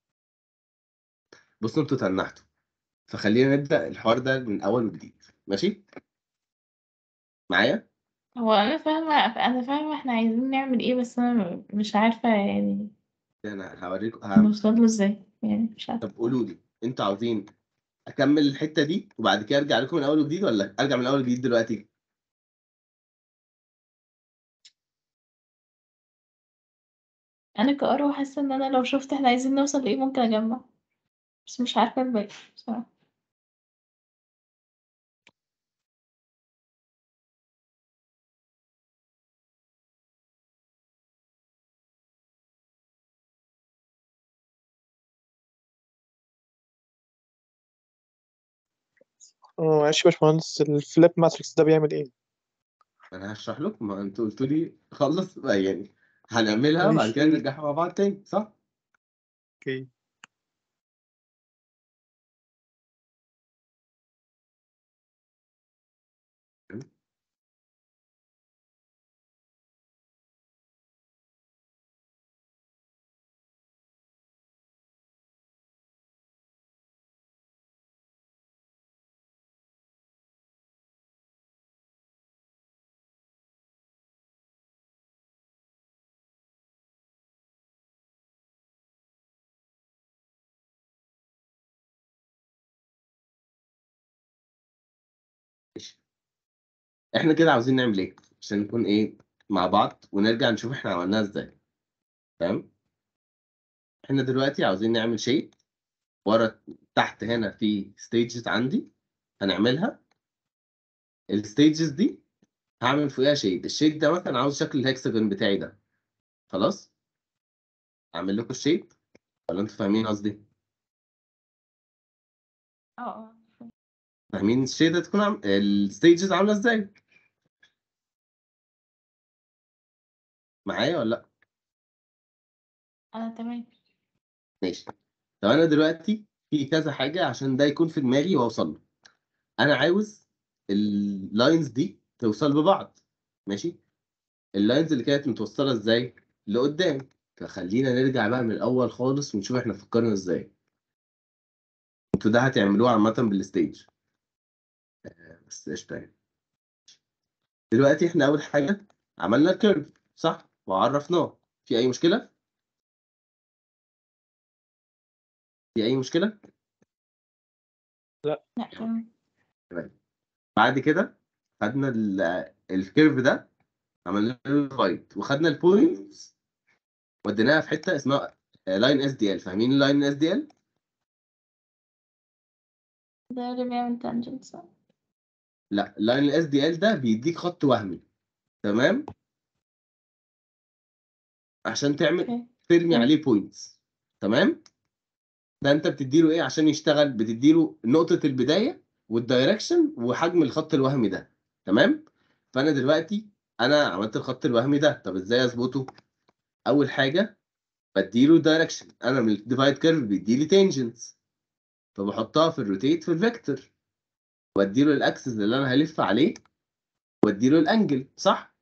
بصوا انتوا تنحتوا فخلينا نبدا الحوار ده من اول وجديد ماشي معايا هو انا فاهمة انا فاهمة احنا عايزين نعمل ايه بس انا مش عارفة يعني انا هوريكم ه- نوصل له ازاي يعني مش عارفة طب قولوا لي انتوا عاوزين اكمل الحته دي وبعد كده ارجع لكم من اول وجديد ولا ارجع من اول وجديد دلوقتي انا كأروى حاسة ان انا لو شفت احنا عايزين نوصل لايه ممكن اجمع بس مش عارفة الباقي بصراحة اه معلش يا باشمهندس الفليب ماتريكس ده بيعمل ايه؟ انا هشرح لكم ما انتوا قلتوا لي خلص بقى يعني هنعملها وبعد ماشي. كده نرجعها مع بعض تاني صح اوكي ماشي احنا كده عاوزين نعمل ايه عشان نكون ايه مع بعض ونرجع نشوف احنا عملناها ازاي تمام احنا دلوقتي عاوزين نعمل شيء ورا تحت هنا في ستيجز عندي هنعملها الستيجز دي هعمل فوقيها شيد الشيد ده مثلا عاوز شكل الهكسجون بتاعي ده خلاص اعمل لكم الشيد ولا انتوا فاهمين قصدي اه اه فاهمين الشيد هتكون عم... الستيجز عامله ازاي معايا ولا لا انا تمام ماشي طب انا دلوقتي في كذا حاجه عشان ده يكون في دماغي واوصل له انا عاوز اللاينز دي توصل ببعض ماشي اللاينز اللي كانت متوصله ازاي لقدام فخلينا نرجع بقى من الاول خالص ونشوف احنا فكرنا ازاي انتوا ده هتعملوه عامه بالستيج آه، بس قشطه يعني دلوقتي احنا اول حاجه عملنا الكيرف صح وعرفناه في اي مشكله في اي مشكله لا تمام بعد كده خدنا ال- الكيرف ده عملنا له ديفايد وخدنا البوينتس وديناها في حته اسمها لاين اس دي ال فاهمين اللاين اس دي ال ده اللي بيعمل تانجنت صح لا لاين الاس دي ال ده بيديك خط وهمي تمام عشان تعمل اوكي ترمي مم. عليه بوينتس تمام ده انت بتديله ايه عشان يشتغل بتديله نقطة البداية والدايركشن وحجم الخط الوهمي ده تمام فانا دلوقتي انا عملت الخط الوهمي ده طب ازاي اظبطه اول حاجة بديله دايركشن انا من الديفايد كيرف بيديلي تانجنتس فبحطها في الروتيت في الفيكتور واديله الاكسس اللي انا هلف عليه واديله الانجل صح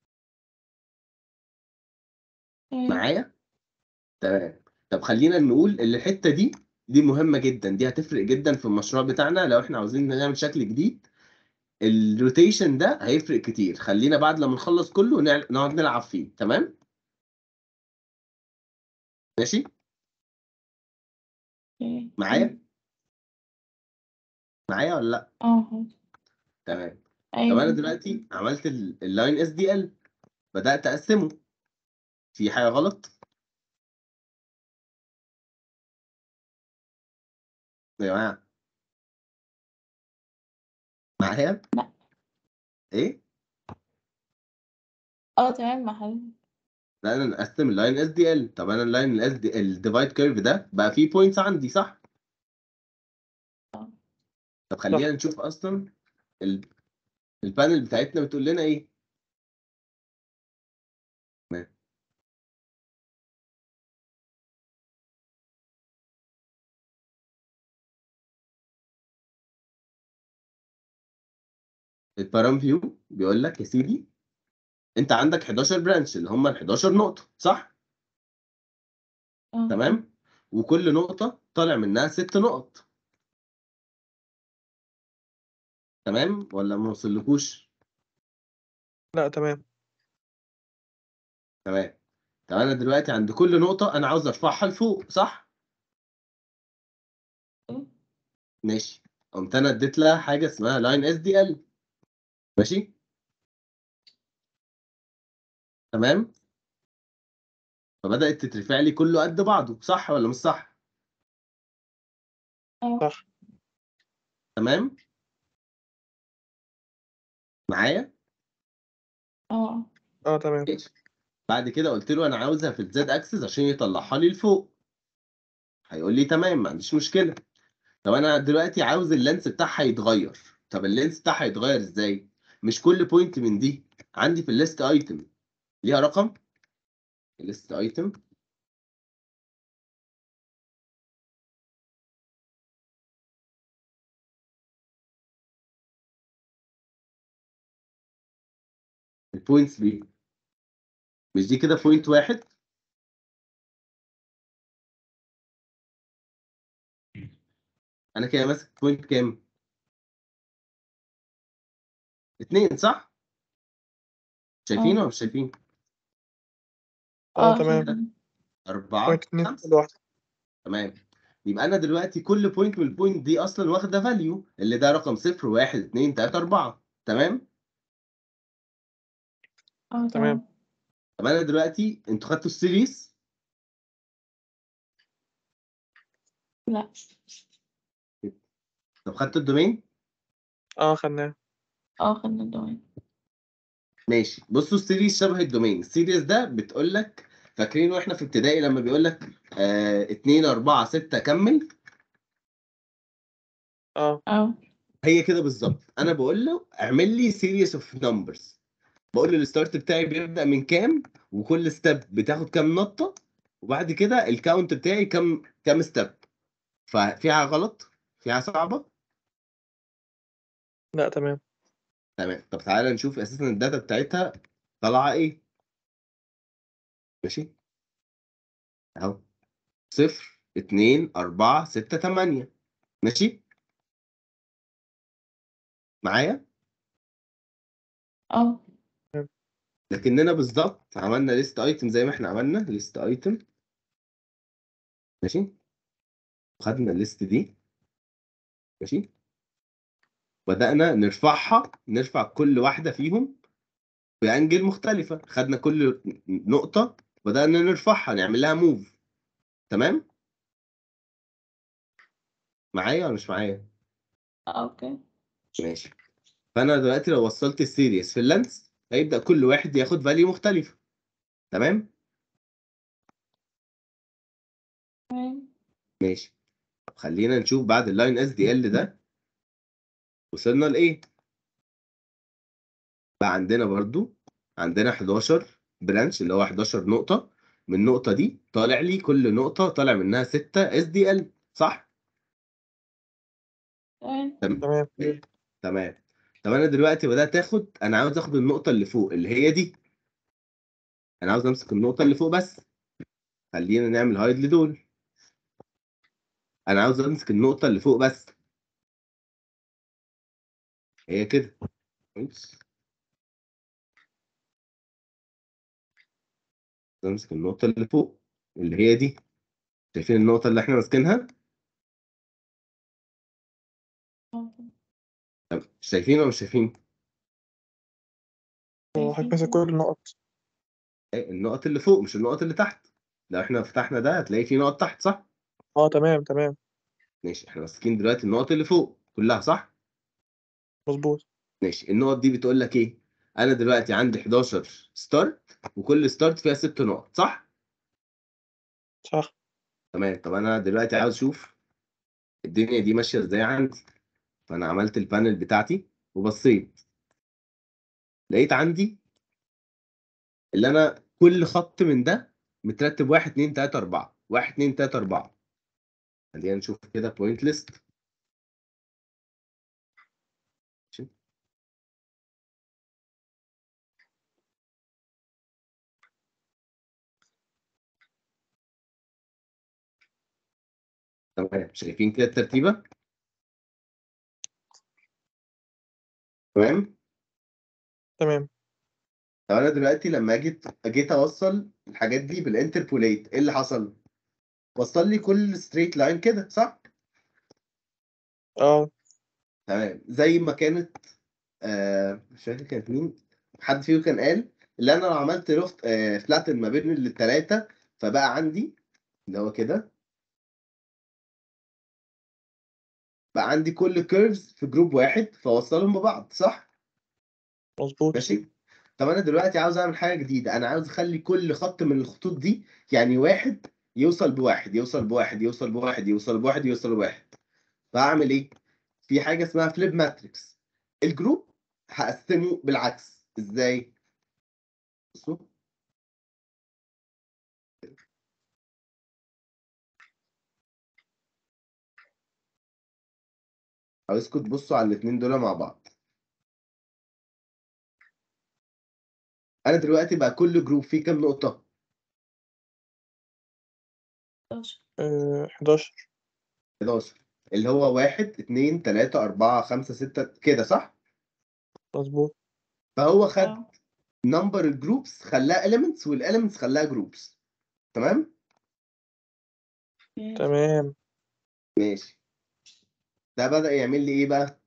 اوكي. معايا تمام طب خلينا نقول ان الحته دي دي مهمه جدا دي هتفرق جدا في المشروع بتاعنا لو احنا عاوزين نعمل شكل جديد الروتيشن ده هيفرق كتير خلينا بعد لما نخلص كله نع- نقعد نلعب فيه تمام ماشي اوكي. معايا معايا ولا لا اه تمام طب ايوه انا دلوقتي عملت اللاين اس دي ال بدات اقسمه في حاجه غلط يا جماعه معايا لا. ايه اه تمام مع حضرتك لا انا نقسم اللاين اس دي ال طب انا اللاين الاس دي الديفايد كيرف ده بقى فيه بوينتس عندي صح اه. طب خلينا نشوف اصلا ال... البانل بتاعتنا بتقول لنا ايه تمام. البارام فيو بيقول لك يا سيدي انت عندك 11 برانش اللي هم ال 11 نقطة صح؟ اه تمام؟ وكل نقطة طالع منها ست نقط تمام ولا ما وصلكوش؟ لا تمام تمام طب انا دلوقتي عند كل نقطة انا عاوز ارفعها لفوق صح؟ مم. ماشي قمت انا اديت لها حاجة اسمها لاين اس دي ال ماشي؟ تمام؟ فبدأت تترفع لي كله قد بعضه صح ولا مش صح؟ صح تمام؟ معايا؟ اه اه تمام ماشي. بعد كده قلت له انا عاوزها في الزد اكسس عشان يطلعها لي لفوق هيقول لي تمام ما عنديش مشكله طب انا دلوقتي عاوز اللينس بتاعها يتغير طب اللينس بتاعها يتغير ازاي مش كل بوينت من دي عندي في الليست ايتم ليها رقم الليست ايتم البوينتس دي مش دي كده بوينت واحد انا كده ماسك بوينت كام اتنين صح شايفين ولا مش شايفين اه تمام شايفين. أربعة بوينت اتنين خمسة كل واحدة تمام يبقى أنا دلوقتي كل بوينت من البوينت دي أصلا واخدة فاليو اللي ده رقم صفر واحد اتنين تلاتة أربعة تمام اه تمام. تمام طب أنا دلوقتي أنتوا خدتوا السيريز لا طب خدتوا الدومين اه خدناه اه خدنا الدومين ماشي بصوا السيريز شبه الدومين السيريز ده بتقول لك فاكرين واحنا في ابتدائي لما بيقول لك آه اتنين أربعة ستة كمل اه اه هي كده بالظبط انا بقول له اعمل لي سيريز اوف نمبرز بقول له الستارت بتاعي بيبدا من كام وكل ستيب بتاخد كام نطه وبعد كده الكاونت بتاعي كام كام ستيب ففيها غلط فيها صعبة لا تمام تمام طب تعالى نشوف اساسا الداتا بتاعتها طالعة ايه ماشي اهو صفر اتنين أربعة ستة تمانية ماشي معايا اه لكننا بالظبط عملنا ليست ايتم زي ما احنا عملنا ليست ايتم ماشي خدنا الليست دي ماشي بدأنا نرفعها نرفع كل واحدة فيهم بأنجل مختلفة خدنا كل نقطة بدأنا نرفعها نعمل لها موف تمام معايا ولا مش معايا اوكي ماشي فأنا دلوقتي لو وصلت السيريس في اللانس هيبدأ كل واحد ياخد فاليو مختلفة تمام تمام ماشي طب خلينا نشوف بعد اللاين اس دي ال ده وصلنا لايه بقى عندنا برضو عندنا 11 برانش اللي هو 11 نقطة من النقطة دي طالع لي كل نقطة طالع منها 6 اس دي ال صح؟ تمام تمام تمام طب انا دلوقتي بدأت اخد انا عاوز اخد النقطة اللي فوق اللي هي دي انا عاوز امسك النقطة اللي فوق بس خلينا نعمل هايد لدول انا عاوز امسك النقطة اللي فوق بس هي كده كويس امسك النقطة اللي فوق اللي هي دي شايفين النقطة اللي احنا ماسكينها طب شايفين ولا مش شايفين هو حضرتك ماسك كل النقط إيه، النقط اللي فوق مش النقط اللي تحت لو احنا فتحنا ده هتلاقي في نقط تحت صح اه تمام تمام ماشي احنا ماسكين دلوقتي النقط اللي فوق كلها صح مظبوط ماشي النقط دي بتقول لك ايه انا دلوقتي عندي 11 ستارت وكل ستارت فيها 6 نقط صح صح تمام طب انا دلوقتي عاوز اشوف الدنيا دي ماشيه ازاي عندي فانا عملت البانل بتاعتي وبصيت لقيت عندي اللي انا كل خط من ده مترتب 1 2 3 4 1 2 3 4 خلينا نشوف كده بوينت ليست تمام شايفين كده الترتيبه تمام تمام طب انا دلوقتي لما جيت جيت اوصل الحاجات دي بالانتربوليت ايه اللي حصل وصل لي كل ستريت لاين كده صح اه تمام زي ما كانت آه مش فاكر كانت مين حد فيهم كان قال اللي انا لو عملت لوفت آه فلاتن ما بين الثلاثه فبقى عندي اللي هو كده بقى عندي كل كيرفز في جروب واحد فوصلهم ببعض صح مظبوط ماشي طب انا دلوقتي عاوز اعمل حاجه جديده انا عاوز اخلي كل خط من الخطوط دي يعني واحد يوصل بواحد يوصل بواحد يوصل بواحد يوصل بواحد يوصل بواحد فاعمل ايه في حاجه اسمها فليب ماتريكس الجروب هقسمه بالعكس ازاي بصوا عاوزكم تبصوا على الاثنين دول مع بعض انا دلوقتي بقى كل جروب فيه كام نقطه 11 آه 11 11 اللي هو واحد اتنين تلاتة أربعة خمسة ستة كده صح؟ مظبوط فهو خد اه نمبر الجروبس خلاها elements والelements خلاها جروبس تمام؟ ماشي. تمام ماشي ده بدأ يعمل لي ايه بقى؟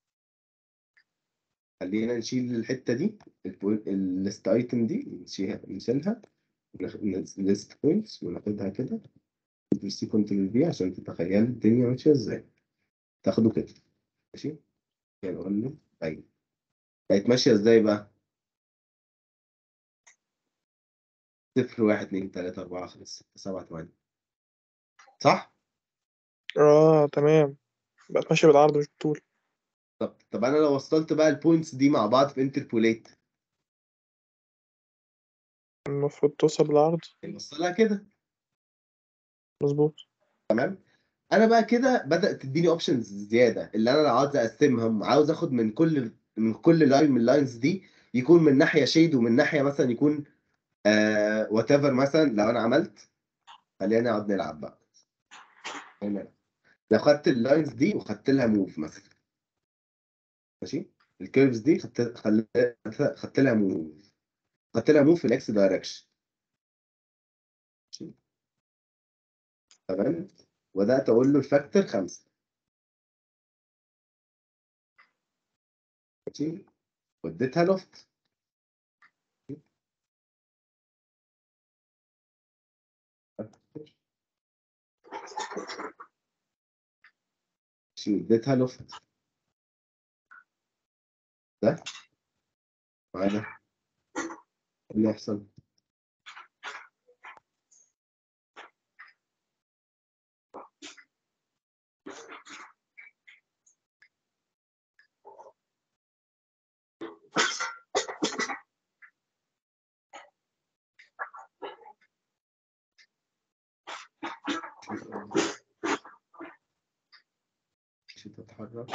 خلينا نشيل الحتة دي الليست ايتم دي نشيلها نشيلها ليست بوينتس وناخدها كده سي كنترول في عشان تتخيل الدنيا ماشية ازاي تاخده كده ماشي كده نقول له ايوه بقت ماشية ازاي بقى؟ صفر واحد اتنين تلاتة أربعة خمسة ستة سبعة تمانية صح؟ اه تمام بقت ماشية بالعرض مش بالطول طب طب انا لو وصلت بقى البوينتس دي مع بعض في انتربوليت المفروض توصل بالعرض نوصلها كده مظبوط تمام انا بقى كده بدات تديني اوبشنز زياده اللي انا لو عاوز اقسمهم عاوز اخد من كل من كل لاين من اللاينز دي يكون من ناحيه شيد ومن ناحيه مثلا يكون آه وات ايفر مثلا لو انا عملت خلينا نقعد نلعب بقى خلينا نلعب. لو خدت اللاينز دي وخدت لها موف مثلا ماشي الكيرفز دي خدت خل... خدت لها موف خدت لها موف في الاكس دايركشن تمام وبدات اقول له الفاكتور خمسة ماشي واديتها لوفت ماشي اديتها لوفت ده معايا ده إيه اللي يحصل مش تتحرك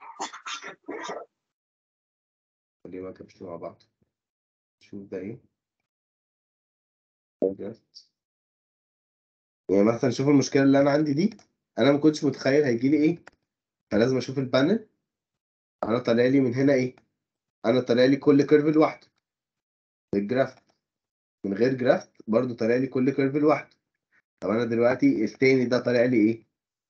خليه ما كبش مع بعض شوف ده ايه Just. يعني مثلا شوف المشكلة اللي أنا عندي دي أنا ما كنتش متخيل هيجي لي إيه فلازم أشوف البانل أنا طالع لي من هنا إيه أنا طالع لي كل كيرف لوحده بالجراف من غير جراف برضو طالع لي كل كيرف لوحده طب أنا دلوقتي التاني ده طالع لي إيه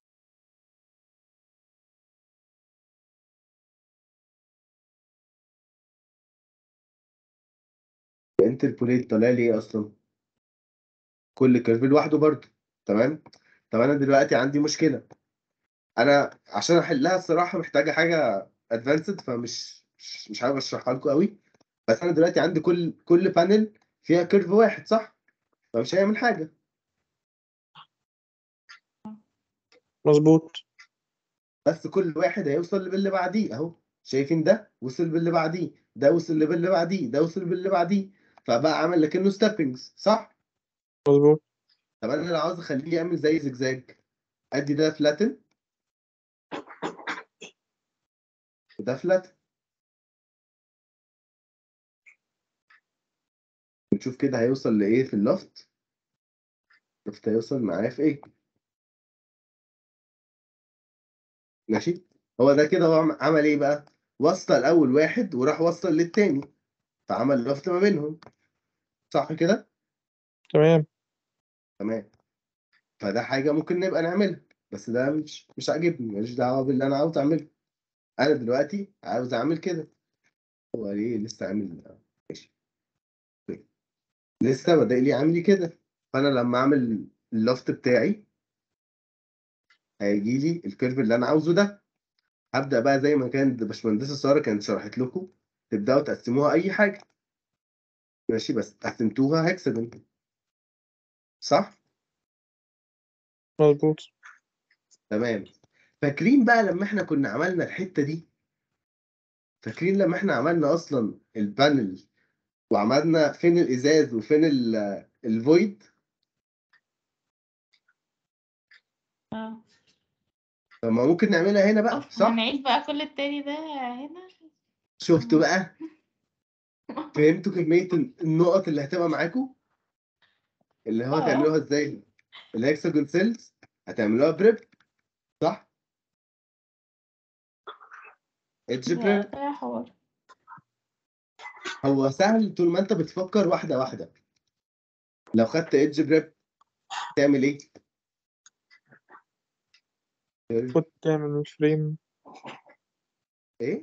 الانتربوليت طالع لي ايه اصلا كل كيرف لوحده برضه تمام طب انا دلوقتي عندي مشكله انا عشان احلها الصراحه محتاجه حاجه ادفانسد فمش مش مش عارف اشرحها لكم قوي بس انا دلوقتي عندي كل كل بانل فيها كيرف واحد صح فمش هيعمل حاجه مظبوط بس كل واحد هيوصل باللي بعديه اهو شايفين ده وصل باللي بعديه ده وصل باللي بعديه ده وصل باللي بعديه فبقى عمل لكنه ستيبنجز صح مظبوط طب انا لو عاوز اخليه يعمل زي زجزاج ادي ده فلاتن وده فلاتن ونشوف كده هيوصل لايه في اللفت اللفت هيوصل معايا في ايه ماشي هو ده كده هو عم- عمل ايه بقى وصل اول واحد وراح وصل للتاني فعمل لفت ما بينهم صح كده تمام تمام فده حاجة ممكن نبقى نعملها بس ده مش مش عاجبني ماليش دعوة باللي أنا عاوز أعمله أنا دلوقتي عاوز أعمل كده هو ليه لسه عامل ماشي طيب. لسه بدأ لي عامل لي كده فأنا لما أعمل اللفت بتاعي هيجي لي الكيرف اللي أنا عاوزه ده هبدأ بقى زي ما كانت باشمهندسة سارة كانت شرحت لكم تبدأوا تقسموها أي حاجة ماشي بس قسمتوها هكسجون صح؟ مظبوط تمام فاكرين بقى لما احنا كنا عملنا الحتة دي فاكرين لما احنا عملنا اصلا البانل وعملنا فين الازاز وفين ال- الفويد اه طب ما ممكن نعملها هنا بقى أوف، صح هنعيد بقى كل التاني ده هنا شفتوا بقى فهمتوا كمية النقط اللي هتبقى معاكم اللي هو اه. هتعملوها ازاي الهكساجون سيلز هتعملوها بريب صح ايدج ده بريب ده حوار هو سهل طول ما انت بتفكر واحدة واحدة لو خدت ايدج بريب تعمل ايه كنت تعمل فريم ايه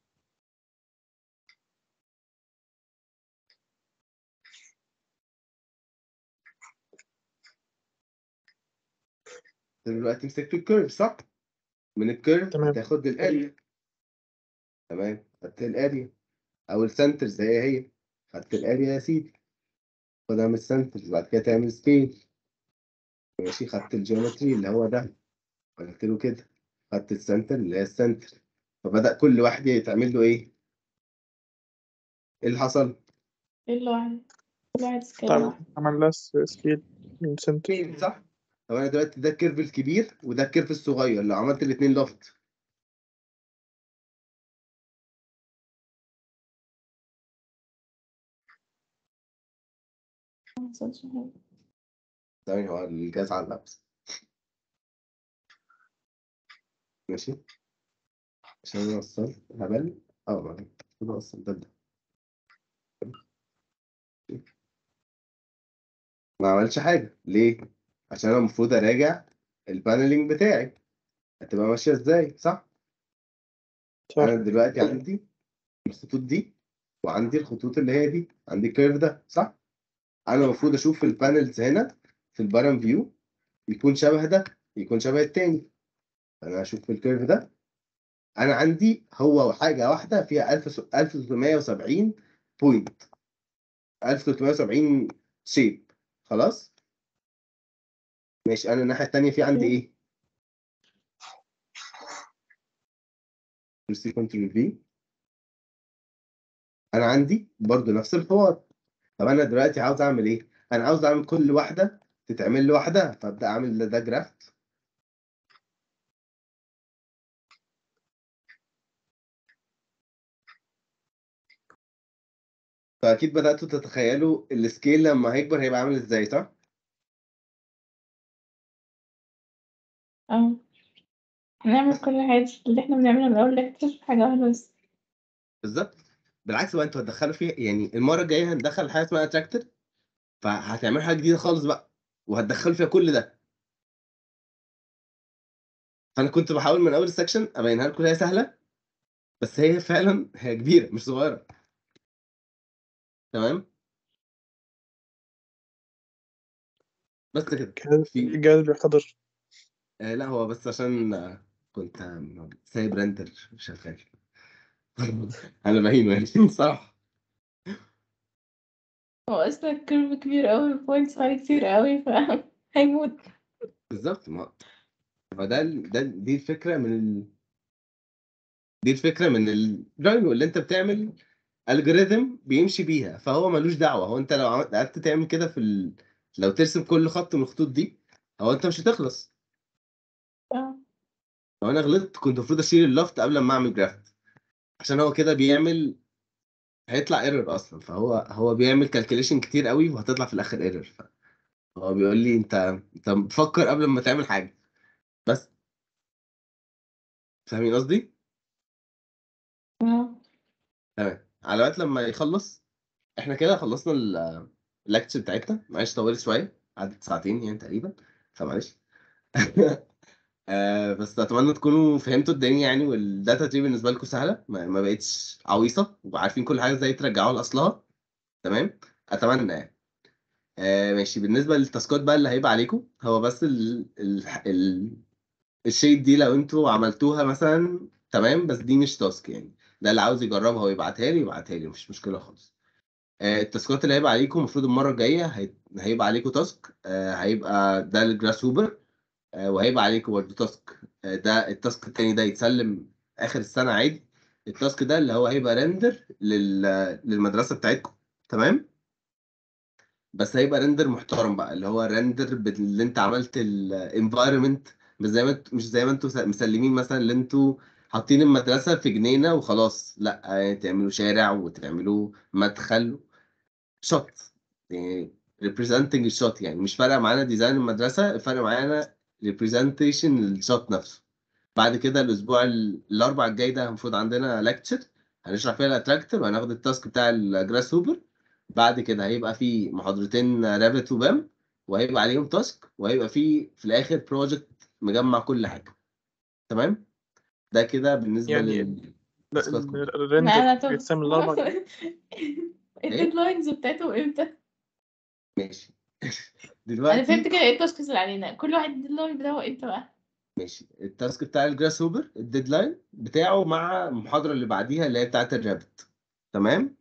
دلوقتي مسكت الكيرف صح من الكيرف تمام. هتاخد الاريا تمام خدت الاريا او السنتر زي هي خدت الاريا يا سيدي خدها من السنتر بعد كده تعمل سكيل ماشي خدت الجيومتري اللي هو ده قلت له كده خدت السنتر اللي هي السنتر فبدأ كل واحد يتعمل له ايه؟ ايه اللي حصل؟ ايه اللي واحد كل واحد سكيل طبعا واحد عمل لها سكيل من سنتر سكيل صح؟ طب انا دلوقتي ده الكيرف الكبير وده الكيرف الصغير لو عملت الاثنين لوفت ما حصلش حاجة. ثاني هو الجهاز على اللبس ماشي عشان انا وصلت هبل اه ما المفروض اوصل ده ده ما عملش حاجة ليه؟ عشان انا المفروض اراجع البانلينج بتاعي هتبقى ماشية ازاي صح؟ صح انا دلوقتي عندي الخطوط دي وعندي الخطوط اللي هي دي عندي الكيرف ده صح؟ انا المفروض اشوف البانلز هنا في البارم فيو يكون شبه ده يكون شبه التاني انا اشوف في الكيرف ده انا عندي هو حاجه واحده فيها 1370 بوينت 1370 شيب خلاص ماشي انا الناحيه التانيه في عندي ايه كرسي كنترول في انا عندي برضو نفس الحوار طب انا دلوقتي عاوز اعمل ايه انا عاوز اعمل كل واحده تتعمل لوحدها فابدا اعمل ده, ده جرافت فاكيد بداتوا تتخيلوا السكيل لما هيكبر هيبقى عامل ازاي صح اه هنعمل كل حاجة اللي احنا بنعمله من أول لكتشر حاجة واحدة بس بالظبط بالعكس بقى انتوا هتدخلوا فيها يعني المره الجايه هندخل حاجه اسمها اتراكتور فهتعملوا حاجه جديده خالص بقى وهتدخلوا فيها كل ده فانا كنت بحاول من اول السكشن ابينها لكم هي سهله بس هي فعلا هي كبيره مش صغيره تمام بس كده الجهاز في الجهاز بيحتضر آه لا هو بس عشان آه، كنت آه، سايب رندر شغال انا باين يعني صح هو أصلا الكيرف كبير أوي البوينتس عليه كتير أوي ف هيموت بالظبط ما فده ال- ده دي الفكره من ال... دي الفكره من الدراينج اللي انت بتعمل الجوريثم بيمشي بيها فهو ملوش دعوه هو انت لو عملت قعدت تعمل كده في ال... لو ترسم كل خط من الخطوط دي هو انت مش هتخلص اه لو انا غلطت كنت المفروض اشيل اللفت قبل ما اعمل جرافت عشان هو كده بيعمل هيطلع ايرور اصلا فهو هو بيعمل كالكوليشن كتير قوي وهتطلع في الاخر ايرور هو بيقول لي انت انت بتفكر قبل ما تعمل حاجه بس فاهمين قصدي؟ اه تمام على وقت لما يخلص احنا كده خلصنا ال- اللكتشر بتاعتنا معلش طولت شويه قعدت ساعتين يعني تقريبا فمعلش آه بس اتمنى تكونوا فهمتوا الدنيا يعني والداتا دي بالنسبه لكم سهله ما, ما بقتش عويصه وعارفين كل حاجه ازاي ترجعوها لاصلها تمام اتمنى يعني آه ماشي بالنسبه للتاسكات بقى اللي هيبقى عليكم هو بس ال ال ال الشيت دي لو انتوا عملتوها مثلا تمام بس دي مش تاسك يعني ده اللي عاوز يجربها ويبعتها لي يبعتها لي مفيش مشكله خالص آه، التاسكات اللي هيبقى عليكم المفروض المره الجايه هي- هيبقى عليكم تاسك آه، هيبقى ده الجراس هوبر آه، وهيبقى عليكم برضه تاسك آه، ده التاسك التاني ده يتسلم اخر السنه عادي التاسك ده اللي هو هيبقى ريندر لل... للمدرسه بتاعتكم تمام بس هيبقى ريندر محترم بقى اللي هو ريندر اللي انت عملت الانفايرمنت مش زي ما انت مش زي ما انتوا مسلمين مثلا اللي انتوا حاطين المدرسه في جنينه وخلاص لا يعني تعملوا شارع وتعملوا مدخل شوت يعني ريبريزنتنج الشوت يعني مش فارقه معانا ديزاين المدرسه فارق معانا ريبريزنتيشن الشوت نفسه بعد كده الاسبوع ال- الاربع الجاي ده المفروض عندنا ليكتشر هنشرح فيها الاتراكتور وهناخد التاسك بتاع الجراس هوبر بعد كده هيبقى في محاضرتين رابت وبام وهيبقى عليهم تاسك وهيبقى في في الاخر بروجكت مجمع كل حاجه تمام ده كده بالنسبه يعني لل لا تاسكات ال- كلها. ما انا الريندر طب بيتسام الأربع الديدلاينز بتاعتهم امتى؟ ماشي انا دلوقتي فهمت كده ايه التاسكس اللي علينا كل واحد الديدلاين بتاعه امتى بقى؟ ماشي التاسك بتاع الجراس هوبر الديدلاين بتاعه مع المحاضره اللي بعديها اللي هي بتاعت الرابت تمام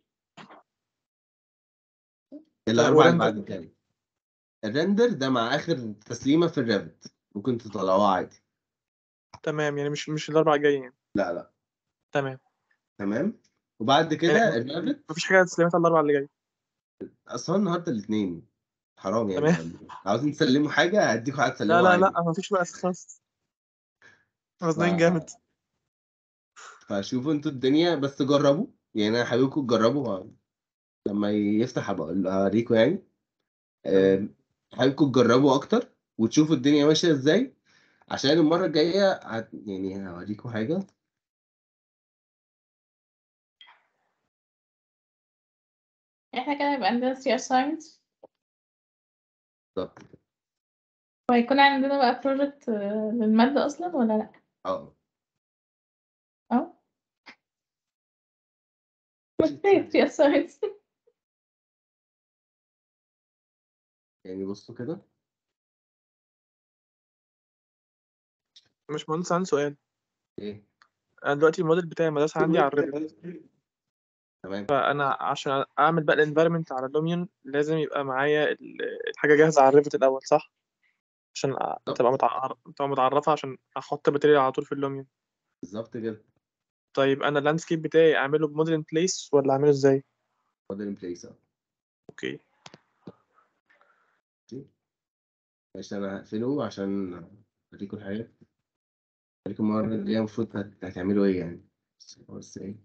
الاربعه اللي بعد وريندر الجاي الريندر ده مع اخر تسليمه في الرابت ممكن تطلعوها عادي تمام يعني مش مش الأربع الجايين يعني لا لا تمام تمام وبعد كده يعني الرابت مفيش حاجة تسليمات على الأربع اللي جاي اصلا النهارده الاثنين حرام يعني تمام. عاوزين تسلموا حاجه هديكوا حاجه تسلموها لا لا عادي لا مفيش وقت خالص مزنوقين ف- جامد فشوفوا انتوا الدنيا بس جربوا يعني انا حاببكم تجربوا لما يفتح هبقى أقول- هوريكوا يعني آم، حاببكم تجربوا اكتر وتشوفوا الدنيا ماشيه ازاي عشان المره الجايه هت... يعني هوريكوا حاجه احنا كده هيبقى عندنا three assignments بالظبط وهيكون عندنا بقى project آه، للمادة أصلا ولا لأ؟ اه اه كفاية three assignments يعني بصوا كده مش مهندس عندي سؤال ايه انا دلوقتي الموديل بتاعي المدرسة عندي على الريفت تمام فانا عشان اعمل بقى الانفايرمنت على لوميون لازم يبقى معايا ال- الحاجة جاهزة على الريفت الاول صح عشان أ- تبقى متعر- تبقى متعرفة عشان احط ماتيريال على طول في اللوميون بالظبط كده طيب انا اللاندسكيب بتاعي اعمله بموديل ان بليس ولا اعمله ازاي فاضل ان بليس اوكي ماشي انا هقفله عشان اوريكم الحاجات اوريكم المره الجايه المفروض هت- هتعملوا ايه يعني بس بس ايه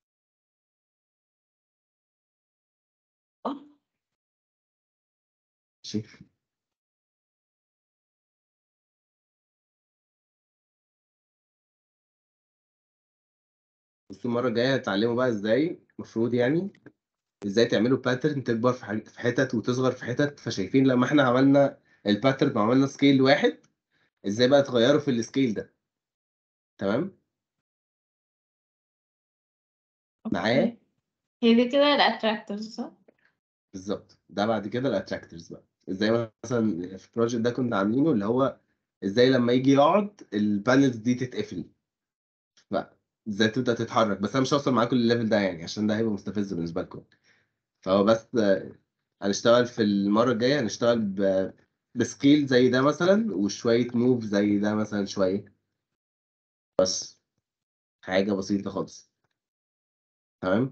ماشي بس المره الجايه هتتعلموا بقى ازاي المفروض يعني ازاي تعملوا باترن تكبر في حاج- في حتت وتصغر في حتت فشايفين لما احنا عملنا الباترن وعملنا سكيل واحد ازاي بقى تغيروا في السكيل ده تمام معايا أوكي. هي دي كده الاتراكتورز صح؟ بالظبط ده بعد كده الاتراكتورز بقى ازاي مثلا في البروجكت ده كنا عاملينه اللي هو ازاي لما يجي يقعد البانلز دي تتقفل بقى ازاي تبدا تتحرك بس انا مش هوصل معاكم للليفل ده يعني عشان ده هيبقى مستفز بالنسبه لكم فهو بس آه، هنشتغل في المره الجايه هنشتغل ب... بسكيل زي ده مثلا وشويه موف زي ده مثلا شويه بس حاجه بسيطه خالص تمام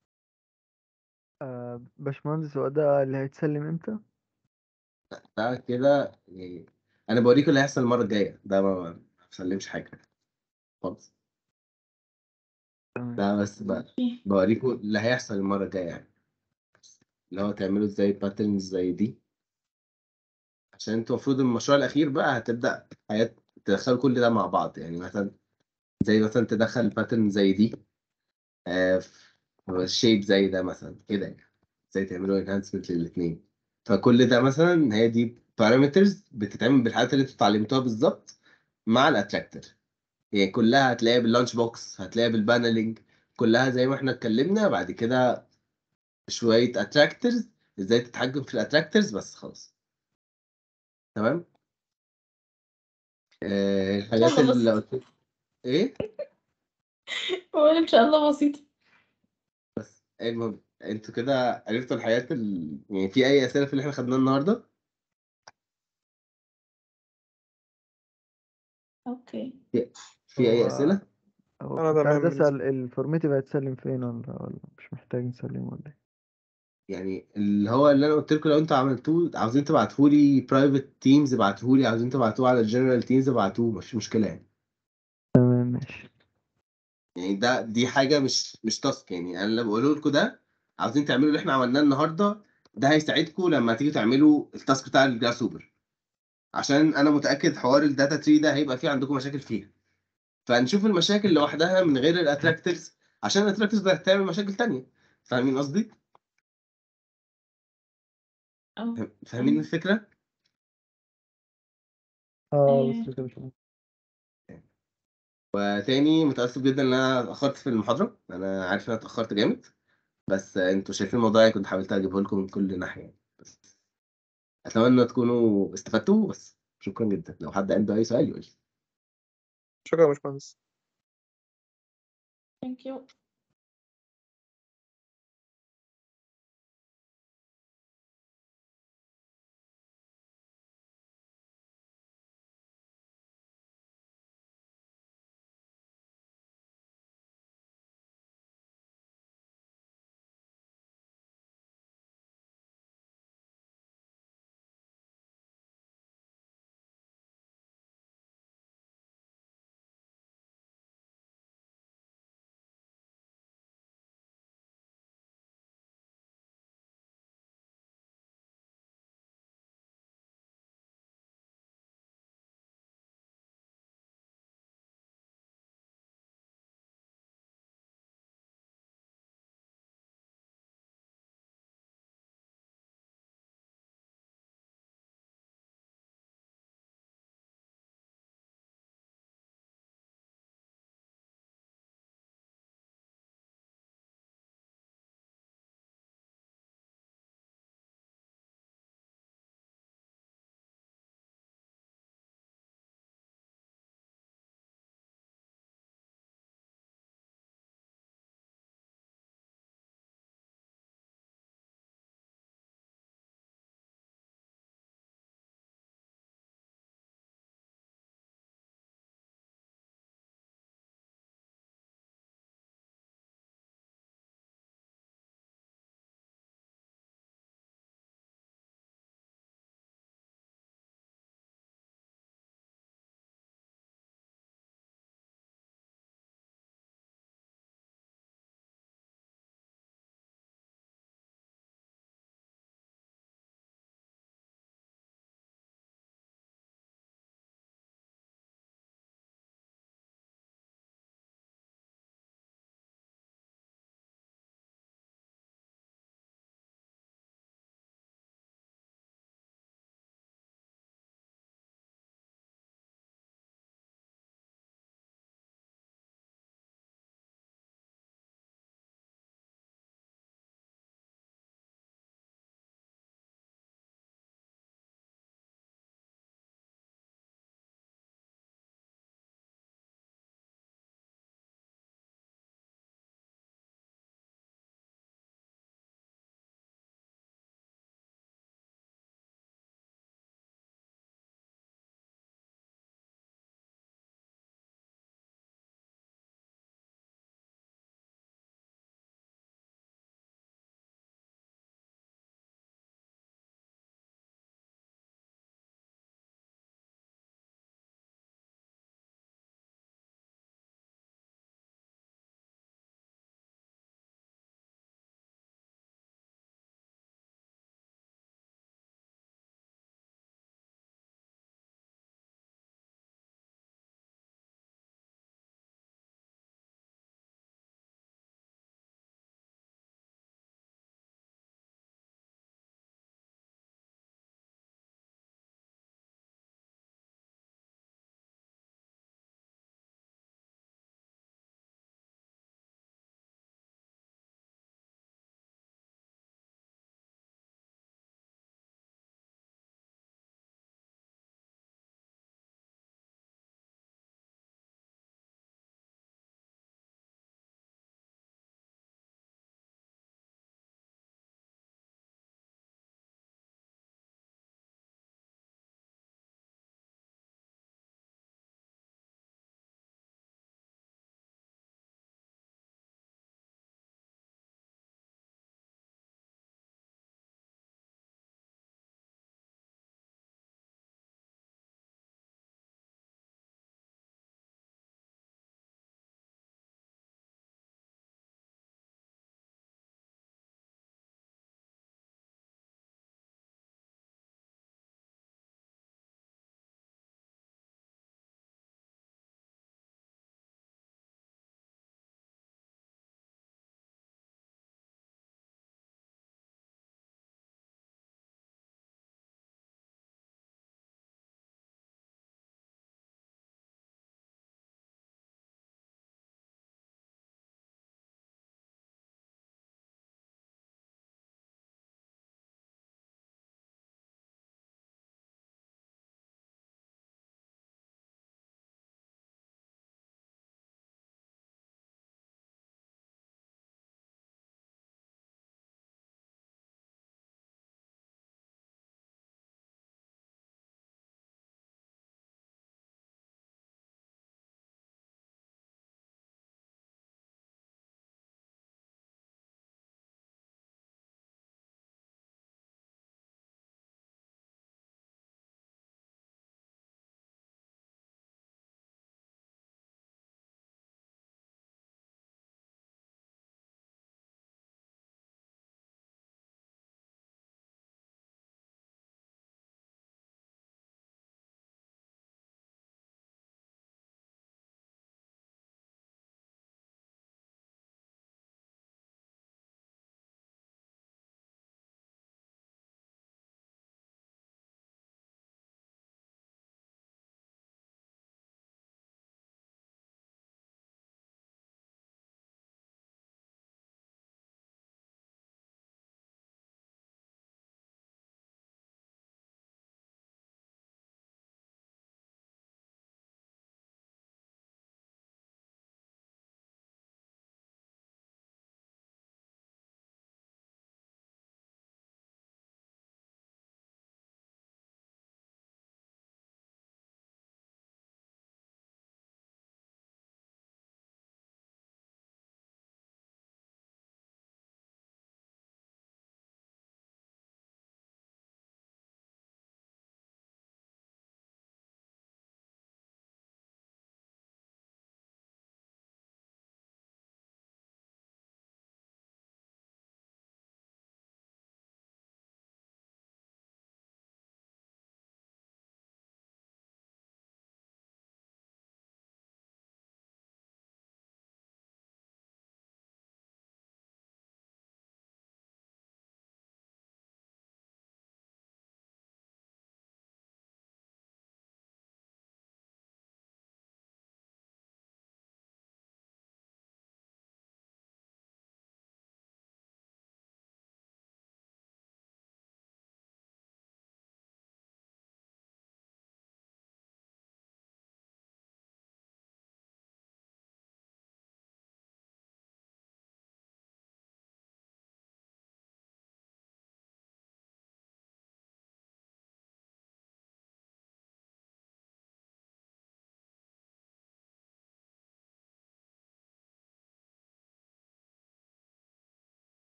آه، باشمهندس هو ده اللي هيتسلم امتى؟ ده كده يعني انا بوريكم اللي هيحصل المره الجايه ده ما ما بسلمش حاجه خالص تمام ده بس بقى بوريكم اللي هيحصل المره الجايه يعني اللي هو تعملوا ازاي باترنز زي دي عشان انتوا المفروض المشروع الاخير بقى هتبدا حياه تدخلوا كل ده مع بعض يعني مثلا زي مثلا تدخل باترن زي دي آه في شيب زي ده مثلا كده يعني ازاي تعملوا انهانسمنت للاثنين فكل ده مثلا هي دي بارامترز بتتعمل بالحاجات اللي انتوا اتعلمتوها بالظبط مع الاتراكتور يعني كلها هتلاقيها باللانش بوكس هتلاقيها بالبانلينج كلها زي ما احنا اتكلمنا بعد كده شويه اتراكتورز ازاي تتحكم في الاتراكتورز بس خلاص تمام آه الحاجات الله اللي بسيط. قلت ايه هو إن شاء الله بسيطة المهم انتوا كده عرفتوا الحاجات ال... يعني في اي اسئله في اللي احنا خدناه النهارده أوكي في اي هو- اسئله هو أنا كنت عايز تمام أسأل الفورميتيف هيتسلم فين ولا ولا مش محتاج نسلمه ولا ايه؟ يعني اللي هو اللي انا قلت لكم لو انتوا عملتوه عاوزين تبعتوه لي برايفت تيمز ابعتوه لي عاوزين تبعتوه على الجنرال تيمز ابعتوه مفيش مشكله يعني تمام ماشي يعني ده دي حاجه مش مش تاسك يعني انا اللي بقوله لكم ده عاوزين تعملوا اللي احنا عملناه النهارده ده هيساعدكم لما تيجي تعملوا التاسك بتاع الجراس اوبر عشان انا متاكد حوار الداتا تري ده هيبقى فيه عندكم مشاكل فيها فنشوف المشاكل لوحدها من غير الاتراكتورز عشان الاتراكتورز ده هتعمل مشاكل تانية فاهمين قصدي؟ أه فاهمين الفكره؟ اه أيوة. بس كده مش وتاني متأسف جدا ان انا اتأخرت في المحاضرة انا عارف ان انا اتأخرت جامد بس انتوا شايفين الموضوع يعني كنت حاولت اجيبه لكم من كل ناحية يعني. بس اتمنى تكونوا استفدتوا بس شكرا جدا لو حد عنده اي سؤال يقول لي شكرا يا باشمهندس thank you